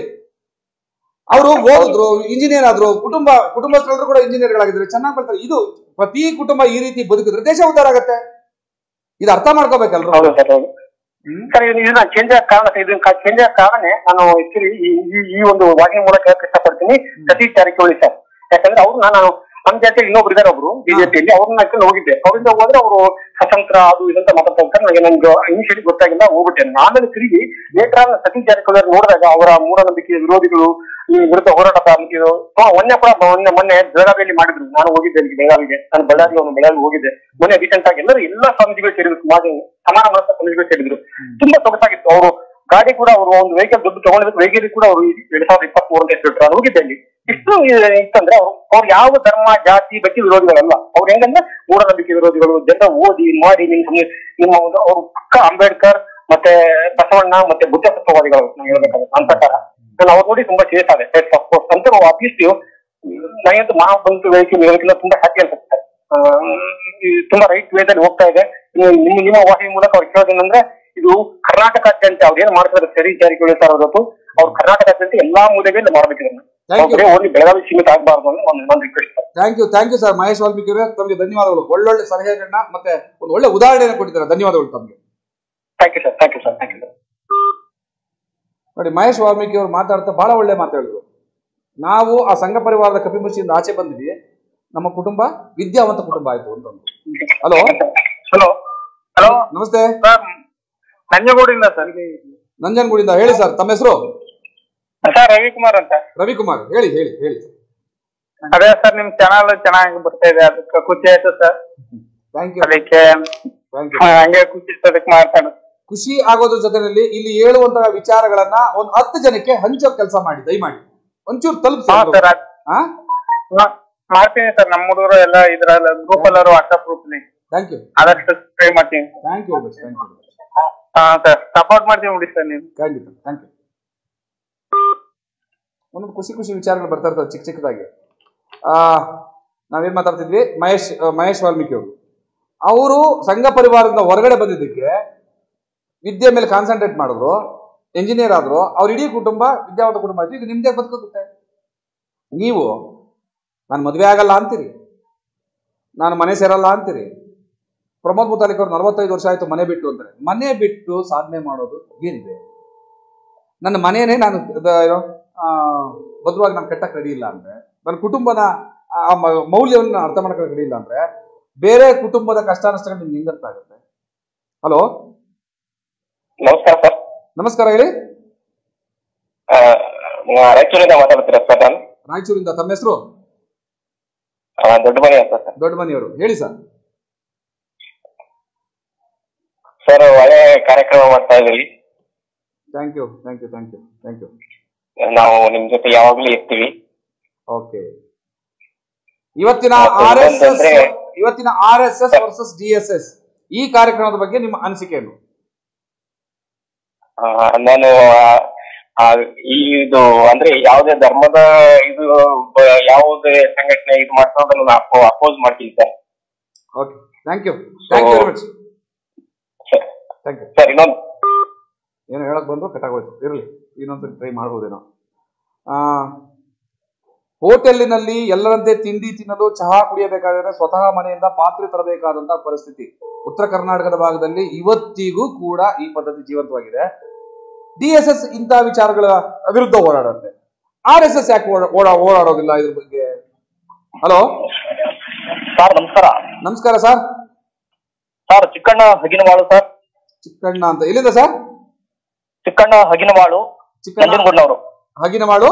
ಅವರು ಓದಿದ್ರು ಇಂಜಿನಿಯರ್ ಆದ್ರು ಕುಟುಂಬ ಕುಟುಂಬಸ್ಥರೆಲ್ಲರೂ ಕೂಡ ಇಂಜಿನಿಯರ್ಗಳಾಗಿದ್ರು ಚೆನ್ನಾಗಿ ಬರ್ತಾರೆ ಇದು ಪ್ರತಿ ಕುಟುಂಬ ಈ ರೀತಿ ಬದುಕಿದ್ರೆ ದೇಶ ಉದ್ಧಾರ ಆಗತ್ತೆ ಇದು ಅರ್ಥ ಮಾಡ್ಕೋಬೇಕಲ್ರು ಹೌದು ಸರ್ ಹೌದು ಹ್ಮ್? ಸರ್ ಇದನ್ನ ಚೇಂಜ್ ಆಗ ಕಾರಣ ಇದನ್ನ ಚೇಂಜ್ ಆಗ ಕಾರಣನೇ ನಾನು ಆಕ್ಚುಲಿ ಈ ಈ- ಈ ಒಂದು ವಾಹಿನಿ ಮೂಲಕ ಹೇಳಕ್ ಇಷ್ಟಪಡ್ತೀನಿ ಸತೀಶ್ ಜಾರಕಿಹೊಳಿ ಸರ್ ಯಾಕಂದ್ರೆ ಅವ್ರು ನಾನು ನಮ್ಮ ಜಾತಿ ಇನ್ನೊಬ್ರು ಇದಾರೆ ಒಬ್ರು ಬಿಜೆಪಿಯಲ್ಲಿ ಅವ್ರನ್ನ ಹಾಕೊಂಡು ಹೋಗಿದ್ದೆ ಅವರಿಂದ ಹೋದ್ರೆ ಅವರು ಸ್ವತಂತ್ರ ಅದು ಇದಂತ ಮಾತಾಡ್ತಾ ಹೋಗ್ತಾರೆ ನನಗೆ ನನ್ಗೆ ಇನಿಷಿಯಲಿ ಗೊತ್ತಾಗಿಲ್ಲ ಹೋಗ್ಬಿಟ್ಟೆ ಆಮೇಲೆ ತಿರುಗಿ ಲೇಟರ್ ಸತೀಶ್ ಜಾರಕಿಹೊಳಿ ಅವ್ರು ನೋಡಿದಾಗ ಅವರ ಮೂಢನಂಬಿಕೆ ವಿರೋಧಿಗಳು ಈ ವಿರುದ್ಧ ಹೋರಾಟ ಪ್ರಾರಂಭಿಸಿದ್ರು ಹಾ, ಮೊನ್ನೆ ಕೂಡ ಮೊನ್ನೆ ಮೊನ್ನೆ ಬೆಳಗಾವಿಯಲ್ಲಿ ಮಾಡಿದ್ರು ನಾನು ಹೋಗಿದ್ದೆ ಅಲ್ಲಿ ಬೆಳಗಾವಿಗೆ ನಾನು ಬಳ್ಳಾರಿ ಅವನು ಬೆಳಗಾವಿ ಹೋಗಿದ್ದೆ ಮೊನ್ನೆ ರೀಸೆಂಟ್ ಆಗಿ ಎಲ್ಲರೂ ಎಲ್ಲಾ ಸ್ವಾಮೀಜಿಗಳು ಸೇರಿದ್ರು ಸಮಾಜ ಸಮಾನ ಮನಸ್ಸ ಸ್ವಾಮೀಜಿಗಳು ಸೇರಿದ್ರು ತುಂಬಾ ಸೊಗಸಾಗಿತ್ತು ಅವರು ಗಾಡಿ ಕೂಡ ಅವರು ಒಂದು ವೆಹಿಕಲ್ ದುಡ್ಡು ತಗೊಂಡಿದ್ದು ವೆಹಿಕಲ್ ಕೂಡ ಅವರು ಎರಡ್ ಸಾವಿರದ ಇಪ್ಪತ್ತ್ ಮೂರು ಅಂತ ಹೇಳ್ತಾರೆ ನಾನು ಹೋಗಿದ್ದೆ ಅಲ್ಲಿ ಇಷ್ಟು ಇತ್ತಂದ್ರೆ ಅವ್ರು ಅವ್ರು ಯಾವ ಧರ್ಮ ಜಾತಿ ಬಗ್ಗೆ ವಿರೋಧಿಗಳಲ್ಲ ಅವ್ರು ಹೆಂಗಂದ್ರೆ ಮೂಢನಂಬಿಕೆ ವಿರೋಧಿಗಳು ಜನ ಓದಿ ಮಾಡಿ ನಿಮ್ ಸಮ- ನಿಮ್ಮ ಒಂದು ಅವ್ರು ಪಕ್ಕ ಅಂಬೇಡ್ಕರ್ ಮತ್ತೆ ಬಸವಣ್ಣ ಮತ್ತೆ ಬುದ್ಧ ತತ್ವವಾದಿಗಳು ನಾನು ಹೇಳ್ಬೇಕಾದ್ರೆ ನನ್ನ ಪ್ರಕಾರ ನಾನು ಅವ್ರು ನೋಡಿ ತುಂಬಾ ಸೇಫ್ ಆದೆ ಅಫ್ಕೋರ್ಸ್ ಅಂತ ಅಟ್ಲೀಸ್ಟ್ ನನಗಂತೂ ಮಹಾ ಬಂತು ವೆಹಿಕಲ್ ಹೇಳೋಕ್ಕಿಂತ ತುಂಬಾ ಹ್ಯಾಪಿ ಅನ್ಸುತ್ತೆ ಆ, ಈ ತುಂಬಾ ರೈಟ್ ವೇದಲ್ಲಿ ಹೋಗ್ತಾ ಇದೆ ಇನ್ನು ನಿಮ್ಮ ನಿಮ್ಮ ವಾಹಿನಿ ಮೂಲಕ ಅವ್ರು ಕೇಳೋದೇನಂದ್ರೆ ಇದು ಕರ್ನಾಟಕಾದ್ಯಂತ ಅವ್ರು ಏನ್ ಮಾಡ್ತಾರೆ ಸರಿ ಜಾರಿಗೊಳಿಸ್ತಾ ಸರ್ ಅವತ್ತು ಅವ್ರು ಕರ್ನಾಟಕಾದ್ಯಂತ ಎಲ್ಲಾ ಮೂಲೆಗಳಲ್ಲಿ ಮಾಡ್ಬೇಕು ಇದನ್ನ Thank you. ಬರೀ ಓನ್ಲಿ ಬೆಳಗಾವಿ ಸೀಮಿತ ಆಗಬಾರ್ದು ಅಂದ್ರೆ ನನ್ನ ನನ್ನ request thank you thank you sir Mahesh Valmiki ಅವರೇ ತಮಗೆ ಧನ್ಯವಾದಗಳು ಒಳ್ಳೊಳ್ಳೆ ಸಲಹೆಗಳನ್ನ ಮತ್ತೆ ಒಂದು ಒಳ್ಳೆ ಉದಾಹರಣೆಯನ್ನು ಕೊಟ್ಟಿದ್ದಾರೆ ಧನ್ಯವಾದಗಳು ತಮಗೆ thank you sir thank you sir thank you sir ನೋಡಿ ಮಹೇಶ್ ವಾಲ್ಮೀಕಿ ಅವರು ಮಾತಾಡ್ತಾ ಬಹಳ ಒಳ್ಳೆ ಮಾತಾಡಿದ್ರು ನಾವು ಆ ಸಂಘ ಪರಿವಾರದ ಕಪಿಮುಷ್ಟಿಯಿಂದ ಆಚೆ ಬಂದ್ವಿ ನಮ್ಮ ಕುಟುಂಬ ವಿದ್ಯಾವಂತ ಕುಟುಂಬ ಆಯ್ತು ಅಂತ ಹಲೋ ಹಲೋ ಹಲೋ ನಮಸ್ತೆ ಸರ್ ನಂಜನಗೂಡಿಂದ ಸರ್ ನಂಜನಗೂಡಿಂದ ಹೇಳಿ ಸರ್ ತಮ್ಮ ಹೆಸರು ಸರ್ ರವಿಕುಮಾರ್ ಅಂತ ರವಿಕುಮಾರ್ ಹೇಳಿ ಹೇಳಿ ಹೇಳಿ ಅದೇ ಸರ್ ನಿಮ್ ಚಾನಲ್ ಚೆನ್ನಾಗಿ ಬರ್ತಾ ಇದೆ ಅದಕ್ಕೆ ಖುಷಿ ಆಯ್ತು ಸರ್ ಥ್ಯಾಂಕ್ ಯು ಅದಕ್ಕೆ ಥ್ಯಾಂಕ್ ಯು ಹಂಗೆ ಖುಷಿ ಅದಕ್ಕೆ ಮಾತಾಡ ಖುಷಿ ಆಗೋದ್ರ ಜೊತೆನಲ್ಲಿ ಇಲ್ಲಿ ಹೇಳುವಂತಹ ವಿಚಾರಗಳನ್ನ ಒಂದು ಹತ್ತು ಜನಕ್ಕೆ ಹಂಚೋ ಕೆಲಸ ಮಾಡಿ ದಯಮಾಡಿ ಒಂಚೂರು ತಲುಪಿಸಿ ಹಾ ಸರ್ ಹಾ ಮಾಡ್ತೀನಿ ಸರ್ ನಮ್ಮ ಹುಡುಗರು ಎಲ್ಲ ಇದ್ರಲ್ಲ ಗ್ರೂಪ್ ಎಲ್ಲರೂ ವಾಟ್ಸ್ಆಪ್ ಗ್ರೂಪ್ ಥ್ಯಾಂಕ್ ಯು ಆದಷ್ಟು ಟ್ರೈ ಮಾಡ್ತೀನಿ ಥ್ಯಾಂಕ್ ಯು ಥ್ಯಾಂಕ್ ಯು ಹಾ ಸರ್ ಸಪೋರ್ಟ್ ಮಾಡ್ತೀನಿ ಬಿಡಿ ಸರ್ ನೀವು ಖಂಡಿತ ಥ್ಯಾಂಕ್ ಯು ಒಂದೊಂದು ಖುಷಿ ಖುಷಿ ವಿಚಾರಗಳು ಬರ್ತಾ ಇರ್ತವೆ ಚಿಕ್ಕ ಚಿಕ್ಕದಾಗಿ ಆ, ನಾವೇನ್ ಮಾತಾಡ್ತಿದ್ವಿ ಮಹೇಶ್ ಆ, ಮಹೇಶ್ ವಾಲ್ಮೀಕಿ ಅವರು ಅವರು ಸಂಘ ಪರಿವಾರದಿಂದ ಹೊರಗಡೆ ಬಂದಿದ್ದಕ್ಕೆ ವಿದ್ಯೆ ಮೇಲೆ ಕಾನ್ಸಂಟ್ರೇಟ್ ಮಾಡಿದ್ರು ಇಂಜಿನಿಯರ್ ಆದ್ರು ಅವ್ರ ಇಡೀ ಕುಟುಂಬ ವಿದ್ಯಾವಂತ ಕುಟುಂಬ ಆಯ್ತು ಈಗ ನಿಮ್ದೇ ಬದುಕೋಗುತ್ತೆ ನೀವು ನಾನು ಮದುವೆ ಆಗಲ್ಲ ಅಂತೀರಿ ನಾನು ಮನೆ ಸೇರಲ್ಲ ಅಂತೀರಿ ಪ್ರಮೋದ್ ಮುತಾಲಿಕ್ ಅವ್ರು ನಲವತ್ತೈದು ವರ್ಷ ಆಯ್ತು ಮನೆ ಬಿಟ್ಟು ಅಂತಾರೆ ಮನೆ ಬಿಟ್ಟು ಸಾಧನೆ ಮಾಡೋದು ಏನಿದೆ ನನ್ನ ಮನೆಯೇ ನಾನು ಅದ- ಏನೋ ಆ, ಭದ್ರವಾಗಿ ನಾನು ಕಟ್ಟಕ್ಕೆ ರೆಡಿ ಇಲ್ಲ ಅಂದ್ರೆ ನನ್ನ ಕುಟುಂಬನ ಆ ಮ- ಮೌಲ್ಯವನ್ನು ಅರ್ಥ ಮಾಡ್ಕೊಳಕ್ ರೆಡಿ ಇಲ್ಲ ಅಂದ್ರೆ ಬೇರೆ ಕುಟುಂಬದ ಕಷ್ಟ ನಷ್ಟಗಳು ನಿಮ್ಗೆ ಹೆಂಗ್ ಅರ್ಥ ಆಗುತ್ತೆ ಹಲೋ ನಮಸ್ಕಾರ ಸರ್ ನಮಸ್ಕಾರ ಹೇಳಿ ರಾಯಚೂರಿಂದ ಮಾತಾಡ್ತೀರಾ ಸರ್ ನಾನು ರಾಯಚೂರಿಂದ ತಮ್ಮ ಹೆಸರು ದೊಡ್ಡ ಮನೆ ಅಂತ ಸರ್ ದೊಡ್ಡ ಮನೆಯವರು ಹೇಳಿ ಸರ್ ಸರ್ ಒಳ್ಳೆ ಕಾರ್ಯಕ್ರಮ ಮಾಡ್ತಾ ಇದೀವಿ thank you thank you thank you thank you ನಾವು ನಿಮ್ ಜೊತೆ ಯಾವಾಗ್ಲೂ ಇರ್ತೀವಿ ಓಕೆ ಇವತ್ತಿನ ಮತ್ತೆ ಆರ್ ಎಸ್ ಎಸ್ ಇನ್ನೊಂದಂದ್ರೆ- ಇವತ್ತಿನ R S S versus D S S ಈ ಕಾರ್ಯಕ್ರಮದ ಬಗ್ಗೆ ನಿಮ್ಮ ಅನಿಸಿಕೆ ಏನು ಆ, ನಾನು ಆ, ಆ, ಈ ಇದು ಅಂದ್ರೆ ಯಾವುದೇ ಧರ್ಮದ ಇದು ಬ- ಯಾವುದೇ ಸಂಘಟನೆ ಇದು ಮಾಡ್ತಾ ಅದನ್ನು ನಾನು ಅಪೋಸ್ ಮಾಡ್ತೀನಿ sir okay thank you thank you very much sir thank you sir ಇನ್ನೊಂದು ಏನು ಹೇಳಕ್ ಬಂದ್ರು ಕಟ್ಟಾಗೋಯ್ತು ಇರಲಿ ಇನ್ನೊಂದ್ಸರಿ ಟ್ರೈ ಮಾಡ್ಬೋದೇನೋ ಆ, ಹೋಟೆಲಿನಲ್ಲಿ ಎಲ್ಲರಂತೆ ತಿಂಡಿ ತಿನ್ನಲು ಚಹಾ ಕುಡಿಯಬೇಕಾದರೆ ಸ್ವತಃ ಮನೆಯಿಂದ ಪಾತ್ರೆ ತರಬೇಕಾದಂತ ಪರಿಸ್ಥಿತಿ ಉತ್ತರ ಕರ್ನಾಟಕದ ಭಾಗದಲ್ಲಿ ಇವತ್ತಿಗೂ ಕೂಡ ಈ ಪದ್ಧತಿ ಜೀವಂತವಾಗಿದೆ ಡಿ ಎಸ್ ಎಸ್ ಇಂಥ ವಿಚಾರಗಳ ವಿರುದ್ಧ ಹೋರಾಡುತ್ತೆ ಆರ್ ಎಸ್ ಎಸ್ ಯಾಕೆ ಓಡ- ಓಡಾ- ಓಡಾಡೋದಿಲ್ಲ ಇದ್ರ ಬಗ್ಗೆ ಹಲೋ ಸರ್ ನಮಸ್ಕಾರ ನಮಸ್ಕಾರ sir sir Chikkanna Haginavalu sir Chikkanna ಅಂತ ಎಲ್ಲಿಂದ ಸರ್ ಚಿಕ್ಕಣ್ಣ ಹಗಿನವಾಳು ಚಿಕ್ಕಣ್ಣ ನಂಜನಗೂಡ್ನವರು ಹಗಿನಮಾಡು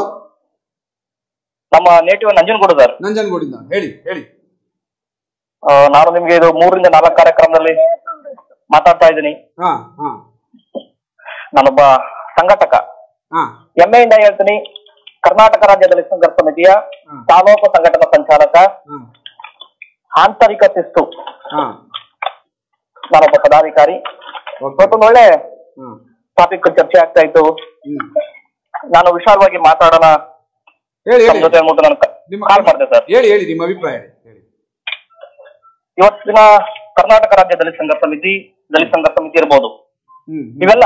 ನಮ್ಮ ನೇಟಿವ್ ನಂಜನಗೂಡು ಸರ್ ನಂಜನಗೂಡಿಂದ ಹೇಳಿ ಹೇಳಿ ಆ, ನಾನು ನಿಮ್ಗೆ ಇದು ಮೂರರಿಂದ ನಾಲ್ಕು ಕಾರ್ಯಕ್ರಮದಲ್ಲಿ ಮಾತಾಡ್ತಾ ಇದ್ದೀನಿ ಹಾ ಹಾ ನಾನೊಬ್ಬ ಸಂಘಟಕ ಹಾ ಹೆಮ್ಮೆಯಿಂದ ಹೇಳ್ತೀನಿ ಕರ್ನಾಟಕ ರಾಜ್ಯ ದಲಿತ ಸಂಘರ್ಷ ಸಮಿತಿಯ ಹ್ಮ್. ತಾಲೂಕು ಸಂಘಟನಾ ಸಂಚಾಲಕ ಹಾ ಆಂತರಿಕ ಶಿಸ್ತು ಹಾ ನಾನೊಬ್ಬ ಪದಾಧಿಕಾರಿ ಓಕೆ ಇವತ್ತೊಂದು ಒಳ್ಳೆ ಹಾ ಟಾಪಿಕ್ ಚರ್ಚೆ ಆಗ್ತಾ ಇತ್ತು ಹ್ಮ್ ನಾನು ವಿಶಾಲವಾಗಿ ಮಾತಾಡೋಣ ಹೇಳಿ ತಮ್ಮ ಹೇಳಿ ಜೊತೆ ಅಂದ್ಬಿಟ್ಟು ನಾನು ನಿಮ್ಮ ಕಾಲ್ ಮಾಡಿದೆ ಸರ್ ಹೇಳಿ ಹೇಳಿ ನಿಮ್ಮ ಅಭಿಪ್ರಾಯ ಹೇಳಿ ಹೇಳಿ ಇವತ್ತಿನ ಕರ್ನಾಟಕ ರಾಜ್ಯ ದಲಿತ ಸಂಘರ್ಷ ಸಮಿತಿ ದಲಿತ ಸಂಘರ್ಷ ಸಮಿತಿ ಇರ್ಬೋದು ಹ್ಮ್ ಹ್ಮ್, ಇವೆಲ್ಲ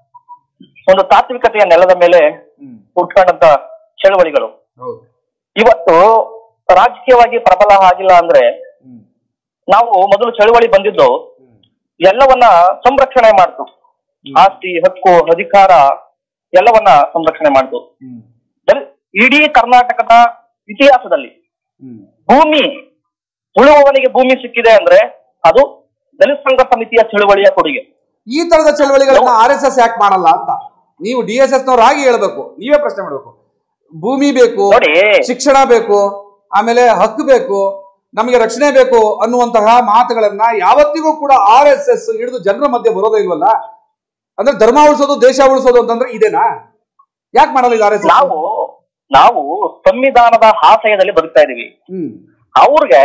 ಒಂದು ತಾತ್ವಿಕತೆಯ ನೆಲದ ಮೇಲೆ ಹ್ಮ್ ಹುಟ್ಕೊಂಡಂತ ಚಳವಳಿಗಳು ಹೌದು ಇವತ್ತು ರಾಜಕೀಯವಾಗಿ ಪ್ರಬಲ ಆಗಿಲ್ಲ ಅಂದ್ರೆ ಹ್ಮ್ ನಾವು ಮೊದಲು ಚಳವಳಿ ಬಂದಿದ್ದು ಹ್ಮ್ ಎಲ್ಲವನ್ನ ಸಂರಕ್ಷಣೆ ಮಾಡ್ತು ಆಸ್ತಿ ಹಕ್ಕು ಅಧಿಕಾರ ಎಲ್ಲವನ್ನ ಸಂರಕ್ಷಣೆ ಮಾಡ್ತು ಹ್ಮ್ ದಲಿ- ಇಡೀ ಕರ್ನಾಟಕದ ಇತಿಹಾಸದಲ್ಲಿ ಹ್ಮ್ ಭೂಮಿ ಉಳುವವನಿಗೆ ಭೂಮಿ ಸಿಕ್ಕಿದೆ ಅಂದ್ರೆ ಅದು ದಲಿತ ಸಂಘ ಸಮಿತಿಯ ಚಳುವಳಿಯ ಕೊಡುಗೆ ಈ ತರದ ಚಳವಳಿಗಳನ್ನ ಆರ್ ಎಸ್ ಎಸ್ ಯಾಕೆ ಮಾಡಲ್ಲ ಅಂತ ನೀವು ಡಿ ಎಸ್ ಎಸ್ ನವ್ರು ಆಗಿ ಹೇಳ್ಬೇಕು ನೀವೇ ಪ್ರಶ್ನೆ ಮಾಡ್ಬೇಕು ಭೂಮಿ ಬೇಕು ನೋಡಿ ಶಿಕ್ಷಣ ಬೇಕು ಆಮೇಲೆ ಹಕ್ಕು ಬೇಕು ನಮಗೆ ರಕ್ಷಣೆ ಬೇಕು ಅನ್ನುವಂತಹ ಮಾತುಗಳನ್ನ ಯಾವತ್ತಿಗೂ ಕೂಡ ಆರ್ ಎಸ್ ಎಸ್ ಹಿಡಿದು ಜನರ ಮಧ್ಯೆ ಬರೋದೇ ಇಲ್ವಲ್ಲ ಅಂದ್ರೆ ಧರ್ಮ ಉಳಿಸೋದು ದೇಶ ಉಳಿಸೋದು ಅಂತಂದ್ರೆ ಇದೇನಾ ಯಾಕೆ ಮಾಡಲ್ಲ ಇದು ಆರ್ ಎಸ್ ಎಸ್ ನಾವು ನಾವು ಸಂವಿಧಾನದ ಆಶಯದಲ್ಲಿ ಬದುಕ್ತಾ ಇದೀವಿ ಹ್ಮ್ ಅವ್ರಿಗೆ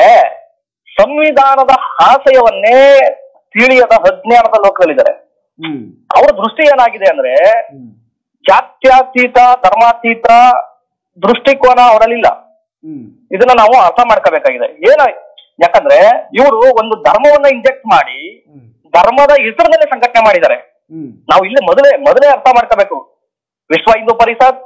ಸಂವಿಧಾನದ ಆಶಯವನ್ನೇ ತಿಳಿಯದ ಅಜ್ಞಾನದ ಲೋಕದಲ್ಲಿದ್ದಾರೆ ಹ್ಮ್ ಅವ್ರ ದೃಷ್ಟಿ ಏನಾಗಿದೆ ಅಂದ್ರೆ ಹ್ಮ್ ಜಾತ್ಯತೀತ ಧರ್ಮಾತೀತ ದೃಷ್ಟಿಕೋನ ಅವರಲ್ಲಿಲ್ಲ ಹ್ಮ್ ಇದನ್ನ ನಾವು ಅರ್ಥ ಮಾಡ್ಕೋಬೇಕಾಗಿದೆ ಏನ ಯಾಕಂದ್ರೆ ಇವರು ಒಂದು ಧರ್ಮವನ್ನ ಇಂಜೆಕ್ಟ್ ಮಾಡಿ ಹ್ಮ್ ಧರ್ಮದ ಹೆಸರಿನಲ್ಲಿ ಸಂಘಟನೆ ಮಾಡಿದ್ದಾರೆ ಹ್ಮ್ ನಾವು ಇಲ್ಲಿ ಮೊದಲೇ ಮೊದಲೇ ಅರ್ಥ ಮಾಡ್ಕೋಬೇಕು ವಿಶ್ವ ಹಿಂದೂ ಪರಿಷತ್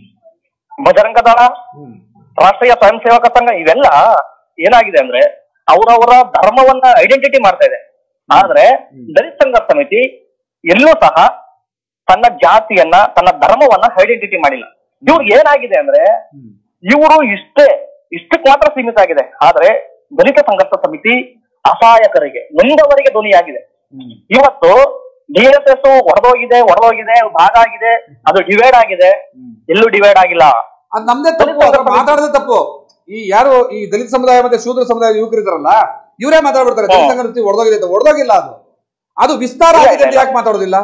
ಬಜರಂಗ ದಳ ಹ್ಮ್ ರಾಷ್ಟ್ರೀಯ ಸ್ವಯಂ ಸೇವಕ ಸಂಘ ಇವೆಲ್ಲ ಏನಾಗಿದೆ ಅಂದ್ರೆ ಅವರವರ ಧರ್ಮವನ್ನ ಐಡೆಂಟಿಟಿ ಮಾಡ್ತಾ ಇದೆ ಆದ್ರೆ ದಲಿತ ಸಂಘ ಸಮಿತಿ ಎಲ್ಲೂ ಸಹ ತನ್ನ ಜಾತಿಯನ್ನ ತನ್ನ ಧರ್ಮವನ್ನ ಐಡೆಂಟಿಟಿ ಮಾಡಿಲ್ಲ ಇವ್ರಿಗೆ ಏನಾಗಿದೆ ಅಂದ್ರೆ ಹ್ಮ್ ಇವರು ಇಷ್ಟೇ ಇಷ್ಟಕ್ಕೆ ಮಾತ್ರ ಸೀಮಿತ ಆಗಿದೆ ಆದ್ರೆ ದಲಿತ ಸಂಘರ್ಷ ಸಮಿತಿ ಅಸಹಾಯಕರಿಗೆ ನೊಂದವರಿಗೆ ಧ್ವನಿಯಾಗಿದೆ ಹ್ಮ್ ಇವತ್ತು ಡಿ ಎಸ್ ಎಸ್ ಒಡೆದೋಗಿದೆ ಒಡೆದೋಗಿದೆ ಭಾಗ ಆಗಿದೆ ಅದು ಡಿವೈಡ್ ಆಗಿದೆ ಹ್ಮ್ ಎಲ್ಲೂ ಡಿವೈಡ್ ಆಗಿಲ್ಲ ಅದ್ ನಮ್ದೇ ತಪ್ಪು ಅದ್ರ ಮಾತಾಡೋದೇ ತಪ್ಪು ಈ ಯಾರು ಈ ದಲಿತ ಸಮುದಾಯ ಮತ್ತೆ ಶೂದ್ರ ಸಮುದಾಯ ಯುವಕರು ಇದಾರಲ್ಲ ಇವರೇ ಮಾತಾಡ್ಬಿಡ್ತಾರೆ ದಲಿತ ಸಂಘ ನೃತ್ಯ ಹೊಡೆದೋಗಿದೆ ಅಂತ ಹೊಡೆದೋಗಿಲ್ಲ ಅದು ಅದು ವಿಸ್ತಾರ ಇಲ್ಲ, ಆಗಿದೆ ಅಂತ ಇಲ್ಲ. ಯಾಕೆ ಮಾತಾಡೋದಿಲ್ಲ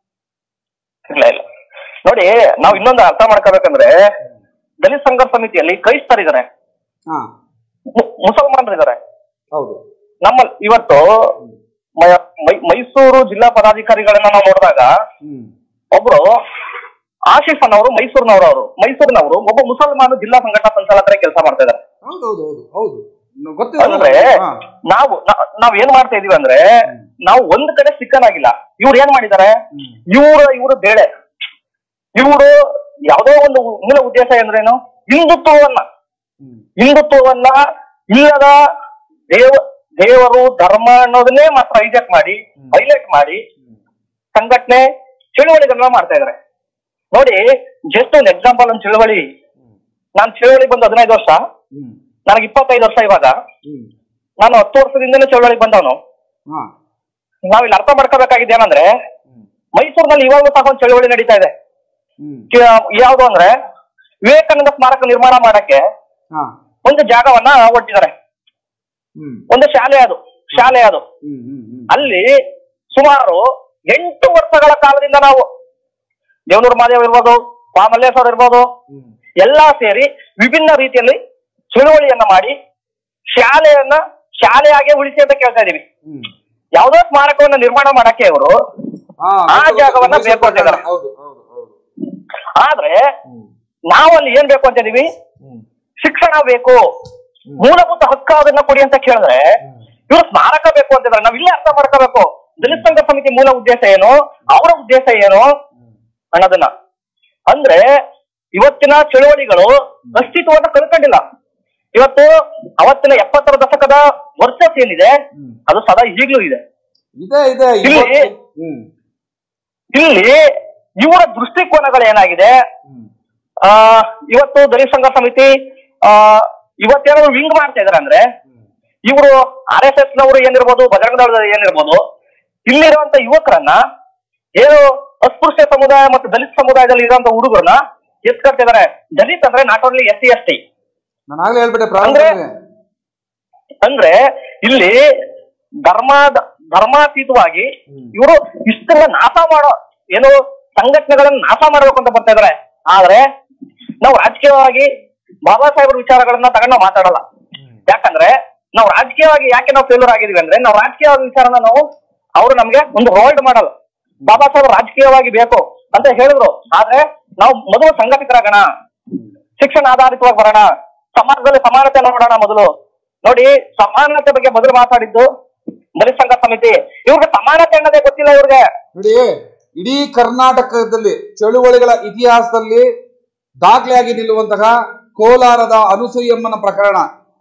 ಇಲ್ಲ ಇಲ್ಲ ನೋಡಿ ನಾವು ಇನ್ನೊಂದು ಅರ್ಥ ಮಾಡ್ಕೋಬೇಕಂದ್ರೆ ದಲಿತ ಸಂಘರ್ಷ ಸಮಿತಿಯಲ್ಲಿ ಕ್ರೈಸ್ತರಿದ್ದಾರೆ ಹಾ ಮು- ಮುಸಲ್ಮಾನರಿದ್ದಾರೆ ಹೌದು ನಮ್ಮ ಇವತ್ತು ಮ- ಮೈ- ಮೈಸೂರು ಜಿಲ್ಲಾ ಪದಾಧಿಕಾರಿಗಳನ್ನ ನಾವು ನೋಡಿದಾಗ ಹ್ಮ್ ಒಬ್ರು ಆಶೀಫ್ ಅನ್ನೋರು ಮೈಸೂರಿನವರು ಅವರು ಮೈಸೂರಿನವರು ಒಬ್ಬ ಮುಸಲ್ಮಾನ ಜಿಲ್ಲಾ ಸಂಘಟನಾ ಸಂಚಾಲಕರಾಗಿ ಕೆಲಸ ಮಾಡ್ತಾ ಇದ್ದಾರೆ ಹೌದು ಹೌದು ಹೌದು ಹೌದು ನ- ಗೊತ್ತಿದೆ ಅಂದ್ರೆ ಹಾ. ನಾವು ನಾ- ನಾವ್ ಏನ್ ಮಾಡ್ತಾ ಇದೀವಿ ಅಂದ್ರೆ ನಾವು ಒಂದ್ ಕಡೆ ಸಿಕ್ಕನಾಗಿಲ್ಲ ಇವ್ರು ಏನ್ ಮಾಡಿದ್ದಾರೆ ಹ್ಮ್. ಇವ್ರ ಇವ್ರ ಬೇಳೆ ಇವರು ಯಾವುದೋ ಒಂದು ಮೂಲ ಉದ್ದೇಶ ಅಂದ್ರೇನು ಹಿಂದುತ್ವವನ್ನ ಹ್ಮ್ ಹಿಂದುತ್ವವನ್ನ ಇಲ್ಲದ ದೇವ ದೇವರು ಧರ್ಮ ಅನ್ನೋದನ್ನೇ ಮಾತ್ರ ಹೈಜಾಕ್ ಮಾಡಿ ಹೈಲೈಟ್ ಮಾಡಿ ಸಂಘಟನೆ ಚಳುವಳಿಗಳನ್ನ ಮಾಡ್ತಾ ಇದಾರೆ ನೋಡಿ ಜಸ್ಟ್ ಒಂದು ಎಕ್ಸಾಂಪಲ್ ಒಂದು ಚಳುವಳಿ ನಾನು ಚಳುವಳಿ ಬಂದು ಹದಿನೈದು ವರ್ಷ ಹ್ಮ್ ನನಗೆ ಇಪ್ಪತ್ತೈದು ವರ್ಷ ಇವಾಗ ಹ್ಮ್ ನಾನು ಹತ್ತು ವರ್ಷದಿಂದಲೇ ಚಳುವಳಿಗೆ ಬಂದವನು ಹಾ ನಾವಿಲ್ಲಿ ಅರ್ಥ ಮಾಡ್ಕೋಬೇಕಾಗಿದೆ ಏನಂದ್ರೆ ಮೈಸೂರಿನಲ್ಲಿ ಇವಾಗಲೂ ಸಹ ಒಂದು ಚಳುವಳಿ ನಡೀತಾ ಇದೆ ಹ್ಮ್ ಕೆ- ಯಾವ್ದು ಅಂದ್ರೆ ವಿವೇಕಾನಂದ ಸ್ಮಾರಕ ನಿರ್ಮಾಣ ಮಾಡಕ್ಕೆ ಹಾ ಒಂದು ಜಾಗವನ್ನ ಒಟ್ಟಿದ್ದಾರೆ ಹ್ಮ್ ಒಂದು ಶಾಲೆ ಅದು ಶಾಲೆ ಅದು ಹ್ಮ್ ಹ್ಮ್ ಹ್ಮ್ ಅಲ್ಲಿ ಸುಮಾರು ಎಂಟು ವರ್ಷಗಳ ಕಾಲದಿಂದ ನಾವು ದೇವನೂರು ಮಾದೇವ್ ಇರ್ಬೋದು ಪಾ ಮಲ್ಲೇಶ್ವರ ಇರ್ಬೋದು ಹ್ಮ್ ಎಲ್ಲಾ ಸೇರಿ ವಿಭಿನ್ನ ರೀತಿಯಲ್ಲಿ ಚಳುವಳಿಯನ್ನ ಮಾಡಿ ಶಾಲೆಯನ್ನ ಶಾಲೆಯಾಗೆ ಉಳಿಸಿ ಅಂತ ಕೇಳ್ತಾ ಇದೀವಿ ಹ್ಮ್ ಯಾವುದೋ ಸ್ಮಾರಕವನ್ನ ನಿರ್ಮಾಣ ಮಾಡಕ್ಕೆ ಅವರು ಹಾ, ಆ ಗೊತ್ತು, ಜಾಗವನ್ನ ಗೊತ್ತು, ಬೇರ್ಪಡಿಸಿದ್ದಾರೆ. ಹೌದು ಹೌದು ಹೌದು ಆದ್ರೆ ಹ್ಮ್ ನಾವು ಅಲ್ಲಿ ಏನ್ ಬೇಕು ಅಂತ ಇದೀವಿ ಹ್ಮ್ ಶಿಕ್ಷಣ ಬೇಕು ಮೂಲಭೂತ ಹಕ್ಕು ಅದನ್ನ ಕೊಡಿ ಅಂತ ಕೇಳಿದ್ರೆ ಇವರು ಸ್ಮಾರಕ ಬೇಕು ಅಂತಿದ್ರೆ ನಾವ್ ಇಲ್ಲೇ ಅರ್ಥ ಮಾಡ್ಕೋಬೇಕು ದಲಿತ ಸಂಘ ಸಮಿತಿ ಮೂಲ ಉದ್ದೇಶ ಏನು ಅವರ ಉದ್ದೇಶ ಏನು ಅನ್ನೋದನ್ನ ಅಂದ್ರೆ ಇವತ್ತಿನ ಚಳುವಳಿಗಳು ಅಸ್ತಿತ್ವವನ್ನು ಕಳ್ಕೊಂಡಿಲ್ಲ ಇವತ್ತು ಅವತ್ತಿನ ಎಪ್ಪತ್ತರ ದಶಕದ ವರ್ಚಸ್ ಏನಿದೆ ಹ್ಮ್. ಅದು ಸದಾ ಈಗ್ಲೂ ಇದೆ ಇದೆ ಇದೆ ಇಲ್ಲಿ- ಇವತ್ತು- ಹ್ಮ್ ಇಲ್ಲಿ ಇವರ ದೃಷ್ಟಿಕೋನಗಳು ಏನಾಗಿದೆ ಹ್ಮ್ ಆ ಇವತ್ತು ದಲಿತ ಸಂಘ ಸಮಿತಿ ಆ ಇವತ್ತೇನಾದ್ರು ವಿಂಗ್ ಮಾಡ್ತಾ ಇದಾರೆ ಅಂದ್ರೆ ಇವರು ಆರ್ ಎಸ್ ಎಸ್ ನವರು ಏನಿರ್ಬೋದು ಬಜರಂಗ ದಳದ ಏನಿರ್ಬೋದು ಇಲ್ಲಿರುವಂತ ಯುವಕರನ್ನ ಏನು ಅಸ್ಪೃಶ್ಯ ಸಮುದಾಯ ಮತ್ತು ದಲಿತ ಸಮುದಾಯದಲ್ಲಿ ಇರುವಂತ ಹುಡುಗರನ್ನ ಎತ್ಕೊಳ್ತಿದ್ದಾರೆ ದಲಿತ್ ಅಂದ್ರೆ not only S C S T ನಾನು ಆಗ್ಲೇ ಹೇಳ್ಬಿಟ್ಟೆ ಅಂದ್ರೆ- ಪ್ರಾರಂಭದಲ್ಲಿ ಅಂದ್ರೆ ಇಲ್ಲಿ ಧರ್ಮ ಧರ್ಮಾತೀತವಾಗಿ ಹ್ಮ್. ಇವರು ಇಷ್ಟೆಲ್ಲ ನಾಶ ಮಾಡೋ ಏನು ಸಂಘಟನೆಗಳನ್ನ ನಾಶ ಮಾಡಬೇಕು ಅಂತ ಬರ್ತಾ ಇದಾರೆ ಆದ್ರೆ ನಾವು ರಾಜಕೀಯವಾಗಿ ಬಾಬಾ ಸಾಹೇಬ್ರ ವಿಚಾರಗಳನ್ನ ತಗೊಂಡು ನಾವು ಮಾತಾಡಲ್ಲ ಯಾಕಂದ್ರೆ ನಾವು ರಾಜಕೀಯವಾಗಿ ಯಾಕೆ ನಾವು ಫೇಲ್ಯೂರ್ ಆಗಿದೀವಿ ಅಂದ್ರೆ ನಾವು ರಾಜಕೀಯವಾಗಿ ವಿಚಾರನ ನಾವು ಅವರು ನಮ್ಗೆ ಒಂದು ಹೋಲ್ಡ್ ಮಾಡಲ್ಲ ಬಾಬಾ ಸಾಹೇಬ್ ರಾಜಕೀಯವಾಗಿ ಬೇಕು ಅಂತ ಹೇಳಿದ್ರು ಆದ್ರೆ ನಾವು ಮೊದಲು ಸಂಘಟಿತರಾಗೋಣ ಶಿಕ್ಷಣ ಆಧಾರಿತವಾಗಿ ಬರೋಣ ಸಮಾಜದಲ್ಲಿ ಸಮಾನತೆ ನೋಡೋಣ ಮೊದಲು ನೋಡಿ ಸಮಾನತೆ ಬಗ್ಗೆ ಮೊದಲು ಮಾತಾಡಿದ್ದು ದಲಿತ ಸಂಘ ಸಮಿತಿ ಇವ್ರಿಗೆ ಸಮಾನತೆ ಅನ್ನೋದೇ ಗೊತ್ತಿಲ್ಲ ಇವ್ರಿಗೆ ನೋಡಿ ಇಡೀ ಕರ್ನಾಟಕದಲ್ಲಿ ಚಳುವಳಿಗಳ ಇತಿಹಾಸದಲ್ಲಿ ದಾಖಲೆಯಾಗಿ ನಿಲ್ಲುವಂತಹ ಕೋಲಾರದ ಅನುಸೂಯಮ್ಮನ ಪ್ರಕರಣ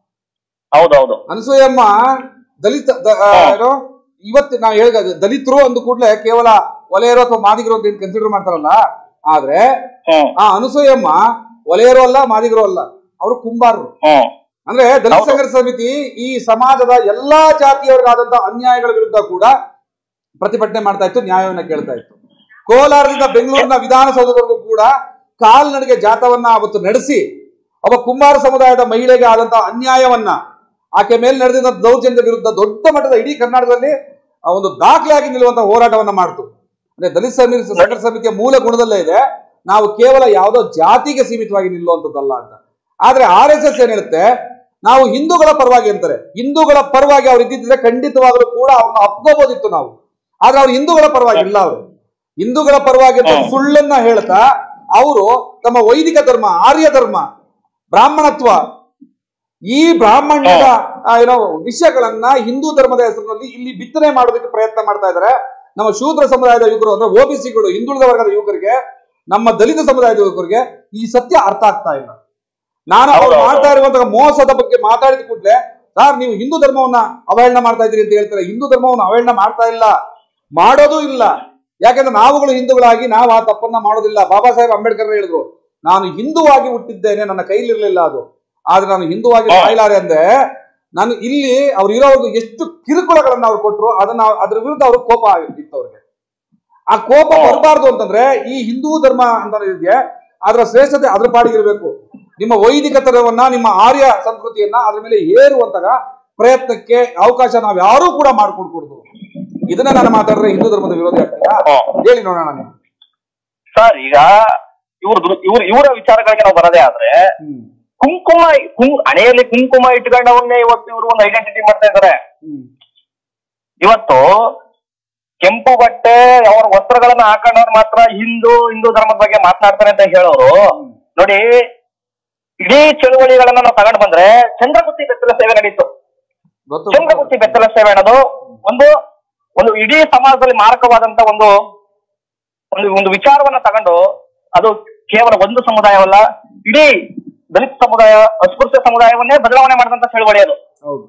ಹೌದೌದು ಅನಸೂಯಮ್ಮ ದಲಿತ ದ- ಆ, ಏನು ಇವತ್ತು ನಾವು ಹೇಳಿದ ದಲಿತರು ಅಂದ ಕೂಡಲೇ ಕೇವಲ ಒಲೆಯರು ಅಥವಾ ಮಾದಿಗರು ಅಂತ ಕನ್ಸಿಡರ್ ಮಾಡ್ತಾರಲ್ಲ ಆದ್ರೆ ಹ್ಮ್ ಆ ಅನಸೂಯಮ್ಮ ಒಲೆಯರು ಅಲ್ಲ ಮಾದಿಗರು ಅಲ್ಲ ಅವರು ಕುಂಬಾರರು ಹ್ಮ್ ಅಂದ್ರೆ ದಲಿತ ಹೌದು. ಸಂಘರ್ಷ ಸಮಿತಿ ಈ ಸಮಾಜದ ಎಲ್ಲಾ ಜಾತಿಯವರಿಗಾದಂತ ಅನ್ಯಾಯಗಳ ವಿರುದ್ಧ ಕೂಡ ಪ್ರತಿಭಟನೆ ಮಾಡ್ತಾ ಇತ್ತು ನ್ಯಾಯವನ್ನ ಕೇಳ್ತಾ ಇತ್ತು ಕೋಲಾರದಿಂದ ಬೆಂಗಳೂರಿನ ವಿಧಾನಸೌಧವರೆಗೂ ಕೂಡ ಕಾಲ್ನಡಿಗೆ ಜಾಥವನ್ನ ಅವತ್ತು ನಡೆಸಿ ಒಬ್ಬ ಕುಂಬಾರ ಸಮುದಾಯದ ಮಹಿಳೆಗೆ ಆದಂತಹ ಅನ್ಯಾಯವನ್ನ ಆಕೆ ಮೇಲೆ ನಡೆದಿದ್ದ ದೌರ್ಜನ್ಯದ ವಿರುದ್ಧ ದೊಡ್ಡ ಮಟ್ಟದ ಇಡೀ ಕರ್ನಾಟಕದಲ್ಲಿ ಆ ಒಂದು ದಾಖಲೆಯಾಗಿ ನಿಲ್ಲುವಂತಹ ಹೋರಾಟವನ್ನ ಮಾಡ್ತು ಅಂದ್ರೆ ದಲಿತ ಸಂಘ- ಸಂಘರ್ಷ ಸಮಿತಿಯ ಮೂಲ ಗುಣದಲ್ಲೇ ಇದೆ ನಾವು ಕೇವಲ ಯಾವುದೋ ಜಾತಿಗೆ ಸೀಮಿತವಾಗಿ ನಿಲ್ಲುವಂಥದ್ದಲ್ಲ ಅಂತ ಆದ್ರೆ ಆರ್ ಎಸ್ ಎಸ್ ಏನ್ ಹೇಳುತ್ತೆ ನಾವು ಹಿಂದೂಗಳ ಪರವಾಗಿ ಅಂತಾರೆ ಹಿಂದೂಗಳ ಪರವಾಗಿ ಅವ್ರು ಇದ್ದಿದ್ರೆ ಖಂಡಿತವಾಗಲೂ ಕೂಡ ಅವ್ರನ್ನ ಅಪ್ಕೋಬಹುದಿತ್ತು ನಾವು ಆದ್ರೆ ಅವ್ರು ಹಿಂದೂಗಳ ಪರವಾಗಿ ಇಲ್ಲ ಅವರು ಹಿಂದೂಗಳ ಪರವಾಗಿ ಅಂತ ಹ್ಮ್. ಸುಳ್ಳನ್ನ ಹೇಳ್ತಾ ಅವರು ತಮ್ಮ ವೈದಿಕ ಧರ್ಮ ಆರ್ಯ ಧರ್ಮ ಬ್ರಾಹ್ಮಣತ್ವ ಈ ಬ್ರಾಹ್ಮಣ್ಯದ ಆ, ಏನೋ ವಿಷಯಗಳನ್ನ ಹಿಂದೂ ಧರ್ಮದ ಹೆಸರಿನಲ್ಲಿ ಇಲ್ಲಿ ಬಿತ್ತನೆ ಮಾಡೋದಕ್ಕೆ ಪ್ರಯತ್ನ ಮಾಡ್ತಾ ಇದ್ದಾರೆ ನಮ್ಮ ಶೂದ್ರ ಸಮುದಾಯದ ಯುವಕರು ಅಂದ್ರೆ ಓಬಿಸಿಗಳು ಹಿಂದುಳಿದ ವರ್ಗದ ಯುವಕರಿಗೆ ನಮ್ಮ ದಲಿತ ಸಮುದಾಯದ ಯುವಕರಿಗೆ ಈ ಸತ್ಯ ಅರ್ಥ ಆಗ್ತಾ ಇಲ್ಲ ನಾನು ಅವ್ರು ಹೌದು, ಹೌದು. ಮಾಡ್ತಾ ಇರುವಂತಹ ಮೋಸದ ಬಗ್ಗೆ ಮಾತಾಡಿದ ಕೂಡಲೇ ಸರ್ ನೀವು ಹಿಂದೂ ಧರ್ಮವನ್ನ ಅವಹೇಳನ ಮಾಡ್ತಾ ಇದ್ದೀರಿ ಅಂತ ಹೇಳ್ತಾರೆ ಹಿಂದೂ ಧರ್ಮವನ್ನು ಅವಹೇಳನ ಮಾಡ್ತಾ ಇಲ್ಲ ಮಾಡೋದೂ ಇಲ್ಲ ಯಾಕಂದ್ರೆ ನಾವುಗಳು ಹಿಂದೂಗಳಾಗಿ ನಾವು ಆ ತಪ್ಪನ್ನ ಮಾಡೋದಿಲ್ಲ ಬಾಬಾ ಸಾಹೇಬ್ ಅಂಬೇಡ್ಕರ್ ಹೇಳಿದ್ರು ನಾನು ಹಿಂದುವಾಗಿ ಹುಟ್ಟಿದ್ದೇನೆ ನನ್ನ ಕೈಲಿರ್ಲಿಲ್ಲ ಅದು ಆದ್ರೆ ನಾನು ಹಿಂದುವಾಗಿ ಹಾ. ಸಾಯ್ಲಾರೆ ಅಂದ್ರೆ ನಾನು ಇಲ್ಲಿ ಅವ್ರು ಇರೋರ್ಗು ಎಷ್ಟು ಕಿರುಕುಳಗಳನ್ನ ಅವ್ರು ಕೊಟ್ರು ಅದನ್ನ ಅದ್ರ ವಿರುದ್ಧ ಅವ್ರಿಗೆ ಕೋಪ ಆಗಿತ್ತು ಅವ್ರಿಗೆ ಆ ಕೋಪ ಹಾ. ಬರಬಾರ್ದು ಅಂತಂದ್ರೆ ಈ ಹಿಂದೂ ಧರ್ಮ ಅಂತ ಇದೆಯಾ ಅದರ ಶ್ರೇಷ್ಠತೆ ಅದ್ರ ಪಾಡಿಗಿರ್ಬೇಕು ನಿಮ್ಮ ವೈದಿಕ ತರವನ್ನ ನಿಮ್ಮ ಆರ್ಯ ಸಂಸ್ಕೃತಿಯನ್ನ ಅದ್ರ ಮೇಲೆ ಏರುವಂತಹ ಪ್ರಯತ್ನಕ್ಕೆ ಅವಕಾಶ ನಾವ್ ಯಾರೂ ಕೂಡ ಮಾಡ್ಕೊಡ್ಕೊಡ್ದು ಇದನ್ನ ನಾನು ಮಾತಾಡಿದ್ರೆ ಹಿಂದೂ ಧರ್ಮದ ವಿರೋಧಿ ಆಗ್ತೀರಾ ಹ್ಮ್. ಹೇಳಿ ನೋಡೋಣ ನೀವು ಸರ್ ಈಗ ಇವ್ರದ್ದು ಇವ್ರ ಇವರ ವಿಚಾರಗಳಿಗೆ ನಾವು ಬರೋದೇ ಆದ್ರೆ ಹ್ಮ್ ಕುಂಕುಮ ಕುಂ ಹಣೆಯಲ್ಲಿ ಕುಂಕುಮ ಇಟ್ಕೊಂಡವನ್ನೇ ಇವತ್ತು ಇವರು ಒಂದು ಐಡೆಂಟಿಟಿ ಮಾಡ್ತಾ ಇದ್ದಾರೆ ಹ್ಮ್ ಇವತ್ತು ಕೆಂಪು ಬಟ್ಟೆ ಅವರ ವಸ್ತ್ರಗಳನ್ನ ಹಾಕೊಂಡವ್ರು ಮಾತ್ರ ಹಿಂದೂ ಹಿಂದೂ ಧರ್ಮದ ಬಗ್ಗೆ ಮಾತನಾಡ್ತಾರೆ ಅಂತ ಹೇಳೋರು ನೋಡಿ ಇಡೀ ಚಳುವಳಿಗಳನ್ನ ನಾವು ತಗೊಂಡ್ ಬಂದ್ರೆ ಚಂದ್ರಗುತ್ತಿ ಬೆತ್ತಲ ಸೇವೆ ನಡೀತು ಗೊತ್ತು ಚಂದ್ರಗುತ್ತಿ ಬೆತ್ತಲ ಸೇವೆ ಅನ್ನೋದು ಒಂದು ಒಂದು ಇಡೀ ಸಮಾಜದಲ್ಲಿ ಮಾರಕವಾದಂತ ಒಂದು ಒಂದು ಒಂದು ವಿಚಾರವನ್ನ ತಗೊಂಡು ಅದು ಕೇವಲ ಒಂದು ಸಮುದಾಯವಲ್ಲ ಇಡೀ ದಲಿತ ಸಮುದಾಯ ಅಸ್ಪೃಶ್ಯ ಸಮುದಾಯವನ್ನೇ ಬದಲಾವಣೆ ಮಾಡಿದಂತ ಚಳುವಳಿ ಅದು ಹೌದು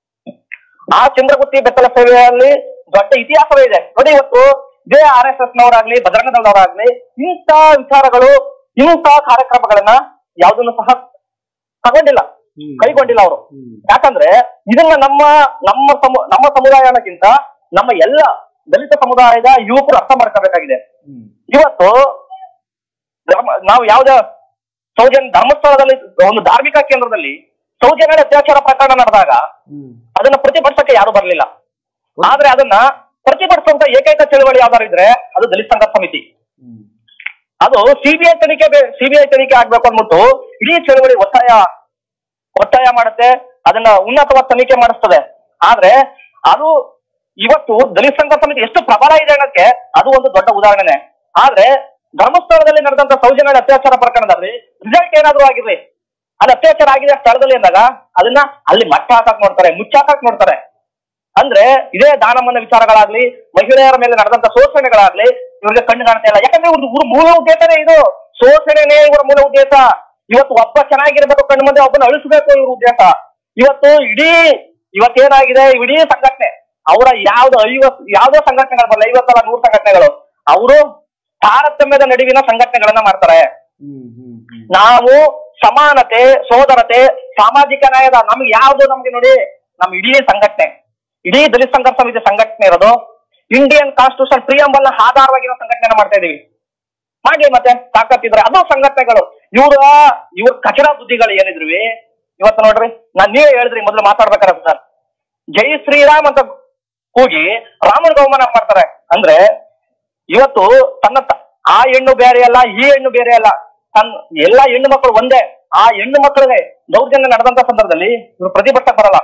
ಆ ಚಂದ್ರಗುತ್ತಿ ಬೆತ್ತಲ ಸೇವೆಯಲ್ಲಿ ದೊಡ್ಡ ಇತಿಹಾಸವೇ ಇದೆ ನೋಡಿ ಇವತ್ತು ಇದೇ ಆರ್ ಎಸ್ ಎಸ್ ನವರಾಗ್ಲಿ ಬಜರಂಗ ದಳದವರಾಗ್ಲಿ ಇಂಥ ವಿಚಾರಗಳು ಇಂಥ ಕಾರ್ಯಕ್ರಮಗಳನ್ನ ಯಾವುದನ್ನು ಸಹ ತಗೊಂಡಿಲ್ಲ ಹ್ಮ್. ಕೈಗೊಂಡಿಲ್ಲ ಅವರು ಹ್ಮ್. ಯಾಕಂದ್ರೆ ಇದನ್ನ ನಮ್ಮ ನಮ್ಮ ಸಮು ನಮ್ಮ ಸಮುದಾಯ ಅನ್ನೋಕ್ಕಿಂತ ನಮ್ಮ ಎಲ್ಲ ದಲಿತ ಸಮುದಾಯದ ಯುವಕರು ಅರ್ಥ ಮಾಡ್ಕೋಬೇಕಾಗಿದೆ ಹ್ಮ್. ಇವತ್ತು ಧರ್ಮ ನಾವು ಯಾವ್ದೇ ಸೌಜನ್ಯ ಧರ್ಮಸ್ಥಳದಲ್ಲಿ ಒಂದು ಧಾರ್ಮಿಕ ಕೇಂದ್ರದಲ್ಲಿ ಸೌಜನ್ಯ ಅತ್ಯಾಚಾರ ಪ್ರಕರಣ ನಡೆದಾಗ ಹ್ಮ್. ಅದನ್ನ ಪ್ರತಿಭಟಿಸಕ್ಕೆ ಯಾರು ಬರಲಿಲ್ಲ ಆದ್ರೆ ಅದನ್ನ ಪ್ರತಿಭಟಿಸುವಂತ ಏಕೈಕ ಚಳವಳಿ ಯಾವ್ದಾರು ಇದ್ರೆ ಅದು ದಲಿತ ಸಂಘರ್ಷ ಸಮಿತಿ ಹ್ಮ್. ಅದು ಸಿಬಿಐ ತನಿಖೆ ಸಿಬಿಐ ತನಿಖೆ ಆಗ್ಬೇಕು ಅಂದ್ಬಿಟ್ಟು ಇಡೀ ಚಳವಳಿ ಒತ್ತಾಯ ಒತ್ತಾಯ ಮಾಡುತ್ತೆ ಅದನ್ನ ಉನ್ನತವಾದ ತನಿಖೆ ಮಾಡಿಸ್ತದೆ ಆದ್ರೆ ಅದು ಇವತ್ತು ದಲಿತ ಸಂಘರ್ಷ ಸಮಿತಿ ಎಷ್ಟು ಪ್ರಬಲ ಇದೆ ಅನ್ನೋದಕ್ಕೆ ಅದು ಒಂದು ದೊಡ್ಡ ಉದಾಹರಣೆ ಆದ್ರೆ ಧರ್ಮಸ್ಥಳದಲ್ಲಿ ನಡೆದಂತ ಸೌಜನ್ಯ ಅತ್ಯಾಚಾರ ಪ್ರಕರಣದಲ್ಲಿ ರಿಸಲ್ಟ್ ಏನಾದ್ರೂ ಆಗಿರ್ಲಿ ಅಲ್ಲಿ ಅತ್ಯಾಚಾರ ಆಗಿದೆ ಆ ಸ್ಥಳದಲ್ಲಿ ಅಂದಾಗ ಅದನ್ನ ಅಲ್ಲಿ ಮಟ್ಟ ಹಾಕಕ್ ನೋಡ್ತಾರೆ ಮುಚ್ಚಾಕಕ್ ನೋಡ್ತಾರೆ ಅಂದ್ರೆ ಇದೇ ದಾನಮನ್ನ ವಿಚಾರಗಳಾಗ್ಲಿ ಮಹಿಳೆಯರ ಮೇಲೆ ನಡೆದಂತ ಶೋಷಣೆಗಳಾಗ್ಲಿ ಇವ್ರಿಗೆ ಕಣ್ಣು ಕಾಣ್ತಾ ಇಲ್ಲ ಯಾಕಂದ್ರೆ ಇವ್ರದ್ದು ಇವ್ರ ಮೂಲ ಉದ್ದೇಶನೇ ಇದು ಶೋಷಣೆನೇ ಇವರ ಮೂಲ ಉದ್ದೇಶ ಇವತ್ತು ಒಬ್ಬ ಚೆನ್ನಾಗಿರ್ಬೇಕು ಕಣ್ಣು ಮುಂದೆ ಒಬ್ಬನ ಅಳಿಸ್ಬೇಕು ಇವ್ರ ಉದ್ದೇಶ ಇವತ್ತು ಇಡೀ ಇವತ್ತೇನಾಗಿದೆ ಇಡೀ ಸಂಘಟನೆ ಅವರ ಯಾವ್ದು ಐವತ್ ಯಾವ್ದೋ ಸಂಘಟನೆಗಳು ಬರಲ್ಲ ಐವತ್ತಲ್ಲ ನೂರು ಸಂಘಟನೆಗಳು ಅವರು ತಾರತಮ್ಯದ ನಡುವಿನ ಸಂಘಟನೆಗಳನ್ನ ಮಾಡ್ತಾರೆ ಹ್ಮ್ ಹ್ಮ್ ಹ್ಮ್ ನಾವು ಸಮಾನತೆ ಸೋದರತೆ ಸಾಮಾಜಿಕ ನ್ಯಾಯದ ನಮ್ಗೆ ಯಾವ್ದು ನಮ್ಗೆ ನೋಡಿ ನಮ್ ಇಡೀ ಸಂಘಟನೆ ಇಡೀ ದಲಿತ ಸಂಘರ್ಷ ಸಮಿತಿ ಸಂಘಟನೆ ಇರೋದು ಇಂಡಿಯನ್ ಕಾನ್ಸ್ಟಿಟ್ಯೂಷನ್ ಪ್ರಿಯಂಬಲ್ ನ ಆಧಾರವಾಗಿರೋ ಸಂಘಟನೆ ಮಾಡ್ತಾ ಇದೀವಿ ಮಾಡ್ಲಿ ಮತ್ತೆ ತಾಕತ್ತಿದ್ರೆ ಅದು ಸಂಘಟನೆಗಳು ಇವ್ರ ಇವ್ರ ಕಚರ ಬುದ್ಧಿಗಳು ಏನಿದ್ರಿ ಇವತ್ತು ನೋಡ್ರಿ ನಾನ್ ನೀವೇ ಹೇಳಿದ್ರಿ ಮೊದಲು ಮಾತಾಡ್ಬೇಕಾರೆ ಸರ್ ಜೈ ಶ್ರೀರಾಮ್ ಅಂತ ಕೂಗಿ ರಾಮನ ಅವಮಾನ ಮಾಡ್ತಾರೆ ಅಂದ್ರೆ ಇವತ್ತು ತನ್ನ ತ- ಆ ಹೆಣ್ಣು ಬೇರೆ ಅಲ್ಲ ಈ ಹೆಣ್ಣು ಬೇರೆ ಅಲ್ಲ ತನ್ನ ಎಲ್ಲಾ ಹೆಣ್ಣು ಮಕ್ಕಳು ಒಂದೇ ಆ ಹೆಣ್ಣು ಮಕ್ಕಳಿಗೆ ದೌರ್ಜನ್ಯ ನಡೆದಂತ ಸಂದರ್ಭದಲ್ಲಿ ಇವರು ಪ್ರತಿಭಟನೆ ಬರಲ್ಲ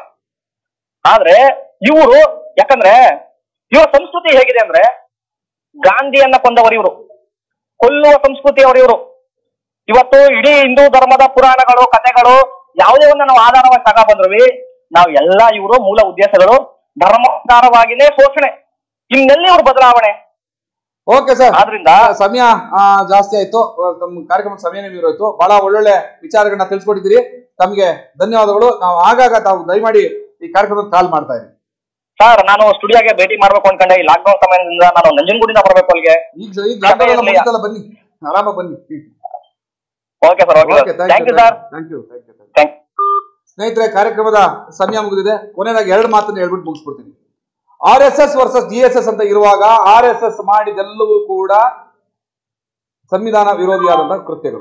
ಆದ್ರೆ ಇವರು ಯಾಕಂದ್ರೆ ಇವರ ಸಂಸ್ಕೃತಿ ಹೇಗಿದೆ ಅಂದ್ರೆ ಗಾಂಧಿಯನ್ನ ಕೊಂದವರು ಇವರು ಕೊಲ್ಲುವ ಸಂಸ್ಕೃತಿಯವರು ಇವರು ಇವತ್ತು ಇಡೀ ಹಿಂದೂ ಧರ್ಮದ ಪುರಾಣಗಳು ಕಥೆಗಳು ಯಾವುದೇ ಒಂದು ನಾವು ಆಧಾರವಾಗಿ ತಗ ಬಂದ್ರವಿ ನಾವು ಎಲ್ಲ ಇವರು ಮೂಲ ಉದ್ದೇಶಗಳು ಧರ್ಮಾಧಾರವಾಗಿನೇ ಶೋಷಣೆ ಇನ್ನೆಲ್ಲಿ ಇವ್ರ ಬದಲಾವಣೆ ಓಕೆ ಸರ್ ಆದ್ರಿಂದ ಸಮಯ ಆ, ಜಾಸ್ತಿ ಆಯ್ತು ಆ, ತಮ್ಮ ಕಾರ್ಯಕ್ರಮದ ಸಮಯನೇ ಮೀರೋಯ್ತು ಬಹಳ ಒಳ್ಳೊಳ್ಳೆ ವಿಚಾರಗಳನ್ನ ತಿಳಿಸ್ಕೊಟ್ಟಿದ್ದೀರಿ ತಮಗೆ ಧನ್ಯವಾದಗಳು ನಾವು ಆಗಾಗ ತಾವು ದಯಮಾಡಿ ಈ ಕಾರ್ಯಕ್ರಮಕ್ಕೆ ಕಾಲ್ ಮಾಡ್ತಾ ಇರಿ ಸರ್ ನಾನು ಸ್ಟುಡಿಯೋಗೆ ಭೇಟಿ ಮಾಡ್ಬೇಕು ಅನ್ಕೊಂಡೆ ಈ ಲಾಕ್ಡೌನ್ ಸಮಯದಿಂದ ನಾನು ನಂಜನಗೂಡಿಂದ ಬರ್ಬೇಕು ಅಲ್ಲಿಗೆ ಈಗ ಈಗ ಲಾಕ್ಡೌನ್ ಎಲ್ಲ ಮುಗೀತಲ್ಲ, ಬನ್ನಿ ಆರಾಮಾಗಿ ಬನ್ನಿ okay sir okay okay thank you sir thank you thank you thank ಸ್ನೇಹಿತರೆ ಕಾರ್ಯಕ್ರಮದ ಸಮಯ ಮುಗಿದಿದೆ ಕೊನೆಯದಾಗಿ ಎರಡು ಮಾತನ್ನು ಹೇಳ್ಬಿಟ್ಟು ಮುಗಿಸ್ಬಿಡ್ತೀನಿ R S S versus D S S ಅಂತ ಇರುವಾಗ ಆರ್ ಎಸ್ ಎಸ್ ಮಾಡಿದೆಲ್ಲವೂ ಕೂಡ ಸಂವಿಧಾನ ವಿರೋಧಿಯಾದಂತಹ ಕೃತ್ಯಗಳು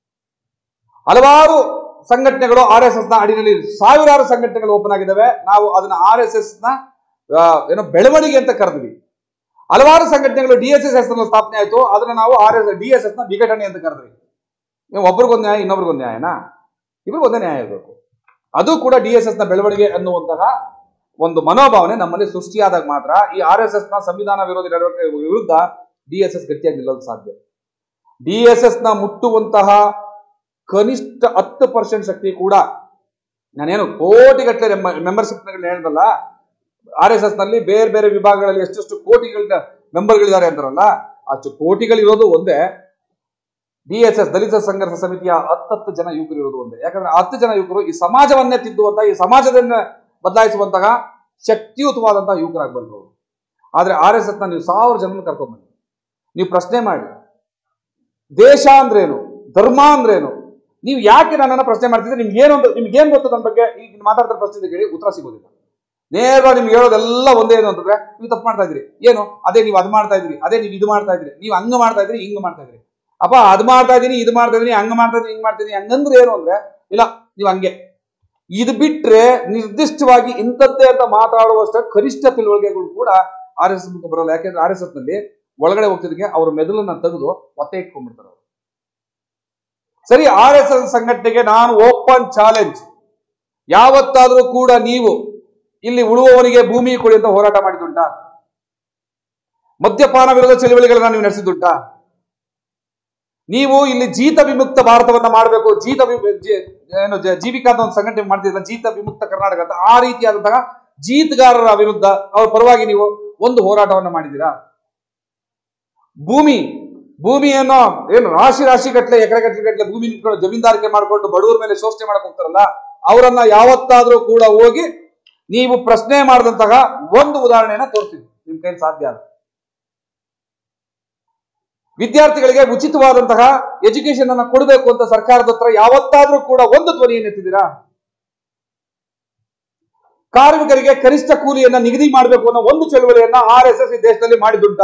ಹಲವಾರು ಸಂಘಟನೆಗಳು ಆರ್ ಎಸ್ ಎಸ್ ನ ಅಡಿನಲ್ಲಿ ಸಾವಿರಾರು ಸಂಘಟನೆಗಳು ಓಪನ್ ಆಗಿದ್ದಾವೆ ನಾವು ಅದನ್ನ ಆರ್ ಎಸ್ ಎಸ್ ನ ಆ, ಏನೋ ಬೆಳವಣಿಗೆ ಅಂತ ಕರೆದ್ವಿ ಹಲವಾರು ಸಂಘಟನೆಗಳು ಡಿ ಎಸ್ ಎಸ್ ಎಸ್ ಸ್ಥಾಪನೆ ಆಯ್ತು ಅದನ್ನ ನಾವು R S D S S ನ ವಿಘಟನೆ ಅಂತ ಕರೆದ್ವಿ ನೀವು ಒಬ್ರಿಗೊಂದು ನ್ಯಾಯ ಇನ್ನೊಬ್ರಿಗೊಂದು ನ್ಯಾಯನಾ ಇಬ್ರಿಗೂ ಒಂದೇ ನ್ಯಾಯ ಇರಬೇಕು ಅದು ಕೂಡ ಡಿ ಎಸ್ ಎಸ್ ನ ಬೆಳವಣಿಗೆ ಅನ್ನುವಂತಹ ಒಂದು ಮನೋಭಾವನೆ ನಮ್ಮಲ್ಲಿ ಸೃಷ್ಟಿಯಾದಾಗ ಮಾತ್ರ ಈ ಆರ್ ಎಸ್ ಎಸ್ ನ ಸಂವಿಧಾನ ವಿರೋಧಿ ನಡವಳಿಕೆ ವಿರುದ್ಧ ಡಿ ಎಸ್ ಎಸ್ ಗಟ್ಟಿಯಾಗಿ ನಿಲ್ಲೋದು ಸಾಧ್ಯ ಡಿ ಎಸ್ ಎಸ್ ನ ಮುಟ್ಟುವಂತಹ ಕನಿಷ್ಠ ಹತ್ತು ಪರ್ಸೆಂಟ್ ಶಕ್ತಿ ಕೂಡ ನಾನೇನು ಕೋಟಿಗಟ್ಟಲೆ ಮೆಂಬರ್ಶಿಪ್ ಹೇಳಿದಲ್ಲ ಆರ್ ಎಸ್ ಎಸ್ ನಲ್ಲಿ ಬೇರೆ ಬೇರೆ ವಿಭಾಗಗಳಲ್ಲಿ ಎಷ್ಟೆಷ್ಟು ಕೋಟಿಗಳ ಮೆಂಬರ್ಗಳಿದ್ದಾರೆ ಅಂತಾರಲ್ಲ ಅಷ್ಟು ಕೋಟಿಗಳಿರೋದು ಒಂದೇ ಡಿ ಎಸ್ ಎಸ್ ದಲಿತ ಸಂಘರ್ಷ ಸಮಿತಿಯ ಹತ್ತತ್ತು ಜನ ಯುವಕರು ಇರೋದು ಒಂದೇ ಯಾಕಂದ್ರೆ ಆ ಹತ್ತು ಜನ ಯುವಕರು ಈ ಸಮಾಜವನ್ನೇ ತಿದ್ದುವಂತಹ ಈ ಸಮಾಜದನ್ನ ಬದಲಾಯಿಸುವಂತಹ ಶಕ್ತಿಯುತವಾದಂತಹ ಯುವಕರಾಗಿ ಬಂದರು ಆದ್ರೆ ಆರ್ ಎಸ್ ಎಸ್ ನ ನೀವು ಸಾವಿರ ಜನ ಕರ್ಕೊಂಡ್ಬನ್ನಿ ನೀವು ಪ್ರಶ್ನೆ ಮಾಡಿ ದೇಶ ಅಂದ್ರೇನು ಧರ್ಮ ಅಂದ್ರೇನು ನೀವು ಯಾಕೆ ನನ್ನನ್ನ ಪ್ರಶ್ನೆ ಮಾಡ್ತಿದ್ರೆ ನಿಮ್ಗೆ ಏನು ಅಂತ ನಿಮ್ಗೆ ಏನ್ ಗೊತ್ತು ನನ್ನ ಬಗ್ಗೆ ಈಗ ಮಾತಾಡ್ತಾರೆ ಪ್ರಶ್ನೆ ಕೇಳಿ ಉತ್ತರ ಸಿಗೋದಿಲ್ಲ ನೇರವಾಗಿ ನಿಮ್ಗೆ ಹೇಳೋದೆಲ್ಲ ಒಂದೇ ಏನು ಅಂತಂದ್ರೆ ನೀವು ತಪ್ಪು ಮಾಡ್ತಾ ಇದ್ರಿ ಏನು ಅದೇ ನೀವು ಅದು ಮಾಡ್ತಾ ಇದ್ರಿ ಅದೇ ನೀವು ಇದು ಮಾಡ್ತಾ ಇದ್ರಿ ನೀವು ಹಂಗ ಮಾಡ್ತಾ ಇದ್ರಿ ಹಿಂಗ್ ಮಾಡ್ತಾ ಇದ್ರಿ ಅಪ್ಪ ಅದು ಮಾಡ್ತಾ ಇದೀನಿ ಇದು ಮಾಡ್ತಾ ಇದೀನಿ ಹಂಗ ಮಾಡ್ತಾ ಇದೀನಿ ಹಿಂಗ್ ಮಾಡ್ತೀನಿ ಹಂಗಂದ್ರೆ ಏನು ಅಂದ್ರೆ ಇಲ್ಲ ನೀವು ಹಂಗೆ ಇದು ಬಿಟ್ರೆ ನಿರ್ದಿಷ್ಟವಾಗಿ ಇಂಥದ್ದೇ ಅಂತ ಮಾತಾಡುವಷ್ಟ ಕನಿಷ್ಠ ತಿಳುವಳಿಕೆಗಳು ಕೂಡ ಆರ್ ಎಸ್ ಎಸ್ ಬರೋಲ್ಲ ಯಾಕೆಂದ್ರೆ ಆರ್ ಎಸ್ ಎಸ್ ನಲ್ಲಿ ಒಳಗಡೆ ಹೋಗ್ತಿದ್ದಕ್ಕೆ ಅವ್ರ ಮೆದುಳನ್ನ ತೆಗೆದು ಒತ್ತೆ ಇಟ್ಕೊಂಡ್ಬಿಡ್ತಾರೆ ಅವರು ಸರಿ ಆರ್ ಎಸ್ ಎಸ್ ಸಂಘಟನೆಗೆ ನಾನು ಓಪನ್ ಚಾಲೆಂಜ್ ಯಾವತ್ತಾದ್ರೂ ಕೂಡ ನೀವು ಇಲ್ಲಿ ಉಳುವವನಿಗೆ ಭೂಮಿ ಕೊಡಿ ಅಂತ ಹೋರಾಟ ಮಾಡಿದುಂಟಾ ಮದ್ಯಪಾನ ವಿರೋಧ ಚಳವಳಿಗಳನ್ನ ನೀವು ನಡೆಸಿದುಂಟಾ ನೀವು ಇಲ್ಲಿ ಜೀತ ವಿಮುಕ್ತ ಭಾರತವನ್ನ ಮಾಡಬೇಕು ಜೀತ ವಿ- ಜಿ- ಏನು ಜ- ಜೀವಿಕಾ ಅಂತ ಒಂದು ಸಂಘಟನೆ ಮಾಡ್ತಿದ್ರೆ ಜೀತ ವಿಮುಕ್ತ ಕರ್ನಾಟಕ ಅಂತ ಆ ರೀತಿಯಾದಂತಹ ಜೀತಗಾರರ ವಿರುದ್ಧ ಅವ್ರ ಪರವಾಗಿ ನೀವು ಒಂದು ಹೋರಾಟವನ್ನ ಮಾಡಿದ್ದೀರಾ ಭೂಮಿ ಭೂಮಿಯನ್ನು ಏನು ರಾಶಿ ರಾಶಿ ಗಟ್ಲೆ ಎಕರೆ ಗಟ್ಟಲೆ ಗಟ್ಲೆ ಭೂಮಿ ನಿಂತ್ಕೊಂಡು ಜಮೀನ್ದಾರಿಕೆ ಮಾಡಿಕೊಂಡು ಬಡವರ ಮೇಲೆ ಶೋಷಣೆ ಮಾಡಕ್ ಹೋಗ್ತಾರಲ್ಲ ಅವರನ್ನ ಯಾವತ್ತಾದ್ರೂ ಕೂಡ ಹೋಗಿ ನೀವು ಪ್ರಶ್ನೆ ಮಾಡಿದಂತಹ ಒಂದು ಉದಾಹರಣೆಯನ್ನ ತೋರಿಸ್ತೀವಿ ನಿಮ್ ಕೈಲಿ ಸಾಧ್ಯ ಅಲ್ಲ ವಿದ್ಯಾರ್ಥಿಗಳಿಗೆ ಉಚಿತವಾದಂತಹ ಎಜುಕೇಶನ್ ಅನ್ನ ಕೊಡಬೇಕು ಅಂತ ಸರ್ಕಾರದ ಹತ್ರ ಯಾವತ್ತಾದ್ರೂ ಕೂಡ ಒಂದು ಧ್ವನಿಯನ್ನು ಎತ್ತಿದ್ದೀರಾ ಕಾರ್ಮಿಕರಿಗೆ ಕನಿಷ್ಠ ಕೂಲಿಯನ್ನ ನಿಗದಿ ಮಾಡಬೇಕು ಅನ್ನೋ ಒಂದು ಚಳುವಳಿಯನ್ನ ಆರ್ ಎಸ್ ಎಸ್ ಈ ದೇಶದಲ್ಲಿ ಮಾಡಿದುಂಟಾ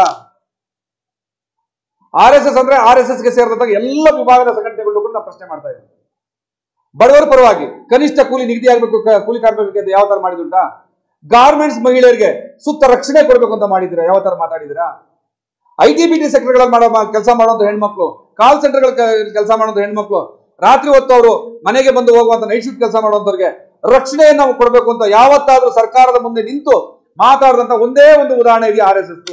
ಆರ್ ಎಸ್ ಎಸ್ ಅಂದ್ರೆ ಆರ್ ಎಸ್ ಎಸ್ ಗೆ ಸೇರಿದಂತಹ ಎಲ್ಲ ವಿಭಾಗದ ಸಂಘಟನೆಗಳು ಕೂಡ ನಾವು ಪ್ರಶ್ನೆ ಮಾಡ್ತಾ ಇದ್ದೀವಿ ಬಡವರ ಪರವಾಗಿ ಕನಿಷ್ಠ ಕೂಲಿ ನಿಗದಿ ಆಗಬೇಕು ಕೂಲಿ ಕಾರ್ಮಿಕರಿಗೆ ಅಂತ ಯಾವ ತರ ಮಾಡಿದುಂಟಾ ಗಾರ್ಮೆಂಟ್ಸ್ ಮಹಿಳೆಯರಿಗೆ ಸೂಕ್ತ ರಕ್ಷಣೆ ಕೊಡಬೇಕು ಅಂತ ಮಾಡಿದಿರಾ ಯಾವ ತರ ಮಾತಾಡಿದಿರಾ ಐ ಟಿ ಬಿ ಟಿ ಸೆಕ್ಟರ್ಗಳಲ್ಲಿ ಮಾಡೋ ಕೆಲಸ ಮಾಡುವಂತ ಹೆಣ್ಮಕ್ಳು ಕಾಲ್ ಸೆಂಟರ್ಗಳ ಕೆಲಸ ಮಾಡುವಂತ ಹೆಣ್ಮಕ್ಳು ರಾತ್ರಿ ಹೊತ್ತು ಅವರು ಮನೆಗೆ ಬಂದು ಹೋಗುವಂತ ನೈಟ್ ಶಿಫ್ಟ್ ಕೆಲಸ ಮಾಡುವಂತವ್ರಿಗೆ ರಕ್ಷಣೆಯನ್ನು ನಾವು ಕೊಡಬೇಕು ಅಂತ ಯಾವತ್ತಾದ್ರೂ ಸರ್ಕಾರದ ಮುಂದೆ ನಿಂತು ಮಾತಾಡಿದಂತ ಒಂದೇ ಒಂದು ಉದಾಹರಣೆ ಇದೆ ಆರ್ ಎಸ್ ಎಸ್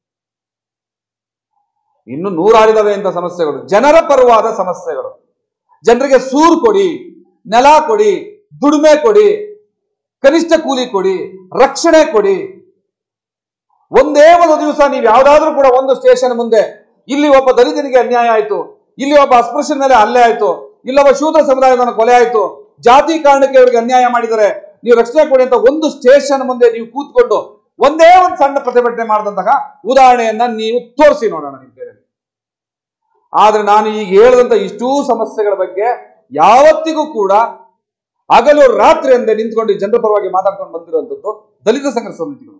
ಇನ್ನು ನೂರಾರಿದವೆ ಅಂತ ಸಮಸ್ಯೆಗಳು ಜನರ ಪರವಾದ ಸಮಸ್ಯೆಗಳು ಜನರಿಗೆ ಸೂರು ಕೊಡಿ ನೆಲ ಕೊಡಿ ದುಡಿಮೆ ಕೊಡಿ ಕನಿಷ್ಠ ಕೂಲಿ ಕೊಡಿ ರಕ್ಷಣೆ ಕೊಡಿ ಒಂದೇ ಒಂದು ದಿವಸ ನೀವು ಯಾವ್ದಾದ್ರೂ ಕೂಡ ಒಂದು ಸ್ಟೇಷನ್ ಮುಂದೆ ಇಲ್ಲಿ ಒಬ್ಬ ದಲಿತನಿಗೆ ಅನ್ಯಾಯ ಆಯ್ತು ಇಲ್ಲಿ ಒಬ್ಬ ಅಸ್ಪೃಶ್ಯನ ಮೇಲೆ ಹಲ್ಲೆ ಆಯ್ತು ಇಲ್ಲೊಬ್ಬ ಶೂದ್ರ ಸಮುದಾಯದವನ ಕೊಲೆ ಆಯ್ತು ಜಾತಿ ಕಾರಣಕ್ಕೆ ಅವರಿಗೆ ಅನ್ಯಾಯ ಮಾಡಿದರೆ ನೀವು ರಕ್ಷಣೆ ಕೊಡಿ ಅಂತ ಒಂದು ಸ್ಟೇಷನ್ ಮುಂದೆ ನೀವು ಕೂತ್ಕೊಂಡು ಒಂದೇ ಒಂದು ಸಣ್ಣ ಪ್ರತಿಭಟನೆ ಮಾಡಿದಂತಹ ಉದಾಹರಣೆಯನ್ನ ನೀವು ತೋರಿಸಿ ನೋಡೋಣ ನಿಮ್ಮ ಕೈಯಲ್ಲಿ ಆದ್ರೆ ನಾನು ಈಗ ಹೇಳಿದಂತ ಇಷ್ಟೂ ಸಮಸ್ಯೆಗಳ ಬಗ್ಗೆ ಯಾವತ್ತಿಗೂ ಕೂಡ ಹಗಲು ರಾತ್ರಿ ಎಂದೇ ನಿಂತ್ಕೊಂಡು ಈ ಜನರ ಪರವಾಗಿ ಮಾತಾಡ್ಕೊಂಡು ಬಂದಿರುವಂತದ್ದು ದಲಿತ ಸಂಘರ್ಷ ಸಮಿತಿಗಳು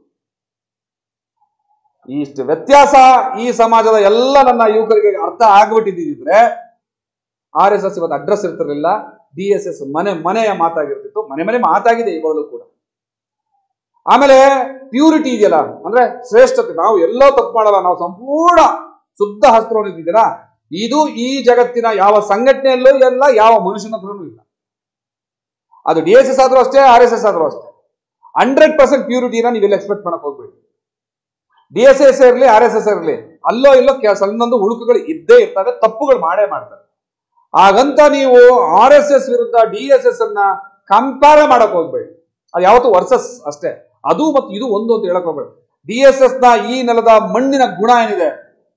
ಇಷ್ಟು ವ್ಯತ್ಯಾಸ ಈ ಸಮಾಜದ ಎಲ್ಲ ನನ್ನ ಯುವಕರಿಗೆ ಅರ್ಥ ಆಗ್ಬಿಟ್ಟಿದ್ದಿದ್ರೆ ಆರ್ ಎಸ್ ಎಸ್ ಇವತ್ತು ಅಡ್ರೆಸ್ ಇರ್ತಿರ್ಲಿಲ್ಲ ಡಿ ಎಸ್ ಎಸ್ ಮನೆ ಮನೆಯ ಮಾತಾಗಿರ್ತಿತ್ತು ಮನೆ ಮನೆ ಮಾತಾಗಿದೆ ಇವಾಗಲೂ ಕೂಡ ಆಮೇಲೆ ಪ್ಯೂರಿಟಿ ಇದೆಯಲ್ಲ ಅಂದ್ರೆ ಶ್ರೇಷ್ಠತೆ ನಾವು ಎಲ್ಲೋ ತಪ್ಪು ಮಾಡಲ್ಲ ನಾವು ಸಂಪೂರ್ಣ ಶುದ್ಧ ಹಸ್ತ್ರ ಇದು ಈ ಜಗತ್ತಿನ ಯಾವ ಸಂಘಟನೆಯಲ್ಲೂ ಇಲ್ಲ ಯಾವ ಮನುಷ್ಯನ ಹತ್ರನೂ ಇಲ್ಲ ಅದು ಡಿ ಎಸ್ ಎಸ್ ಆದ್ರೂ ಅಷ್ಟೇ ಆರ್ ಎಸ್ ಎಸ್ ಆದ್ರೂ ಅಷ್ಟೇ ಹಂಡ್ರೆಡ್ ಪರ್ಸೆಂಟ್ ಪ್ಯೂರಿಟಿನ ನೀವೆಲ್ಲ ಎಕ್ಸ್ಪೆಕ್ಟ್ ಮಾಡಕ್ ಹೋಗ್ಬೇಡಿ ಡಿ ಎಸ್ ಎಸ್ ಇರಲಿ ಆರ್ ಎಸ್ ಎಸ್ ಇರಲಿ ಅಲ್ಲೋ ಇಲ್ಲೋ ಕೆ- ಸಣ್ಣದೊಂದು ಹುಡುಕುಗಳು ಇದ್ದೇ ಇರ್ತವೆ ತಪ್ಪುಗಳು ಮಾಡೇ ಮಾಡ್ತಾರೆ ಹಾಗಂತ ನೀವು ಆರ್ ಎಸ್ ಎಸ್ ವಿರುದ್ಧ ಡಿ ಎಸ್ ಎಸ್ ಅನ್ನ ಕಂಪೇರ್ ಮಾಡಕ್ ಹೋಗ್ಬೇಡಿ ಅದು ಯಾವತ್ತು ವರ್ಸಸ್ ಅಷ್ಟೇ ಅದು ಮತ್ತು ಇದು ಒಂದು ಅಂತ ಹೇಳಕ್ ಹೋಗ್ಬೇಡಿ ಡಿ ಎಸ್ ಎಸ್ ನ ಈ ನೆಲದ ಮಣ್ಣಿನ ಗುಣ ಏನಿದೆ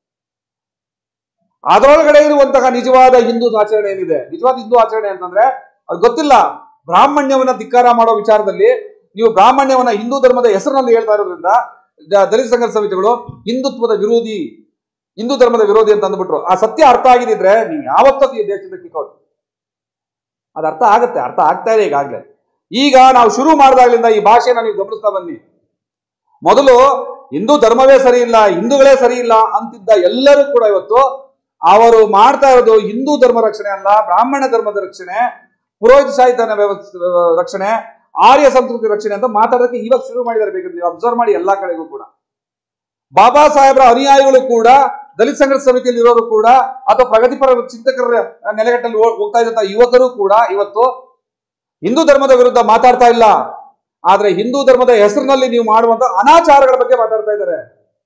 ಅದರೊಳಗಡೆ ಇರುವಂತಹ ನಿಜವಾದ ಹಿಂದೂ ಆಚರಣೆ ಏನಿದೆ ನಿಜವಾದ ಹಿಂದೂ ಆಚರಣೆ ಅಂತಂದ್ರೆ ಅದು ಗೊತ್ತಿಲ್ಲ ಬ್ರಾಹ್ಮಣ್ಯವನ್ನ ಧಿಕ್ಕಾರ ಮಾಡೋ ವಿಚಾರದಲ್ಲಿ ನೀವು ಬ್ರಾಹ್ಮಣ್ಯವನ್ನ ಹಿಂದೂ ಧರ್ಮದ ಹೆಸರಿನಲ್ಲಿ ಹೇಳ್ತಾ ಇರೋದ್ರಿಂದ ದ- ದಲಿತ ಸಂಘರ್ಷ ಸಮಿತಿಗಳು ಹಿಂದುತ್ವದ ವಿರೋಧಿ ಹಿಂದೂ ಧರ್ಮದ ವಿರೋಧಿ ಅಂತ ಅಂದ್ಬಿಟ್ರು ಆ ಸತ್ಯ ಅರ್ಥ ಆಗಿದ್ರೆ ನೀವು ಯಾವತ್ತೂ ಈ ದೇಶದಿಂದ ಕಿಕ್ಕೋದು ಅದು ಅರ್ಥ ಆಗುತ್ತೆ ಅರ್ಥ ಆಗ್ತಾ ಇದೆ ಈಗಾಗಲೇ ಈಗ ನಾವು ಶುರು ಮಾಡಿದಾಗ್ಲಿಂದ ಈ ಭಾಷೆನ ನೀವು ಗಮನಿಸ್ತಾ ಬನ್ನಿ ಮೊದಲು ಹಿಂದೂ ಧರ್ಮವೇ ಸರಿ ಇಲ್ಲ ಹಿಂದೂಗಳೇ ಸರಿ ಇಲ್ಲ ಅಂತಿದ್ದ ಎಲ್ಲರೂ ಕೂಡ ಇವತ್ತು ಅವರು ಮಾಡ್ತಾ ಇರೋದು ಹಿಂದೂ ಧರ್ಮ ರಕ್ಷಣೆ ಅಲ್ಲ ಬ್ರಾಹ್ಮಣ ಧರ್ಮದ ರಕ್ಷಣೆ ಪುರೋಹಿತ ಸಾಹಿತ್ಯನ ವ್ಯವಸ್ಥೆ ರಕ್ಷಣೆ ಆರ್ಯ ಸಂಸ್ಕೃತಿ ರಕ್ಷಣೆ ಅಂತ ಮಾತಾಡೋದಕ್ಕೆ ಇವಾಗ ಶುರು ಮಾಡಿದ್ದಾರೆ ಬೇಕಾದ್ರೆ ನೀವು ಅಬ್ಸರ್ವ್ ಮಾಡಿ ಎಲ್ಲಾ ಕಡೆಗೂ ಕೂಡ ಬಾಬಾ ಸಾಹೇಬ್ರ ಅನುಯಾಯಿಗಳು ಕೂಡ ದಲಿತ ಸಂಘರ್ಷ ಸಮಿತಿಯಲ್ಲಿ ಇರೋರು ಕೂಡ ಅಥವಾ ಪ್ರಗತಿಪರ ಚಿಂತಕರ ನೆಲೆಗಟ್ಟಲ್ಲಿ ಹೋ- ಹೋಗ್ತಾ ಇದ್ದಂತ ಯುವಕರು ಕೂಡ ಇವತ್ತು ಹಿಂದೂ ಧರ್ಮದ ವಿರುದ್ಧ ಮಾತಾಡ್ತಾ ಇಲ್ಲ ಆದ್ರೆ ಹಿಂದೂ ಧರ್ಮದ ಹೆಸರಿನಲ್ಲಿ ನೀವು ಮಾಡುವಂತ ಅನಾಚಾರಗಳ ಬಗ್ಗೆ ಮಾತಾಡ್ತಾ ಇದ್ದಾರೆ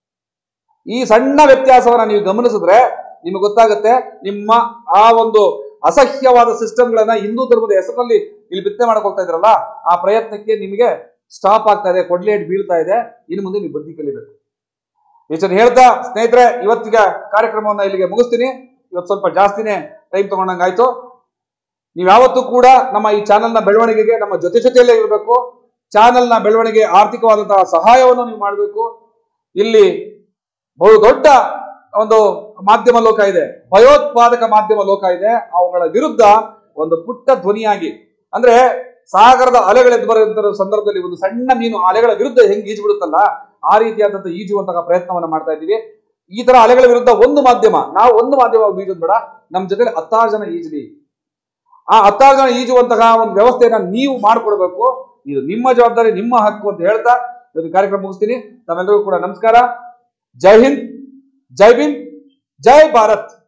ಈ ಸಣ್ಣ ವ್ಯತ್ಯಾಸವನ್ನ ನೀವು ಗಮನಿಸಿದ್ರೆ ನಿಮಗೆ ಗೊತ್ತಾಗುತ್ತೆ ನಿಮ್ಮ ಆ ಒಂದು ಅಸಹ್ಯವಾದ ಸಿಸ್ಟಮ್ಗಳನ್ನ ಹಿಂದೂ ಧರ್ಮದ ಹೆಸರಿನಲ್ಲಿ ಇಲ್ಲಿ ಬಿತ್ತನೆ ಮಾಡಕ್ ಹೋಗ್ತಾ ಇದ್ರಲ್ಲ ಆ ಪ್ರಯತ್ನಕ್ಕೆ ನಿಮಗೆ ಸ್ಟಾಪ್ ಆಗ್ತಾ ಇದೆ ಕೊಡ್ಲೇಟ್ ಬೀಳ್ತಾ ಇದೆ ಇನ್ನು ಮುಂದೆ ನೀವು ಬುದ್ಧಿ ಕಲಿಬೇಕು ಇಷ್ಟನ್ನು ಹೇಳ್ತಾ ಸ್ನೇಹಿತರೆ ಇವತ್ತಿಗೆ ಕಾರ್ಯಕ್ರಮವನ್ನ ಇಲ್ಲಿಗೆ ಮುಗಿಸ್ತೀನಿ ಇವತ್ತು ಸ್ವಲ್ಪ ಜಾಸ್ತಿನೇ ಟೈಮ್ ತಗೊಂಡಂಗಾಯ್ತು ನೀವು ಯಾವತ್ತೂ ಕೂಡ ನಮ್ಮ ಈ ಚಾನೆಲ್ನ ಬೆಳವಣಿಗೆಗೆ ನಮ್ಮ ಜೊತೆ ಜೊತೆಯಲ್ಲೇ ಇರಬೇಕು ಚಾನೆಲ್ನ ಬೆಳವಣಿಗೆ ಆರ್ಥಿಕವಾದಂತಹ ಸಹಾಯವನ್ನು ನೀವು ಮಾಡಬೇಕು ಇಲ್ಲಿ ಬಹು ದೊಡ್ಡ ಒಂದು ಮಾಧ್ಯಮ ಲೋಕ ಇದೆ ಭಯೋತ್ಪಾದಕ ಮಾಧ್ಯಮ ಲೋಕ ಇದೆ ಅವುಗಳ ವಿರುದ್ಧ ಒಂದು ಪುಟ್ಟ ಧ್ವನಿಯಾಗಿ ಅಂದ್ರೆ ಸಾಗರದ ಅಲೆಗಳೆದ್ದು ಬರುವಂತ ಸಂದರ್ಭದಲ್ಲಿ ಒಂದು ಸಣ್ಣ ಮೀನು ಆ ಅಲೆಗಳ ವಿರುದ್ಧ ಹೆಂಗ್ ಈಜು ಬಿಡುತ್ತಲ್ಲ ಆ ರೀತಿಯಾದಂತಹ ಈಜುವಂತಹ ಪ್ರಯತ್ನವನ್ನ ಮಾಡ್ತಾ ಇದ್ದೀವಿ ಈ ತರ ಅಲೆಗಳ ವಿರುದ್ಧ ಒಂದು ಮಾಧ್ಯಮ ನಾವು ಒಂದು ಮಾಧ್ಯಮ ಈಜೋದು ಬೇಡ ನಮ್ಮ ಜೊತೆ ಹತ್ತಾರು ಜನ ಈಜಲಿ ಆ ಹತ್ತಾರು ಜನ ಈಜುವಂತಹ ಒಂದು ವ್ಯವಸ್ಥೆಯನ್ನ ನೀವು ಮಾಡ್ಕೊಡ್ಬೇಕು ಇದು ನಿಮ್ಮ ಜವಾಬ್ದಾರಿ ನಿಮ್ಮ ಹಕ್ಕು ಅಂತ ಹೇಳ್ತಾ ಇವತ್ತು ಕಾರ್ಯಕ್ರಮ ಮುಗಿಸ್ತೀನಿ ತಮ್ಮೆಲ್ಲರಿಗೂ ಕೂಡ ನಮಸ್ಕಾರ ಜೈ ಹಿಂದ್ ಜೈ ಭೀಮ್ ಜೈ ಭಾರತ್